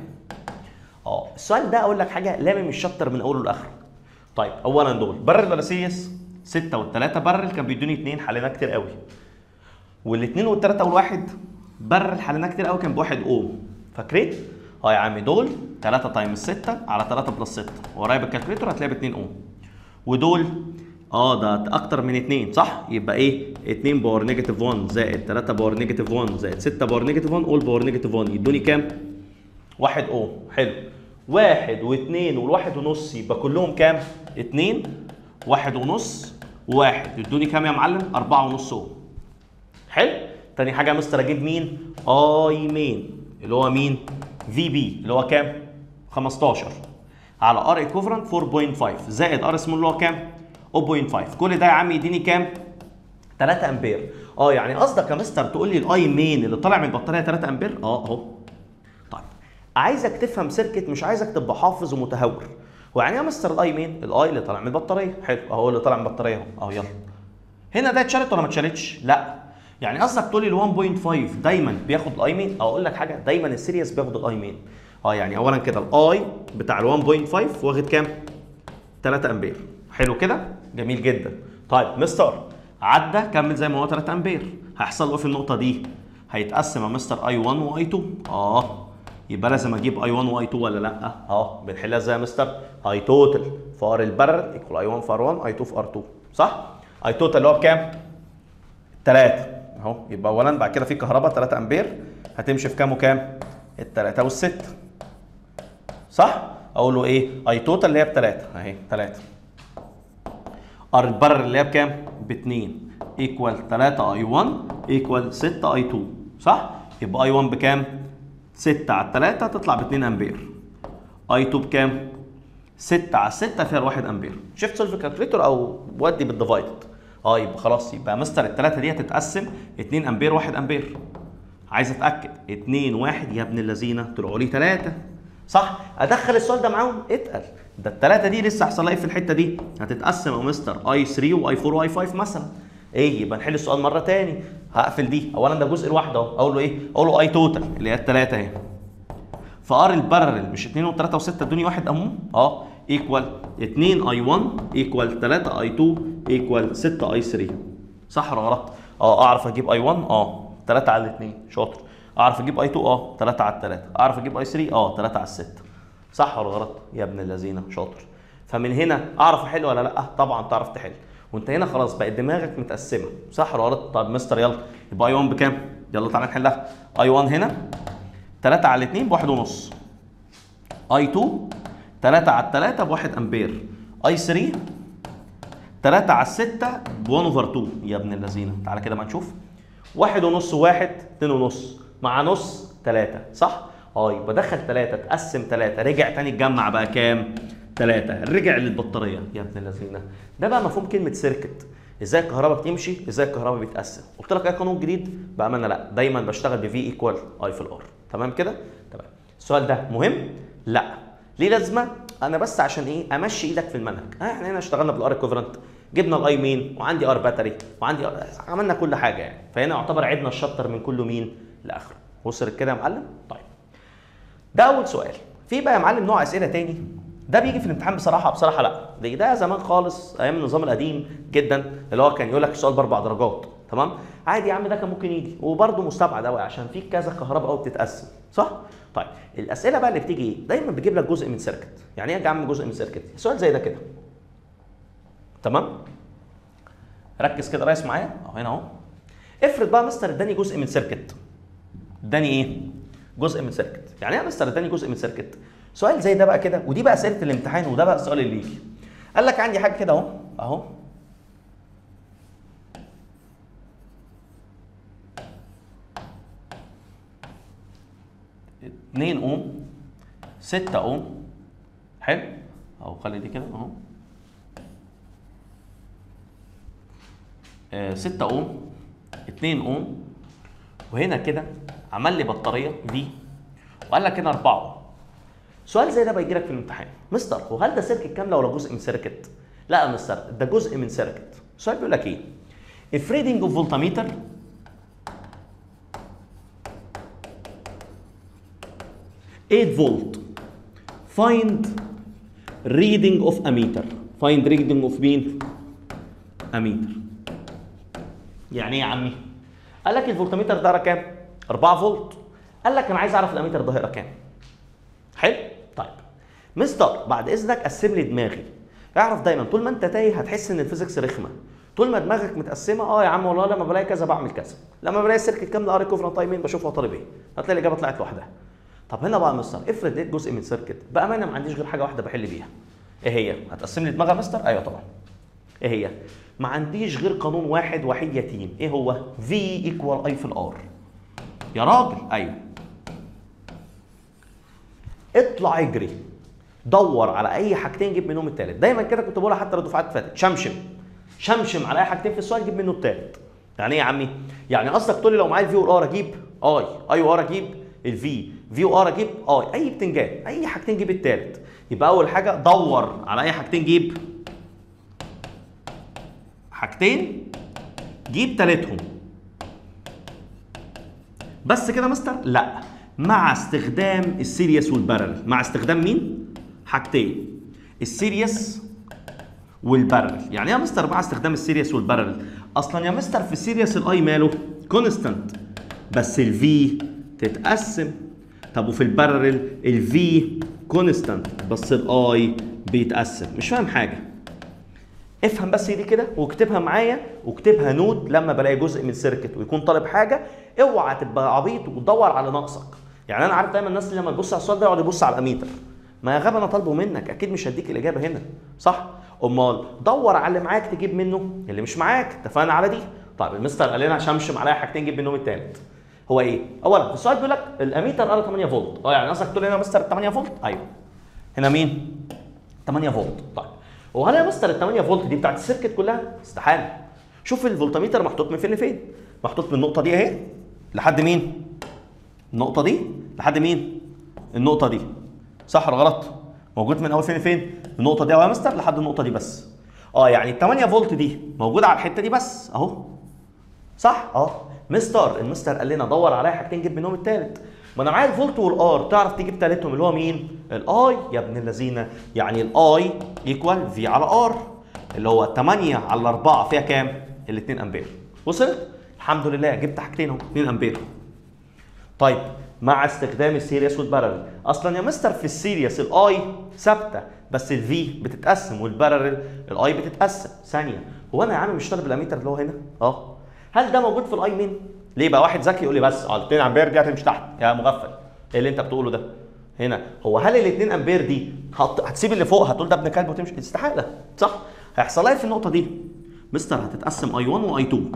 اه السؤال ده اقول لك حاجه لامم الشابتر من اوله لاخره طيب اولا دول برل ولا سيس 6 والثلاثه برل كان بيدوني اثنين حليناه كتير قوي والاثنين والثلاثه والواحد برل حليناه كتير قوي كان بواحد اوم فاكرين اه يا عم دول 3 تايمز 6 على 3 بلس 6 ورايا بالكالكوليتور هتلاقي ب 2 اوم ودول اه ده اكتر من 2 صح يبقى ايه 2 باور نيجاتيف 1 زائد 3 باور نيجاتيف 1 زائد 6 باور نيجاتيف 1 اول باور نيجاتيف 1 يدوني كام واحد اوم حلو واحد واثنين والواحد ونص يبقى كلهم كام اتنين واحد ونص وواحد يدوني كام يا معلم أربعة ونص اوم حلو تاني حاجه يا مستر اجيب مين اي مين اللي هو مين في بي اللي هو كام 15 على ار ايكوفرنت 4.5 زائد ار سمول اللي هو كام 0.5 كل ده يا عم يديني كام 3 امبير اه يعني قصدك يا مستر تقول لي الاي مين اللي طالع من البطاريه 3 امبير اه اهو طيب عايزك تفهم سيركت مش عايزك تبقى حافظ ومتهور ويعني ايه يا مستر الاي مين الاي اللي طالع من البطاريه حلو اهو اللي طالع من البطاريه اهو اهو يلا هنا ده اتشالت ولا ما اتشالتش؟ لا يعني قصدك تقول لي ال 1.5 دايما بياخد الاي مين اقول لك حاجه دايما السيريس بياخد الاي مين اه يعني اولا كده الاي بتاع ال 1.5 واخد كام 3 امبير حلو كده جميل جدا طيب مستر عدى كمل زي ما هو 3 امبير هيحصل له إيه في النقطه دي هيتقسم يا مستر اي 1 واي 2 اه يبقى لازم اجيب اي 1 واي 2 ولا لا اه بنحلها ازاي يا مستر اي توتال فار البرد ايكوال اي 1 فار 1 اي 2 فار 2 صح اي توتال اللي هو بكام 3 اهو يبقى اولا بعد كده في كهرباء 3 امبير هتمشي في كام وكام الثلاثه والسته صح اقول له ايه اي توتال اللي هي بثلاثه اهي 3 ار البر اللي هي بكام ب 2 ايكوال 3 اي 1 ايكوال 6 اي 2 صح يبقى اي 1 بكام 6 على 3 تطلع ب 2 امبير اي 2 بكام 6 على 6 فيها 1 امبير شفت سولف كالكوليتور او ودي بالديفايدد اه يبقى خلاص يبقى مستر الثلاثه دي هتتقسم 2 امبير 1 امبير عايز اتاكد 2 1 يا ابن اللذينه طلعوا لي 3 صح ادخل السؤال ده معاهم اتقل ده الثلاثه دي لسه هيحصل لها ايه في الحته دي هتتقسم يا مستر اي 3 واي 4 واي 5 مثلا ايه يبقى نحل السؤال مره تاني هقفل دي اولا ده جزء لوحده اهو اقول له ايه اقول له اي توتال اللي هي الثلاثه اهي فار البارل مش 2 و3 و6 ادوني واحد امهم اه ايكوال 2 اي 1 ايكوال 3 اي 2 ايكوال 6 اي 3 صح ولا غلط؟ اه اعرف اجيب اي 1 اه 3 على 2 شاطر اعرف اجيب اي 2 اه 3 على 3 اعرف اجيب اي 3 اه 3 على 6 صح ولا غلط؟ يا ابن اللذينه شاطر فمن هنا اعرف احل ولا لا؟ طبعا تعرف تحل وانت هنا خلاص بقت دماغك متقسمه صح ولا غلط؟ طب مستر يلا يبقى اي 1 بكام؟ يلا تعالى نحلها اي 1 هنا 3 على 2 بواحد ونص اي 2 3 على 3 بواحد امبير اي 3 3 على 6 ب 1 اوفر 2 يا ابن اللذينه تعالى كده ما نشوف واحد ونص واحد اتنين ونص مع نص تلاتة صح؟ اه يبقى دخل تلاتة تقسم تلاتة رجع تاني اتجمع بقى كام؟ تلاتة رجع للبطارية يا ابن اللذينه ده بقى مفهوم كلمة سيركت ازاي الكهرباء بتمشي ازاي الكهرباء بيتقسم قلت لك ايه قانون جديد بامانه لا دايما بشتغل بفي ايكوال اي في الار تمام كده تمام السؤال ده مهم لا ليه لازمه انا بس عشان ايه امشي ايدك في المنهج اه احنا هنا اشتغلنا بالار ايكوفرنت جبنا الاي مين وعندي ار باتري وعندي R... عملنا كل حاجه يعني فهنا يعتبر عدنا الشابتر من كله مين لاخره وصلت كده يا معلم طيب ده اول سؤال في بقى يا معلم نوع اسئله تاني ده بيجي في الامتحان بصراحه بصراحه لا ده, ده زمان خالص ايام النظام القديم جدا اللي هو كان يقول لك السؤال باربع درجات تمام عادي يا عم ده كان ممكن يجي وبرده مستبعد قوي عشان في كذا كهرباء قوي بتتقسم صح طيب الاسئله بقى اللي بتيجي ايه دايما بيجيب لك جزء من سيركت يعني ايه يا عم جزء من سيركت سؤال زي ده كده تمام ركز كده ريس معايا اهو هنا اهو افرض بقى مستر اداني جزء من سيركت اداني ايه جزء من سيركت يعني ايه يا مستر اداني جزء من سيركت سؤال زي ده بقى كده ودي بقى اسئله الامتحان وده بقى السؤال اللي يجي قال لك عندي حاجه كده اهو اهو 2 اوم 6 اوم حلو اهو خلي دي كده اهو 6 اوم 2 اوم وهنا كده عمل لي بطاريه في وقال لك هنا 4 سؤال زي ده بيجي لك في الامتحان مستر هو هل ده سيركت كامله ولا جزء من سيركت؟ لا يا مستر ده جزء من سيركت السؤال بيقول لك ايه؟ if reading of voltmeter 8 فولت find reading of ammeter find reading of مين ammeter يعني ايه يا عمي قال لك الفولتميتر ده كام 4 فولت قال لك انا عايز اعرف الاميتر ده هيقرا كام حلو طيب مستر بعد اذنك قسم لي دماغي اعرف دايما طول ما انت تايه هتحس ان الفيزيكس رخمه طول ما دماغك متقسمه اه يا عم والله لما بلاقي كذا بعمل كذا لما بلاقي السيركت كامله قاري كوفرنت تايمين بشوف هو طالب ايه هتلاقي الاجابه طلعت لوحدها طب هنا بقى يا مستر افرض لقيت جزء من سيركت بامانه ما عنديش غير حاجه واحده بحل بيها ايه هي هتقسم لي دماغها يا مستر ايوه طبعا ايه هي ما عنديش غير قانون واحد وحيد يتيم ايه هو في ايكوال اي في الار يا راجل ايوه اطلع اجري دور على اي حاجتين جيب منهم التالت دايما كده كنت بقولها حتى لو دفعات فاتت شمشم شمشم على اي حاجتين في السؤال جيب منه التالت يعني ايه يا عمي يعني قصدك تقول لي لو معايا الفي والار اجيب اي اي وار اجيب الفي في وار اجيب اي اي بتنجان اي حاجتين جيب التالت يبقى اول حاجه دور على اي حاجتين جيب حاجتين جيب تالتهم بس كده مستر لا مع استخدام السيريس والبارل مع استخدام مين حاجتين السيريس والبارل يعني يا مستر مع استخدام السيريس والبارل اصلا يا مستر في السيريس الاي ماله كونستانت بس الفي تتقسم طب وفي البارل الفي كونستانت بس الاي بيتقسم مش فاهم حاجه افهم بس دي كده واكتبها معايا واكتبها نوت لما بلاقي جزء من سيركت ويكون طالب حاجه اوعى تبقى عبيط وتدور على ناقصك يعني انا عارف دايما الناس اللي لما تبص على السؤال ده يقعد يبص على الاميتر ما يا غبي انا طالبه منك اكيد مش هديك الاجابه هنا صح امال دور على اللي معاك تجيب منه اللي مش معاك اتفقنا على دي طيب المستر قال لنا شمشم عليا حاجتين جيب منهم التالت هو ايه اولا في السؤال بيقول لك الاميتر قال 8 فولت اه يعني قصدك تقول لي هنا مستر 8 فولت ايوه هنا مين 8 فولت طيب وهل يا مستر ال 8 فولت دي بتاعت السيركت كلها استحاله شوف الفولتميتر محطوط من فين لفين محطوط من النقطه دي اهي لحد مين النقطه دي لحد مين النقطه دي صح ولا غلط موجود من اول فين لفين النقطه دي يا مستر لحد النقطه دي بس اه يعني ال 8 فولت دي موجوده على الحته دي بس اهو صح اه مستر المستر قال لنا دور عليا حاجتين جيب منهم التالت ما انا معايا الفولت والار تعرف تجيب تالتهم اللي هو مين الاي يا ابن اللذينه يعني الاي ايكوال في على ار اللي هو 8 على 4 فيها كام ال 2 امبير وصلت الحمد لله جبت حاجتين اهو 2 امبير طيب مع استخدام السيريس والبارل اصلا يا مستر في السيريس الاي ثابته بس الفي بتتقسم والبارل الاي بتتقسم ثانيه هو انا يا عم مش طالب الاميتر اللي هو هنا اه هل ده موجود في الاي مين ليه بقى واحد ذكي يقول لي بس اه 2 امبير دي هتمشي تحت يا مغفل ايه اللي انت بتقوله ده هنا هو هل ال 2 امبير دي هت... هتسيب اللي فوق هتقول ده ابن كلب وتمشي استحاله صح هيحصل ايه في النقطه دي مستر هتتقسم اي 1 واي 2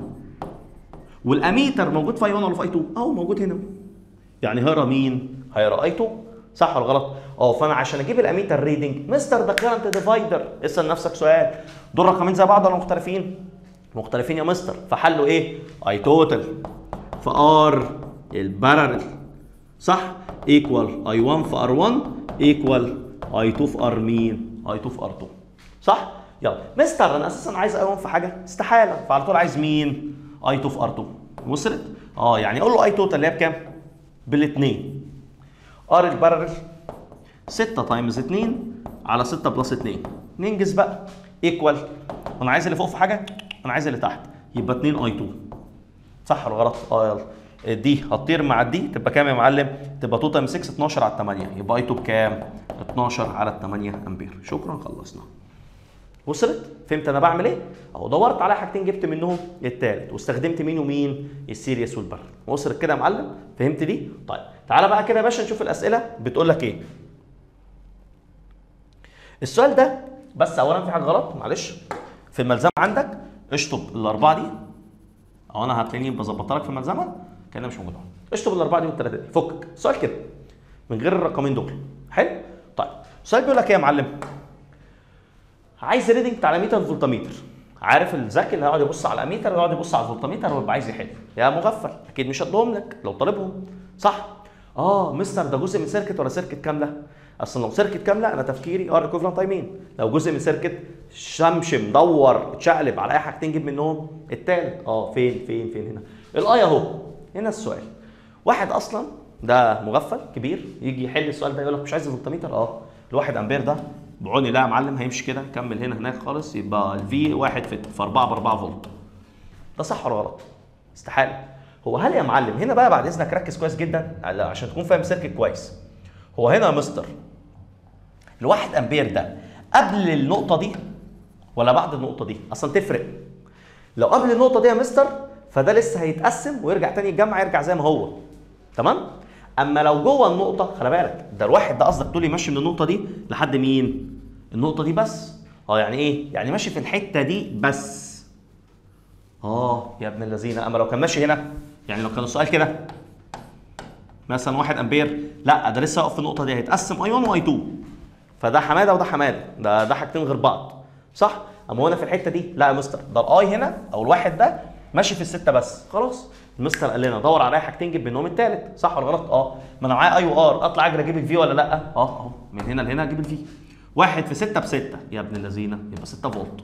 والاميتر موجود في اي 1 ولا في اي 2 اهو موجود هنا يعني هيقرا مين هيقرا اي 2 صح ولا غلط اه فانا عشان اجيب الاميتر ريدنج مستر ده كارنت ديفايدر اسال نفسك سؤال دول رقمين زي بعض ولا مختلفين مختلفين يا مستر فحله ايه اي توتال في ار البارل صح ايكوال اي 1 في ار 1 ايكوال اي 2 في ار مين اي 2 في ار 2 صح يلا مستر انا اساسا عايز اي 1 في حاجه استحاله فعلى طول عايز مين اي 2 في ار 2 وصلت اه يعني اقول له اي توتال اللي هي بكام بالاثنين ار البارل 6 تايمز 2 على 6 بلس 2 ننجز بقى ايكوال انا عايز اللي فوق في حاجه انا عايز اللي تحت يبقى 2 اي 2 صح ولا غلط اه يلا دي هتطير مع دي تبقى كام يا معلم تبقى 2 تايمز 6 12 على 8 يبقى اي 2 بكام 12 على 8 امبير شكرا خلصنا وصلت فهمت انا بعمل ايه اهو دورت على حاجتين جبت منهم التالت واستخدمت مين ومين السيريس والبر وصلت كده يا معلم فهمت دي طيب تعالى بقى كده يا باشا نشوف الاسئله بتقول لك ايه السؤال ده بس اولا في حاجه غلط معلش في الملزمه عندك اشطب الاربعه دي او انا هتلاقيني بظبطها لك في الملزمه كانها مش موجوده اشطب الاربعه دي والثلاثه دي فكك سؤال كده من غير الرقمين دول حلو طيب السؤال بيقول لك ايه يا معلم عايز ريدنج بتاع متر الفولتميتر عارف الذكي اللي هيقعد يبص على الاميتر ويقعد يبص على الفولتميتر ويبقى عايز يحل يا مغفل اكيد مش هديهم لك لو طالبهم صح اه مستر ده جزء من سيركت ولا سيركت كامله اصلا لو سيركت كامله انا تفكيري ار ايكوفلنت تايمين لو جزء من سيركت شمشم دور اتشقلب على اي حاجتين جيب منهم التالت اه فين فين فين هنا الاي اهو هنا السؤال واحد اصلا ده مغفل كبير يجي يحل السؤال ده يقول لك مش عايز الفولتميتر اه الواحد امبير ده بعوني لا يا معلم هيمشي كده كمل هنا هناك خالص يبقى الفي واحد في في 4 ب 4 فولت ده صح ولا غلط؟ استحاله هو هل يا معلم هنا بقى بعد اذنك ركز كويس جدا عشان تكون فاهم سيركت كويس هو هنا يا مستر الواحد امبير ده قبل النقطه دي ولا بعد النقطه دي اصلا تفرق لو قبل النقطه دي يا مستر فده لسه هيتقسم ويرجع تاني يتجمع يرجع زي ما هو تمام اما لو جوه النقطه خلي بالك ده الواحد ده قصدك تقول لي ماشي من النقطه دي لحد مين النقطه دي بس اه يعني ايه يعني ماشي في الحته دي بس اه يا ابن الذين اما لو كان ماشي هنا يعني لو كان السؤال كده مثلا 1 امبير لا ده لسه واقف في النقطه دي هيتقسم اي 1 واي 2 فده حماده وده حماده ده ده حاجتين غير بعض صح اما هنا في الحته دي لا يا مستر ده الاي هنا او الواحد ده ماشي في السته بس خلاص المستر قال لنا دور على اي حاجتين جيب منهم الثالث صح ولا غلط اه ما انا معايا اي وار اطلع اجري اجيب الفي ولا لا اه اهو من هنا لهنا اجيب الفي واحد في ستة بستة يا ابن الذين يبقى 6 فولت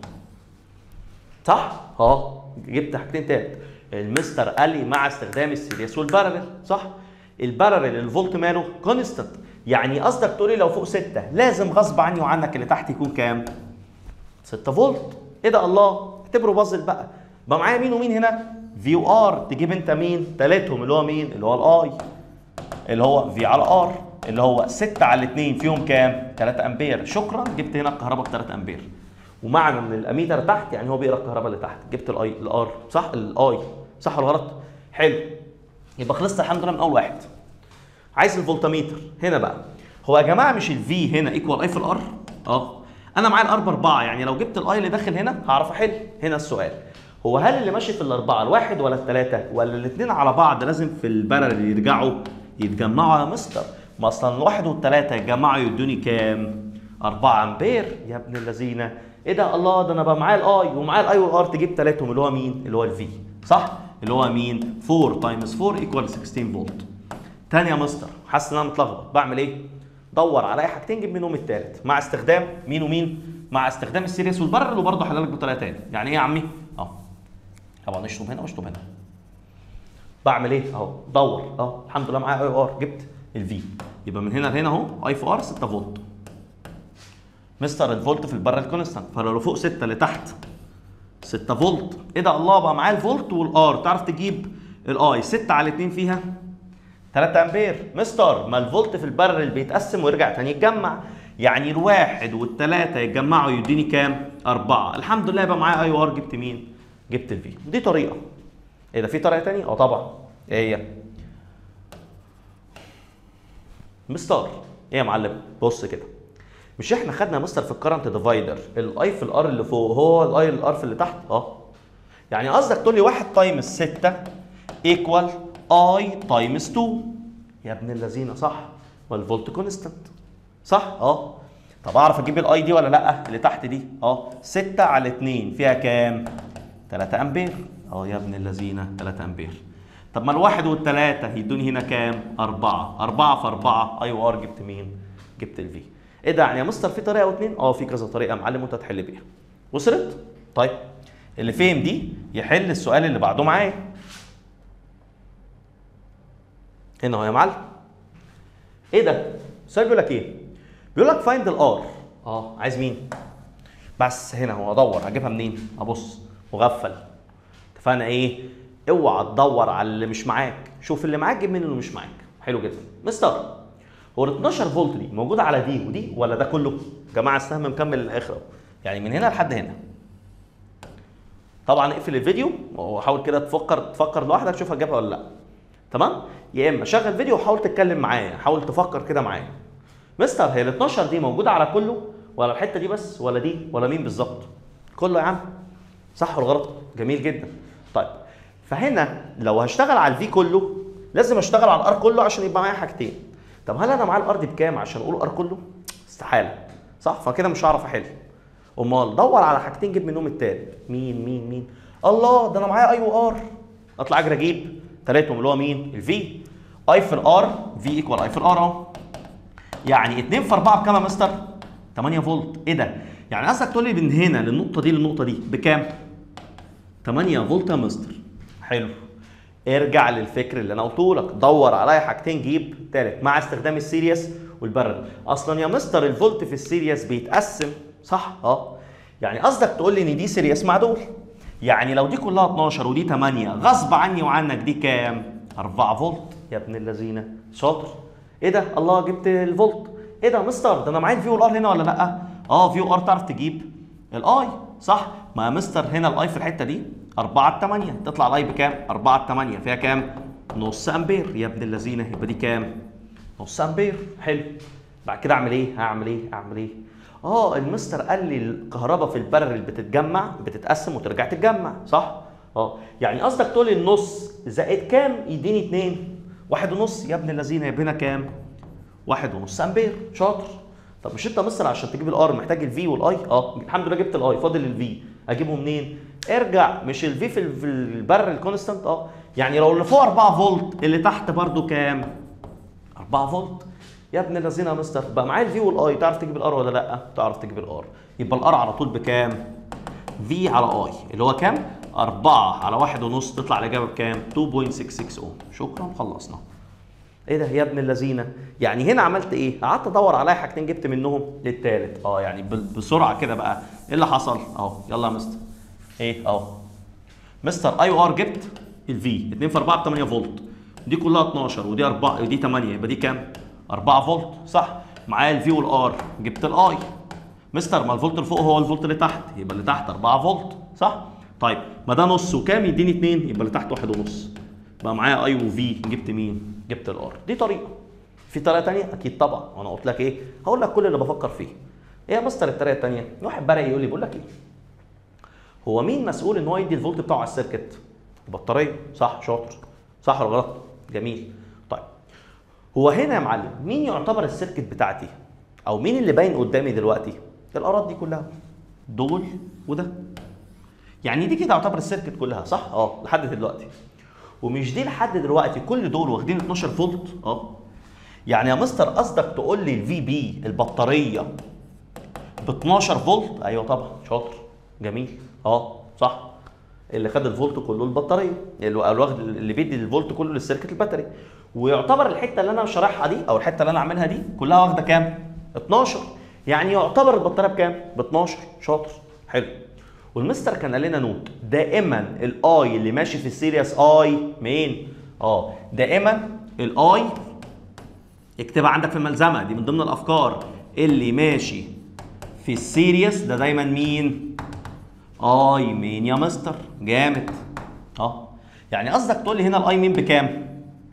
صح اه جبت حاجتين تالت المستر قال لي مع استخدام السيريس والبارلل صح البارلل الفولت ماله كونستنت يعني قصدك تقولي لو فوق 6 لازم غصب عني وعنك اللي تحت يكون كام 6 فولت ايه ده الله اعتبره بازل بقى بقى معايا مين ومين هنا في وار تجيب انت مين تالتهم اللي هو مين اللي هو الاي اللي هو في على ار اللي هو 6 على 2 فيهم كام 3 امبير شكرا جبت هنا الكهرباء ب 3 امبير ومعنى ان الاميتر تحت يعني هو بيقرا الكهرباء اللي تحت جبت الاي الار صح الاي صح ولا غلط حلو يبقى خلصت الحمد لله من اول واحد عايز الفولتميتر هنا بقى هو يا جماعه مش الفي هنا ايكوال اي في الار اه انا معايا الار باربعه يعني لو جبت الاي اللي داخل هنا هعرف احل هنا السؤال هو هل اللي ماشي في الاربعه الواحد ولا الثلاثه ولا الاثنين على بعض لازم في البارل يرجعوا يتجمعوا يا مستر ما اصلا الواحد والثلاثه يتجمعوا يدوني كام 4 امبير يا ابن اللذينه ايه ده الله ده انا بقى معايا الاي ومعايا الاي والار تجيب ثلاثهم اللي هو مين اللي هو الفي صح اللي هو مين 4 تايمز 4 ايكوال 16 فولت تاني يا مستر حاسس ان انا متلخبط بعمل ايه دور على اي حاجتين جيب منهم الثالث مع استخدام مين ومين مع استخدام السيريس والبرل وبرضه حلالك بطريقه تاني يعني ايه يا عمي اهو طبعا اشطب هنا واشطب هنا بعمل ايه اهو دور اهو الحمد لله معايا اي ار جبت الفي يبقى من هنا لهنا اهو اي في ار 6 فولت مستر الفولت في البرل كونستانت فلو فوق 6 لتحت 6 فولت ايه ده الله بقى معايا الفولت والار تعرف تجيب الاي 6 على 2 فيها 3 امبير مستر ما الفولت في البرل بيتقسم ويرجع تاني يتجمع يعني الواحد والثلاثه يتجمعوا يديني كام؟ أربعة الحمد لله يبقى معايا اي ار جبت مين؟ جبت الفي دي طريقه ايه ده في طريقه تانية؟ اه طبعا ايه هي؟ مستر ايه يا معلم؟ بص كده مش احنا خدنا مستر في الكرنت ديفايدر الاي في الار اللي فوق هو الاي الار في اللي تحت اه يعني قصدك تقول لي 1 تايمز 6 ايكوال اي تايمز 2 يا ابن اللذينه صح والفولت كونستانت صح اه طب اعرف اجيب الاي دي ولا لا اللي تحت دي اه 6 على 2 فيها كام 3 امبير اه يا ابن اللذينه 3 امبير طب ما الواحد والثلاثه يدوني هنا كام 4 4 في 4 اي وار جبت مين جبت الفي ايه ده يعني يا مستر في طريقه او اتنين اه في كذا طريقه يا معلم وانت تحل بيها وصلت طيب اللي فهم دي يحل السؤال اللي بعده معايا هنا اهو يا معلم ايه ده السؤال بيقول لك ايه بيقول لك فايند الار اه عايز مين بس هنا هو ادور اجيبها منين ابص مغفل اتفقنا ايه اوعى تدور على اللي مش معاك شوف اللي معاك جيب منه اللي مش معاك حلو جدا مستر هو ال 12 فولت دي موجوده على دي ودي ولا ده كله يا جماعه السهم مكمل للاخر اهو يعني من هنا لحد هنا طبعا اقفل الفيديو وحاول كده تفكر تفكر لوحدك تشوف هتجيبها ولا لا تمام يا اما شغل فيديو وحاول تتكلم معايا حاول تفكر كده معايا مستر هي ال 12 دي موجوده على كله ولا الحته دي بس ولا دي ولا مين بالظبط كله يا عم صح ولا غلط جميل جدا طيب فهنا لو هشتغل على الفي كله لازم اشتغل على الار كله عشان يبقى معايا حاجتين طب هل انا معايا الار دي بكام عشان اقول ار كله استحاله صح فكده مش هعرف احل امال دور على حاجتين جيب منهم التالت مين مين مين الله ده انا معايا اي وار اطلع اجري اجيب تلاتهم اللي هو مين الفي اي في الار في ايكوال اي في الار اهو يعني 2 في 4 بكام يا مستر 8 فولت ايه ده يعني قصدك تقول لي من هنا للنقطه دي للنقطه دي بكام 8 فولت يا مستر حلو ارجع للفكر اللي انا قلته لك دور على اي حاجتين جيب تالت مع استخدام السيريس والبرل اصلا يا مستر الفولت في السيريس بيتقسم صح اه يعني قصدك تقول لي ان دي سيريس مع دول يعني لو دي كلها 12 ودي 8 غصب عني وعنك دي كام 4 فولت يا ابن اللذينه شاطر ايه ده الله جبت الفولت ايه ده يا مستر ده انا معايا الفي والار هنا ولا لا اه في وار تعرف تجيب الاي صح ما يا مستر هنا الاي في الحته دي 4 على 8 تطلع الاي بكام 4 على 8 فيها كام نص امبير يا ابن اللذينه يبقى دي كام نص امبير حلو بعد كده اعمل ايه هعمل ايه اعمل ايه اه المستر قال لي الكهرباء في البرل بتتجمع بتتقسم وترجع تتجمع صح اه يعني قصدك تقول لي النص زائد كام يديني 2 واحد ونص يا ابن اللذينه يبقى هنا كام واحد ونص امبير شاطر طب مش انت مستر عشان تجيب الار محتاج الفي والاي اه الحمد لله جبت الاي فاضل الفي اجيبه منين ارجع مش الفي في ال- في البر الكونستانت اه يعني لو اللي فوق 4 فولت اللي تحت برضو كام 4 فولت يا ابن الذين يا مستر بقى معايا الفي والاي تعرف تجيب الار ولا لا تعرف تجيب الار يبقى الار على طول بكام في على اي اللي هو كام 4 على واحد ونص تطلع الاجابه بكام 2.66 اوم شكرا خلصنا ايه ده يا ابن اللذينه يعني هنا عملت ايه قعدت ادور على أي حاجتين جبت منهم للتالت اه يعني بال- بسرعه كده بقى ايه اللي حصل اهو يلا يا مستر ايه اهو مستر اي ار جبت الفي 2 في 4 ب 8 فولت دي كلها 12 ودي 4 ودي 8 يبقى دي كام 4 فولت صح معايا الفي والار جبت الاي مستر ما الفولت اللي فوق هو الفولت اللي تحت يبقى اللي تحت 4 فولت صح طيب ما ده نص وكام يديني 2 يبقى اللي تحت واحد ونص بقى معايا اي وفي جبت مين جبت الار دي طريقه في طريقه تانية اكيد طبعا وانا قلت لك ايه هقول لك كل اللي بفكر فيه ايه يا مستر الطريقه التانية واحد بقى يقول لي بقول لك ايه هو مين مسؤول ان هو يدي الفولت بتاعه على السيركت البطاريه صح شاطر صح ولا غلط جميل طيب هو هنا يا معلم مين يعتبر السيركت بتاعتي او مين اللي باين قدامي دلوقتي الارات دي كلها دول وده يعني دي كده يعتبر السيركت كلها صح اه لحد دلوقتي ومش دي لحد دلوقتي كل دول واخدين 12 فولت اه يعني يا مستر قصدك تقول لي الفي بي البطاريه ب 12 فولت ايوه طبعا شاطر جميل اه صح اللي خد الفولت كله البطاريه اللي اللي واخد اللي بيدي الفولت كله للسيركت البطاري ويعتبر الحته اللي انا شارحها دي او الحته اللي انا عاملها دي كلها واخده كام 12 يعني يعتبر البطاريه بكام ب 12 شاطر حلو والمستر كان قال لنا نوت دائما الاي اللي ماشي في السيريس اي مين اه دائما الاي اكتبها عندك في الملزمه دي من ضمن الافكار اللي ماشي في السيريس ده دايما مين اي مين يا مستر جامد اه يعني قصدك تقول لي هنا الاي مين بكام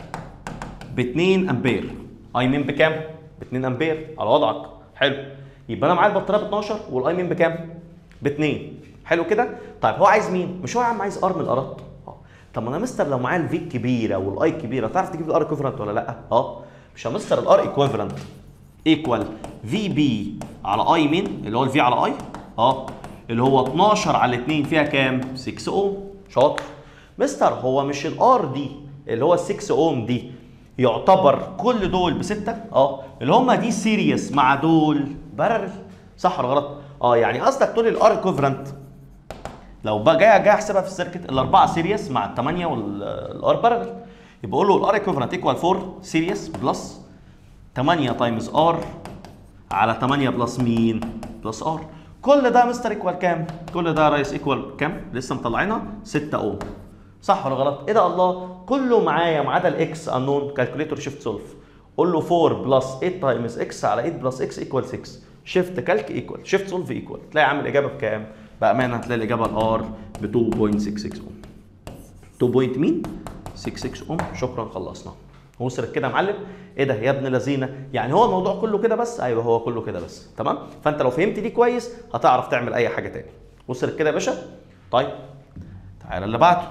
ب 2 امبير اي مين بكام ب 2 امبير على وضعك حلو يبقى انا معايا البطاريه ب 12 والاي مين بكام ب 2 حلو كده طيب هو عايز مين مش هو يا عم عايز ار من الارات اه طب ما انا مستر لو معايا الفي الكبيره والاي الكبيره تعرف تجيب الار ايكوفالنت ولا لا اه مش يا مستر الار ايكوفالنت ايكوال في بي على اي مين اللي هو الفي على اي اه اللي هو 12 على 2 فيها كام 6 اوم شاطر مستر هو مش الار دي اللي هو 6 اوم دي يعتبر كل دول بستة اه اللي هم دي سيريس مع دول بارل صح ولا غلط اه يعني قصدك تقول الار ايكوفالنت لو بقى جاي جاي احسبها في السيركت الاربعه سيريس مع الثمانيه والار بارل يبقى اقول له الار ايكوفالنت ايكوال 4 سيريس بلس 8 تايمز ار على 8 بلس مين؟ بلس ار كل ده مستر ايكوال كام؟ كل ده يا ريس ايكوال كام؟ لسه مطلعينها 6 اوم صح ولا غلط؟ ايه ده الله؟ كله معايا ما عدا الاكس انون كالكوليتور شيفت سولف قول له 4 بلس 8 تايمز اكس على 8 بلس اكس ايكوال 6 شيفت كالك ايكوال شيفت سولف ايكوال تلاقي عامل الاجابه بكام؟ بامانه هتلاقي الاجابه الار ب 2.66 اوم 2 بوينت مين؟ 66 اوم شكرا خلصنا وصلت كده يا معلم ايه ده يا ابن لذينه يعني هو الموضوع كله كده بس ايوه هو كله كده بس تمام فانت لو فهمت دي كويس هتعرف تعمل اي حاجه تاني وصلت كده يا باشا طيب تعالى اللي بعده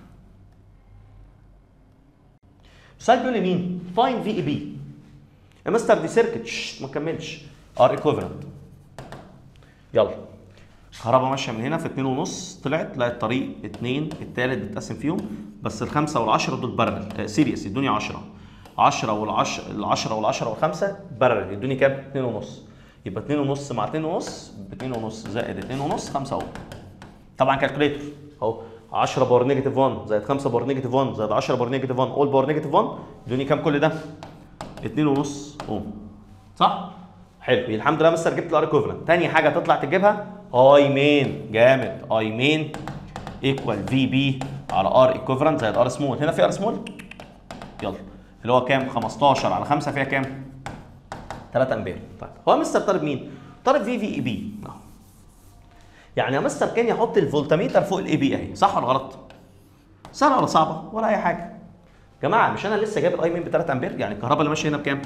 السؤال بيقول لي مين فاين في اي بي يا مستر دي سيركت شش، ما كملش ار ايكوفالنت يلا كهرباء ماشيه من هنا في اتنين ونص طلعت لقيت الطريق اتنين التالت بتقسم فيهم بس الخمسه والعشره دول بارل آه سيريس يدوني 10 10 والعشر العشرة والعشرة والخمسة بارل يدوني كام؟ اتنين ونص يبقى اتنين ونص مع اتنين ونص باتنين ونص زائد اتنين ونص خمسة اهو طبعا كالكوليتر اهو 10 باور نيجاتيف 1 زائد 5 باور نيجاتيف 1 زائد 10 باور نيجاتيف 1 اول باور نيجاتيف 1 يدوني كام كل ده؟ اتنين ونص اوم صح؟ حلو الحمد لله مستر جبت الار ايكوفلنت تاني حاجه تطلع تجيبها اي مين جامد اي مين ايكوال في بي على ار ايكوفلنت زائد ار سمول هنا في ار سمول يلا اللي هو كام 15 على 5 فيها كام 3 امبير طيب هو مستر طالب مين طالب في في اي بي اهو يعني يا مستر كان يحط الفولتميتر فوق الاي بي اهي صح ولا غلط سهله ولا صعبه ولا اي حاجه جماعه مش انا لسه جايب الاي مين ب 3 امبير يعني الكهرباء اللي ماشيه هنا بكام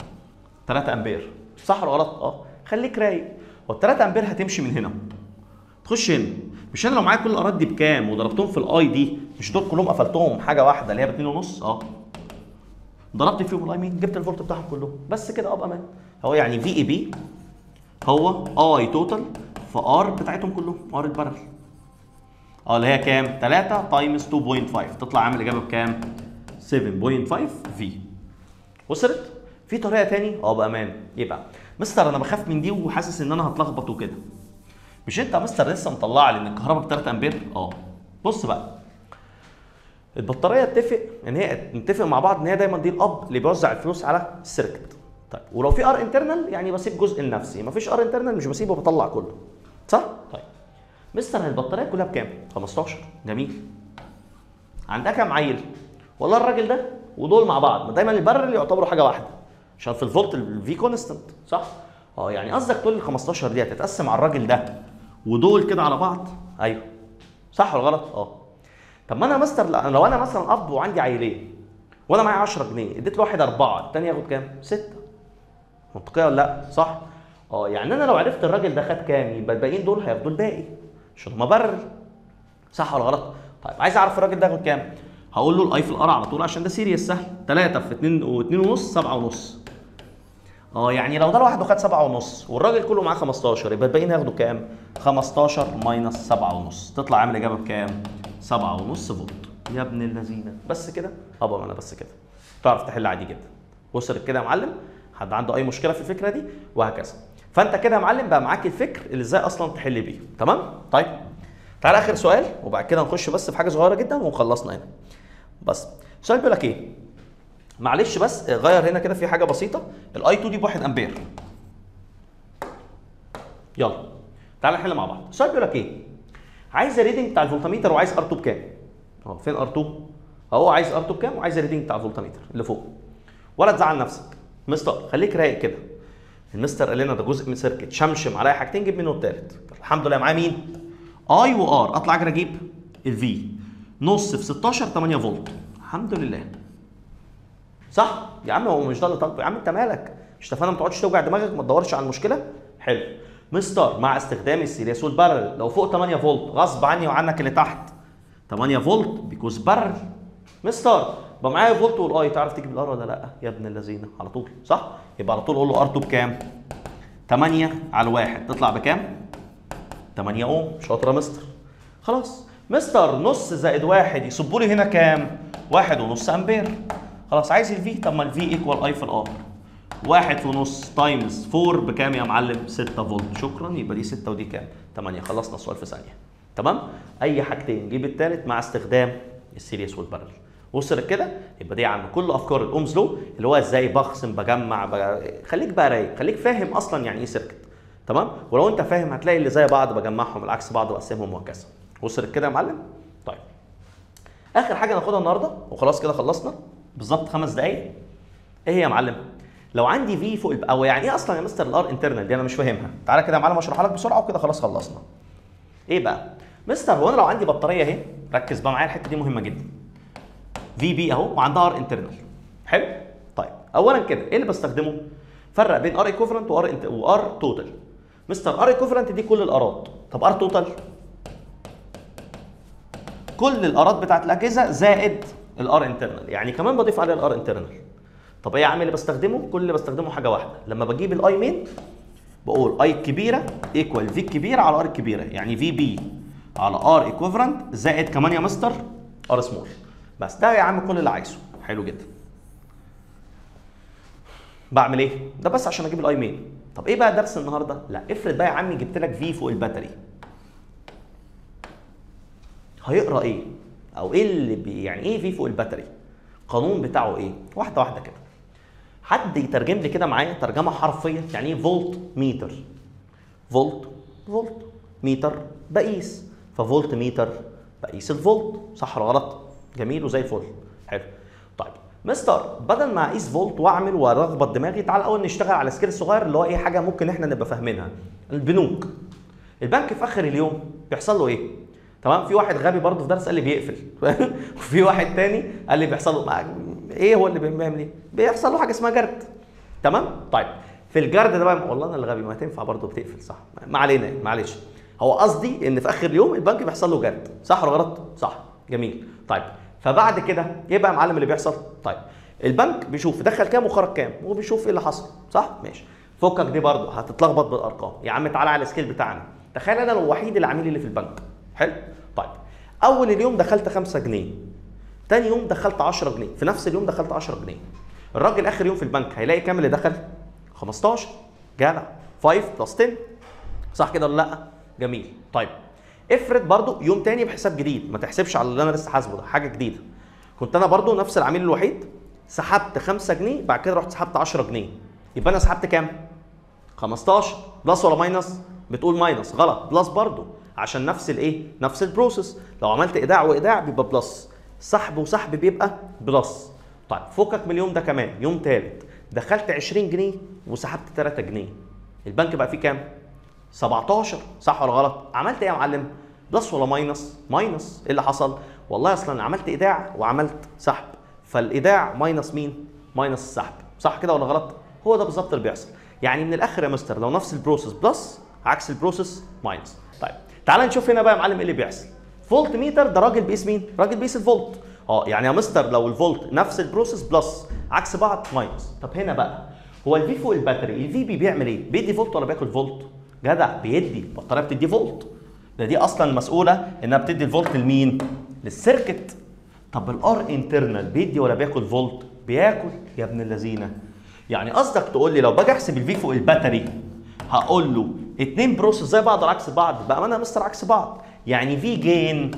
3 امبير صح ولا غلط اه خليك رايق هو ال 3 امبير هتمشي من هنا تخش هنا مش انا لو معايا كل الارات دي بكام وضربتهم في الاي دي مش دول كلهم قفلتهم حاجه واحده اللي هي ب 2 ونص اه ضربت فيهم الاي مين جبت الفولت بتاعهم كلهم بس كده اه بامان هو يعني في اي بي هو اي توتال في ار بتاعتهم كلهم ار البرل اه اللي هي كام 3 تايمز 2.5 تطلع عامل اجابه بكام 7.5 في وصلت في طريقه تاني اه بامان يبقى مستر انا بخاف من دي وحاسس ان انا هتلخبط وكده مش انت يا مستر لسه مطلع لي ان الكهرباء ب 3 امبير اه بص بقى البطاريه اتفق ان هي نتفق مع بعض ان هي دايما دي الاب اللي بيوزع الفلوس على السيركت طيب ولو في ار انترنال يعني بسيب جزء لنفسي مفيش ار انترنال مش بسيبه بطلع كله صح طيب مستر البطاريه كلها بكام 15 جميل عندها كام عيل والله الراجل ده ودول مع بعض ما دايما البرل يعتبروا حاجه واحده عشان في الفولت الفي كونستنت صح اه يعني قصدك تقول ال 15 دي هتتقسم على الراجل ده ودول كده على بعض ايوه صح ولا غلط اه طب ما انا يا مستر لا، لو انا مثلا اب وعندي عيلين وانا معايا 10 جنيه اديت لواحد اربعه الثاني ياخد كام؟ سته منطقيه ولا لا؟ صح؟ اه يعني انا لو عرفت الراجل ده خد كام يبقى الباقيين دول هياخدوا الباقي عشان هما برل صح ولا غلط؟ طيب عايز اعرف الراجل ده ياخد كام؟ هقول له الاي في الار على طول عشان ده سيريس سهل 3 في 2 و2 ونص 7 ونص اه يعني لو ده لوحده خد 7 ونص والراجل كله معاه 15 يبقى الباقيين هياخدوا كام؟ 15 ماينس 7 ونص تطلع عامل اجابه بكام؟ 7 ونص فولت يا ابن اللذينه بس كده؟ اه انا بس كده تعرف تحل عادي جدا وصلت كده يا معلم؟ حد عنده اي مشكله في الفكره دي وهكذا فانت كده يا معلم بقى معاك الفكر اللي ازاي اصلا تحل بيه تمام؟ طيب تعال اخر سؤال وبعد كده نخش بس في حاجه صغيره جدا وخلصنا هنا بس السؤال بيقول لك ايه؟ معلش بس غير هنا كده في حاجه بسيطه الاي 2 دي ب 1 امبير يلا تعالى نحل مع بعض السؤال بيقول لك ايه عايز الريدنج بتاع الفولتميتر وعايز ار 2 بكام اهو فين ار 2 اهو عايز ار 2 بكام وعايز الريدنج بتاع الفولتميتر اللي فوق ولا تزعل نفسك مستر خليك رايق كده المستر قال لنا ده جزء من سيركت شمشم عليا حاجتين جيب منه التالت الحمد لله معاه مين اي وار اطلع اجري اجيب الفي نص في 16 8 فولت الحمد لله صح يا عم هو مش ده اللي طالبه يا عم انت مالك مش تفهم ما تقعدش توجع دماغك ما تدورش على المشكله حلو مستر مع استخدام السيريس والبارل لو فوق 8 فولت غصب عني وعنك اللي تحت 8 فولت بيكوز بارل مستر يبقى معايا فولت والاي تعرف تجيب الار ولا لا يا ابن اللذينه على طول صح يبقى على طول اقول له ار 2 بكام 8 على الواحد تطلع بكام 8 اوم شاطر يا مستر خلاص مستر نص زائد واحد يصبوا لي هنا كام واحد ونص امبير خلاص عايز الفي طب ما الفي ايكوال اي في الار واحد ونص تايمز 4 بكام يا معلم 6 فولت شكرا يبقى دي 6 ودي كام 8 خلصنا السؤال في ثانيه تمام اي حاجتين جيب التالت مع استخدام السيريس والبارل وصلت كده يبقى دي يا عم كل افكار الاومز لو اللي هو ازاي بخصم بجمع بج... خليك بقى رايق خليك فاهم اصلا يعني ايه سيركت تمام ولو انت فاهم هتلاقي اللي زي بعض بجمعهم العكس بعض واقسمهم وهكذا وصلت كده يا معلم طيب اخر حاجه ناخدها النهارده وخلاص كده خلصنا بالظبط خمس دقايق ايه هي يا معلم لو عندي في فوق الب... او يعني ايه اصلا يا مستر الار انترنال دي انا مش فاهمها تعالى كده يا معلم اشرحها لك بسرعه وكده خلاص خلصنا ايه بقى مستر هو انا لو عندي بطاريه اهي ركز بقى معايا الحته دي مهمه جدا في بي اهو وعندها ار انترنال حلو طيب اولا كده ايه اللي بستخدمه فرق بين ار ايكوفرنت وار انت... وار توتال مستر ار ايكوفرنت دي كل الارات طب ار توتال كل الارات بتاعت الاجهزه زائد الار انترنال يعني كمان بضيف عليها الار انترنال طب ايه يا عم اللي بستخدمه كل اللي بستخدمه حاجه واحده لما بجيب الاي مين بقول اي الكبيره ايكوال في الكبيره على ار الكبيره يعني في بي على ار ايكوفرنت زائد كمان يا مستر ار سمول بس ده يا عم كل اللي عايزه حلو جدا بعمل ايه ده بس عشان اجيب الاي مين طب ايه بقى درس النهارده لا افرض بقى يا عمي جبت لك في فوق الباتري هيقرا ايه او ايه اللي بي يعني ايه في فوق الباتري القانون بتاعه ايه واحده واحده كده حد يترجم لي كده معايا ترجمه حرفيه يعني ايه فولت ميتر فولت فولت ميتر بقيس ففولت ميتر بقيس الفولت صح ولا غلط جميل وزي الفل حلو طيب مستر بدل ما اقيس فولت واعمل وارغبط دماغي تعال الاول نشتغل على سكيل صغير اللي هو ايه حاجه ممكن احنا نبقى فاهمينها البنوك البنك في اخر اليوم بيحصل له ايه تمام في واحد غبي برضه في درس قال لي بيقفل وفي واحد تاني قال لي بيحصل له مع... ايه هو اللي بيعمل ايه بيحصل له حاجه اسمها جرد تمام طيب في الجرد ده بقى والله انا الغبي ما تنفع برضه بتقفل صح ما علينا معلش هو قصدي ان في اخر اليوم البنك بيحصل له جرد صح ولا غلط صح جميل طيب فبعد كده ايه بقى يا معلم اللي بيحصل طيب البنك بيشوف دخل كام وخرج كام وبيشوف ايه اللي حصل صح ماشي فكك دي برضه هتتلخبط بالارقام يا عم تعالى على السكيل بتاعنا تخيل انا الوحيد العميل اللي في البنك حلو طيب اول اليوم دخلت 5 جنيه تاني يوم دخلت 10 جنيه في نفس اليوم دخلت 10 جنيه الراجل اخر يوم في البنك هيلاقي كام اللي دخل 15 جدع 5 بلس 10 صح كده ولا لا جميل طيب افرض برضو يوم تاني بحساب جديد ما تحسبش على اللي انا لسه حاسبه ده حاجه جديده كنت انا برضو نفس العميل الوحيد سحبت 5 جنيه بعد كده رحت سحبت 10 جنيه يبقى انا سحبت كام 15 بلس ولا ماينس بتقول ماينس غلط بلس برضو عشان نفس الايه نفس البروسيس لو عملت ايداع وايداع بيبقى بلس سحب وسحب بيبقى بلس طيب فكك من اليوم ده كمان يوم ثالث دخلت 20 جنيه وسحبت 3 جنيه البنك بقى فيه كام 17 صح ولا غلط عملت ايه يا معلم بلس ولا ماينس ماينس ايه اللي حصل والله اصلا عملت ايداع وعملت سحب فالايداع ماينس مين ماينس السحب صح كده ولا غلط هو ده بالظبط اللي بيحصل يعني من الاخر يا مستر لو نفس البروسيس بلس عكس البروسيس ماينس طيب تعال نشوف هنا بقى يا معلم ايه اللي بيحصل فولت ميتر ده راجل بيقيس مين راجل بيقيس الفولت اه يعني يا مستر لو الفولت نفس البروسيس بلس عكس بعض ماينس طب هنا بقى هو الفي فوق الباتري الفي بي بيعمل ايه بيدي فولت ولا بياكل فولت جدع بيدي البطاريه بتدي فولت ده دي اصلا مسؤوله انها بتدي الفولت لمين للسيركت طب الار انترنال بيدي ولا بياكل فولت بياكل يا ابن اللذينه يعني قصدك تقول لي لو باجي احسب الفي فوق الباتري هقول له اتنين بروسيس زي بعض ولا عكس بعض بامانه يا مستر عكس بعض يعني في جين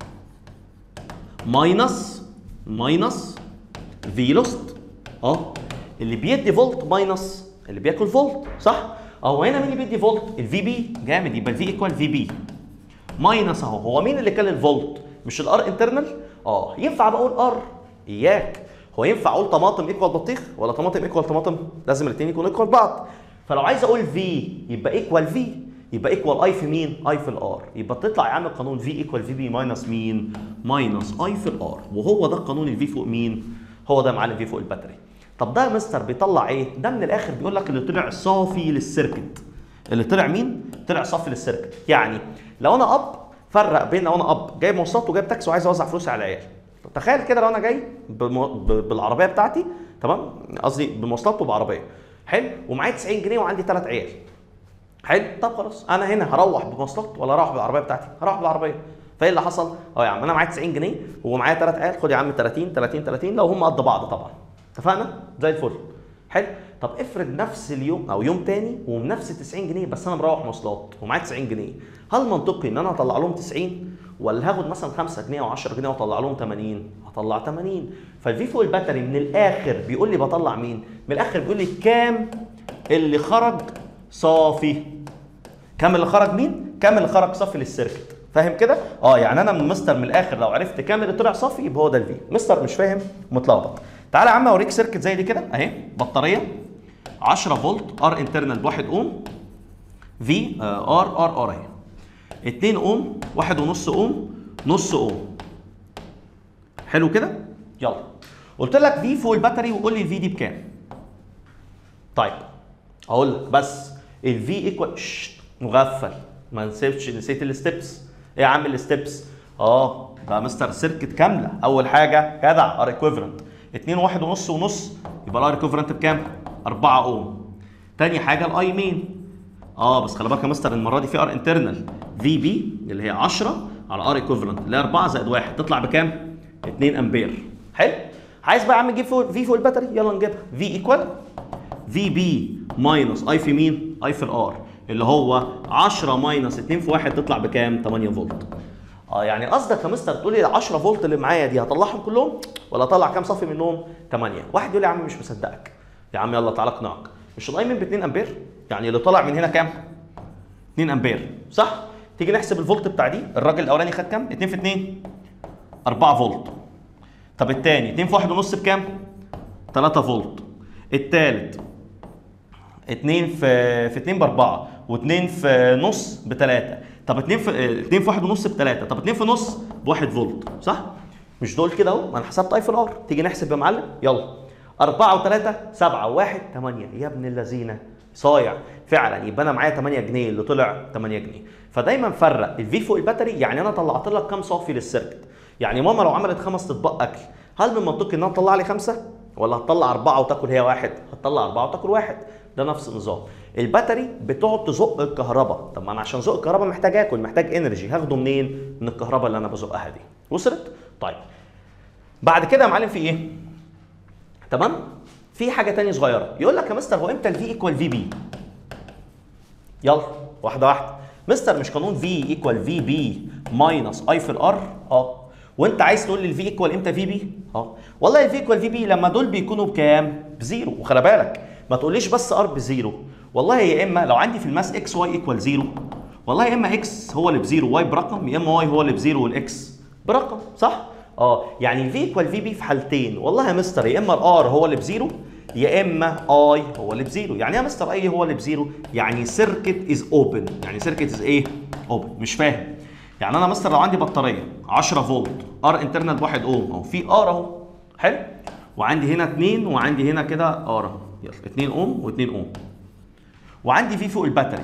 ماينس ماينس في لوست اه اللي بيدي فولت ماينس اللي بياكل فولت صح اهو هنا مين اللي بيدي فولت الفي بي جامد يبقى الفي ايكوال في بي ماينس اهو هو مين اللي كان الفولت مش الار انترنال اه ينفع بقول ار اياك هو ينفع اقول طماطم ايكوال بطيخ ولا طماطم ايكوال طماطم لازم الاثنين يكونوا ايكوال بعض فلو عايز اقول في يبقى ايكوال في يبقى ايكوال اي في مين اي في الار يبقى تطلع يا عم القانون في ايكوال في بي ماينس مين ماينس اي في الار وهو ده القانون الفي فوق مين هو ده يا معلم في فوق الباتري طب ده يا مستر بيطلع ايه ده من الاخر بيقول لك اللي طلع صافي للسيركت اللي طلع مين طلع صافي للسيركت يعني لو انا اب فرق بين لو انا اب جايب مواصلات وجايب تاكسي وعايز اوزع فلوسي على العيال طب تخيل كده لو انا جاي بمو... ب... بالعربيه بتاعتي تمام قصدي بمواصلات وبعربيه حلو ومعايا 90 جنيه وعندي ثلاث عيال حلو طب خلاص انا هنا هروح بمواصلات ولا اروح بالعربيه بتاعتي هروح بالعربيه فايه اللي حصل اه يا عم انا معايا 90 جنيه ومعايا ثلاث عيال خد يا عم 30 30 30 لو هم قد بعض طبعا اتفقنا زي الفل حلو طب افرض نفس اليوم او يوم تاني وبنفس 90 جنيه بس انا مروح مواصلات ومعايا 90 جنيه هل منطقي ان انا اطلع لهم 90 ولا هاخد مثلا 5 جنيه او 10 جنيه واطلع لهم 80 هطلع 80 فالفي فوق الباتري من الاخر بيقول لي بطلع مين من الاخر بيقول لي كام اللي خرج صافي كام اللي خرج مين كام اللي خرج صافي للسيركت فاهم كده اه يعني انا من مستر من الاخر لو عرفت كام اللي طلع صافي يبقى هو ده الفي مستر مش فاهم متلخبط تعالى يا عم اوريك سيركت زي دي كده اهي بطاريه 10 فولت ار انترنال ب 1 اوم في ار ار ار اهي 2 اوم 1 ونص اوم نص اوم حلو كده يلا قلت لك في فوق الباتري وقول لي الفي دي بكام طيب اقول لك بس الفي ايكوال مغفل ما نسيبش نسيت الستبس ايه يا عم الستبس اه ده مستر سيركت كامله اول حاجه جدع ار ايكويفالنت 2 1 ونص ونص يبقى الار ايكويفالنت بكام 4 اوم تاني حاجه الاي مين اه بس خلي بالك يا مستر المره دي في ار انترنال في بي اللي هي 10 على ار ايكويفالنت اللي هي 4 زائد 1 تطلع بكام 2 امبير حلو عايز بقى يا عم نجيب فوق في فوق الباتري يلا نجيبها في ايكوال في بي ماينس اي في مين اي في الار اللي هو 10 ماينس 2 في 1 تطلع بكام 8 فولت اه يعني قصدك يا مستر تقول لي ال 10 فولت اللي معايا دي هطلعهم كلهم ولا اطلع كام صافي منهم 8 واحد يقول لي يا عم مش مصدقك يا عم يلا تعالى اقنعك مش الاي من ب 2 امبير يعني اللي طلع من هنا كام 2 امبير صح تيجي نحسب الفولت بتاع دي الراجل الاولاني خد كام 2 في 2 4 فولت طب الثاني 2 في 1 ونص بكام 3 فولت الثالث 2 في في 2 ب 4 و2 في نص ب 3 طب 2 في 2 في 1 ونص ب 3 طب 2 في نص ب 1 فولت صح؟ مش دول كده اهو ما انا حسبت اي في الار تيجي نحسب يا معلم يلا 4 و3 7 و1 8 يا ابن اللذينه صايع فعلا يبقى انا معايا 8 جنيه اللي طلع 8 جنيه فدايما فرق الفي فوق الباتري يعني انا طلعت لك كام صافي للسيركت يعني ماما لو عملت خمس اطباق اكل هل من منطقي انها تطلع لي خمسه ولا هتطلع اربعه وتاكل هي واحد هتطلع اربعه وتاكل واحد ده نفس النظام الباتري بتقعد تزق الكهرباء طب ما انا عشان ازق الكهرباء محتاج اكل محتاج انرجي هاخده منين من الكهرباء اللي انا بزقها دي وصلت طيب بعد كده يا معلم في ايه تمام في حاجه تانية صغيره يقول لك يا مستر هو امتى الفي ايكوال في بي يلا واحده واحده مستر مش قانون في ايكوال في بي ماينس اي في الار اه وانت عايز تقول لي الفي ايكوال امتى في بي اه والله الفي ايكوال في بي لما دول بيكونوا بكام بزيرو وخلي بالك ما تقوليش بس ار بزيرو والله يا اما لو عندي في الماس اكس واي ايكوال زيرو والله يا اما اكس هو اللي بزيرو واي برقم يا اما واي هو اللي بزيرو والاكس برقم صح اه يعني في ايكوال في بي في حالتين والله يا مستر يا اما الار هو اللي بزيرو يا اما اي هو اللي بزيرو يعني يا مستر اي هو اللي بزيرو يعني سيركت از اوبن يعني سيركت از ايه اوبن مش فاهم يعني انا مستر لو عندي بطاريه 10 فولت ار انترنال ب 1 اوم اهو في ار اهو حلو وعندي هنا 2 وعندي هنا كده ار اهو يلا 2 اوم و2 اوم وعندي في فوق الباتري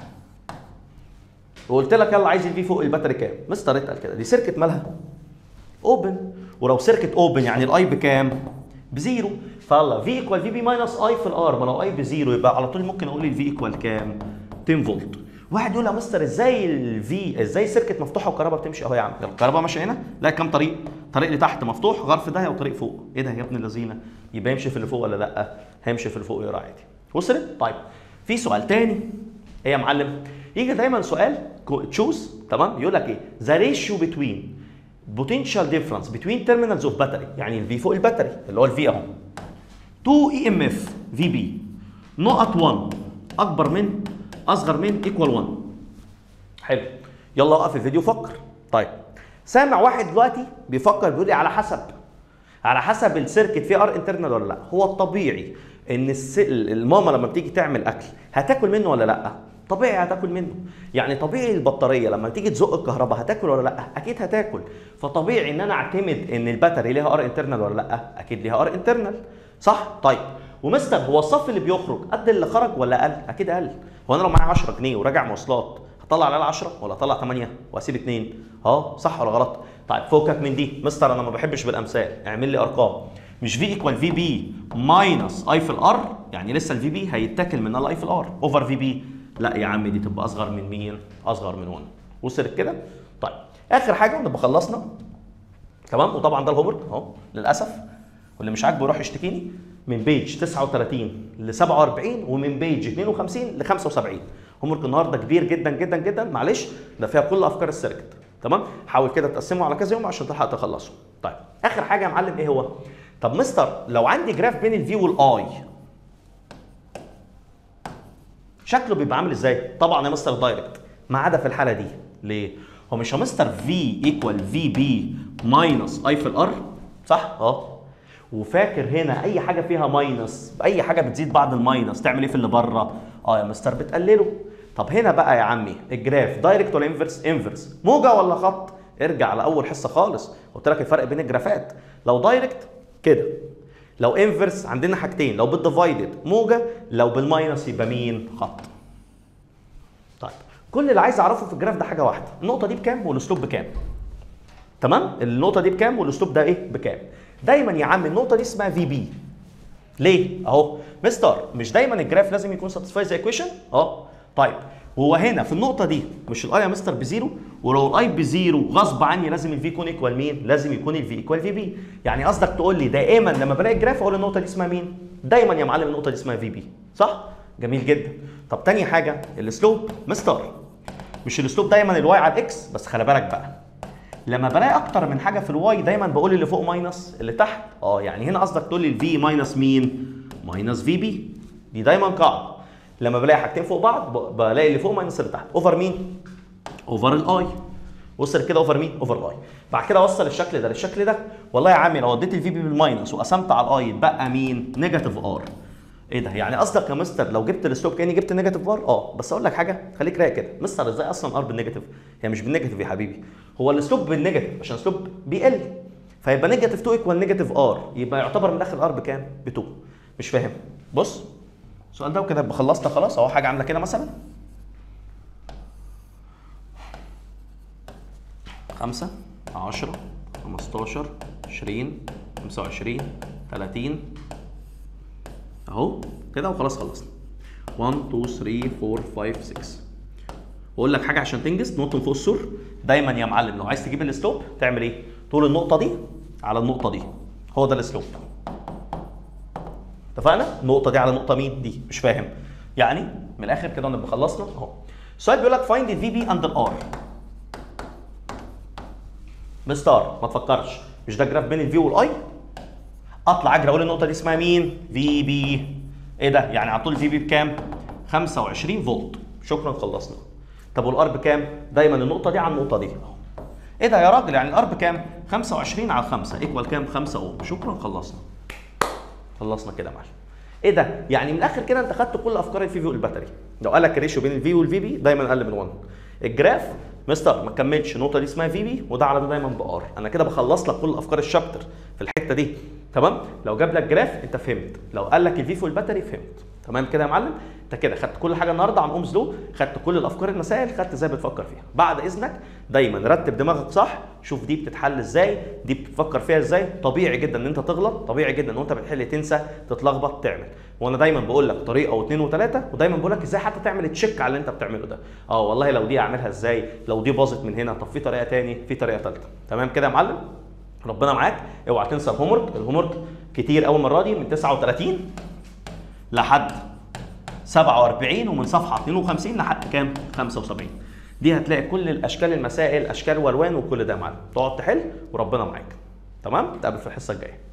وقلت لك يلا عايز الفي فوق الباتري كام مستر اتقل كده دي سيركت مالها اوبن ولو سيركت اوبن يعني الاي بكام بزيرو فيلا في ايكوال في بي ماينس اي في الار ما لو اي بزيرو يبقى على طول ممكن اقول الفي ايكوال كام 10 فولت واحد يقول يا مستر ازاي الفي ازاي سيركت مفتوحه والكهرباء بتمشي اهو يا عم الكهرباء ماشيه هنا لا كام طريق طريق لتحت مفتوح غرف ده وطريق فوق ايه ده يا ابن اللذينه يبقى يمشي في اللي فوق ولا لا هيمشي في اللي فوق يقرا عادي وصلت طيب في سؤال تاني ايه يا معلم يجي دايما سؤال تشوز تمام يقول لك ايه ذا ريشيو بتوين potential difference between terminals of battery يعني الفي فوق الباتري اللي هو الفي اهو 2 اي ام اف في بي نقط 1 اكبر من اصغر من ايكوال 1 حلو يلا وقف الفيديو فكر طيب سامع واحد دلوقتي بيفكر بيقول لي على حسب على حسب السيركت فيه ار انترنال ولا لا هو الطبيعي ان الس... الماما لما بتيجي تعمل اكل هتاكل منه ولا لا طبيعي هتاكل منه يعني طبيعي البطاريه لما تيجي تزق الكهرباء هتاكل ولا لا اكيد هتاكل فطبيعي ان انا اعتمد ان الباتري ليها ار انترنال ولا لا اكيد ليها ار انترنال صح طيب ومستر هو الصف اللي بيخرج قد اللي خرج ولا اقل اكيد اقل هو انا لو معايا 10 جنيه وراجع مواصلات هطلع على 10 ولا اطلع 8 واسيب 2 اه صح ولا غلط طيب فوقك من دي مستر انا ما بحبش بالامثال اعمل لي ارقام مش في ايكوال في بي ماينس اي في الار يعني لسه الفي بي هيتاكل من الاي في الار اوفر في بي لا يا عم دي تبقى اصغر من مين اصغر من 1 وصلت كده طيب اخر حاجه نبقى خلصنا تمام وطبعا ده الهومورك اهو للاسف واللي مش عاجبه يروح يشتكيني من بيج 39 ل 47 ومن بيج 52 ل 75 هوم ورك النهارده كبير جدا جدا جدا معلش ده فيها كل افكار السيركت تمام حاول كده تقسمه على كذا يوم عشان تلحق تخلصه طيب اخر حاجه يا معلم ايه هو طب مستر لو عندي جراف بين الفي والاي شكله بيبقى عامل ازاي طبعا يا مستر دايركت ما عدا في الحاله دي ليه هو مش يا مستر في ايكوال في بي ماينس اي في الار صح اه وفاكر هنا اي حاجه فيها ماينس اي حاجه بتزيد بعد الماينس تعمل ايه في اللي بره اه يا مستر بتقلله طب هنا بقى يا عمي الجراف دايركت ولا انفرس انفرس موجه ولا خط ارجع لاول حصه خالص قلت لك الفرق بين الجرافات لو دايركت كده لو انفرس عندنا حاجتين لو بالديفايدد موجه لو بالماينس يبقى مين خط طيب كل اللي عايز اعرفه في الجراف ده حاجه واحده النقطه دي بكام والاسلوب بكام تمام النقطه دي بكام والاسلوب ده ايه بكام دايما يا عم النقطه دي اسمها في بي ليه اهو مستر مش دايما الجراف لازم يكون ساتسفاي ذا ايكويشن اه طيب وهو هنا في النقطه دي مش الاي يا مستر بزيرو ولو الاي بزيرو غصب عني لازم الفي يكون ايكوال مين لازم يكون الفي ايكوال في بي يعني قصدك تقول لي دائما لما بلاقي الجراف اقول النقطه دي اسمها مين دايما يا معلم النقطه دي اسمها في بي صح جميل جدا طب تاني حاجه الاسلوب مستر مش الاسلوب دايما الواي على الاكس بس خلي بالك بقى لما بلاقي اكتر من حاجه في الواي دايما بقول اللي فوق ماينس اللي تحت اه يعني هنا قصدك تقول لي الفي ماينس مين ماينس في بي دي دايما قاعده لما بلاقي حاجتين فوق بعض ب- بلاقي اللي فوق ماينس اللي تحت اوفر مين اوفر الاي وصل كده اوفر مين اوفر الاي بعد كده اوصل الشكل ده للشكل ده والله يا عمي لو اديت الفي بي بالماينس وقسمت على الاي يتبقى مين نيجاتيف ار ايه ده يعني قصدك يا مستر لو جبت الاسلوب كاني جبت نيجاتيف ار اه بس اقول لك حاجه خليك رايق كده مستر ازاي اصلا ار بالنيجاتيف هي مش بالنيجاتيف يا حبيبي هو الاسلوب بالنيجاتيف عشان الاسلوب بيقل فيبقى نيجاتيف 2 ايكوال نيجاتيف ار يبقى يعتبر من الاخر ار بكام ب 2 مش فاهم بص السؤال ده وكده يبقى خلصنا خلاص اهو حاجه عامله كده مثلا خمسة عشرة خمستاشر عشرين خمسة وعشرين تلاتين اهو كده وخلاص خلصنا 1 2 3 4 5 6 واقول لك حاجه عشان تنجز نقطه من فوق السور دايما يا معلم لو عايز تجيب الاسلوب تعمل ايه؟ تقول النقطه دي على النقطه دي هو ده الاسلوب اتفقنا؟ النقطه دي على النقطه مين؟ دي مش فاهم يعني من الاخر كده نبقى خلصنا اهو السؤال بيقول لك فايند الفي بي اند الار مستار ما تفكرش مش ده جراف بين الفي والاي اطلع اجري اقول النقطه دي اسمها مين في بي ايه ده يعني على طول الفي بي بكام 25 فولت شكرا خلصنا طب والار بكام دايما النقطه دي على النقطه دي اهو ايه ده يا راجل يعني الار بكام 25 على 5 ايكوال كام 5 اوم شكرا خلصنا خلصنا كده يا معلم ايه ده يعني من الاخر كده انت خدت كل افكار الفي في والباتري لو قال لك الريشيو بين الفي والفي بي دايما اقل من 1 الجراف مستر ما كملش النقطه دي اسمها في بي وده على ده دايما بار انا كده بخلص لك كل افكار الشابتر في الحته دي تمام لو جاب لك جراف انت فهمت لو قال لك الفي في والباتري فهمت تمام كده يا معلم انت كده خدت كل حاجه النهارده عن اومز لو خدت كل الافكار المسائل خدت ازاي بتفكر فيها بعد اذنك دايما رتب دماغك صح شوف دي بتتحل ازاي دي بتفكر فيها ازاي طبيعي جدا ان انت تغلط طبيعي جدا ان انت بتحل تنسى تتلخبط تعمل وانا دايما بقول لك طريقه واثنين وثلاثه ودايما بقول لك ازاي حتى تعمل تشيك على اللي انت بتعمله ده اه والله لو دي اعملها ازاي لو دي باظت من هنا طب في طريقه تاني في طريقه ثالثه تمام كده يا معلم ربنا معاك اوعى تنسى الهوم ورك الهوم ورك كتير قوي المره دي من 39 لحد 47 ومن صفحه 52 لحد كام 75 دي هتلاقي كل الاشكال المسائل اشكال والوان وكل ده يا معلم تقعد تحل وربنا معاك تمام نتقابل في الحصه الجايه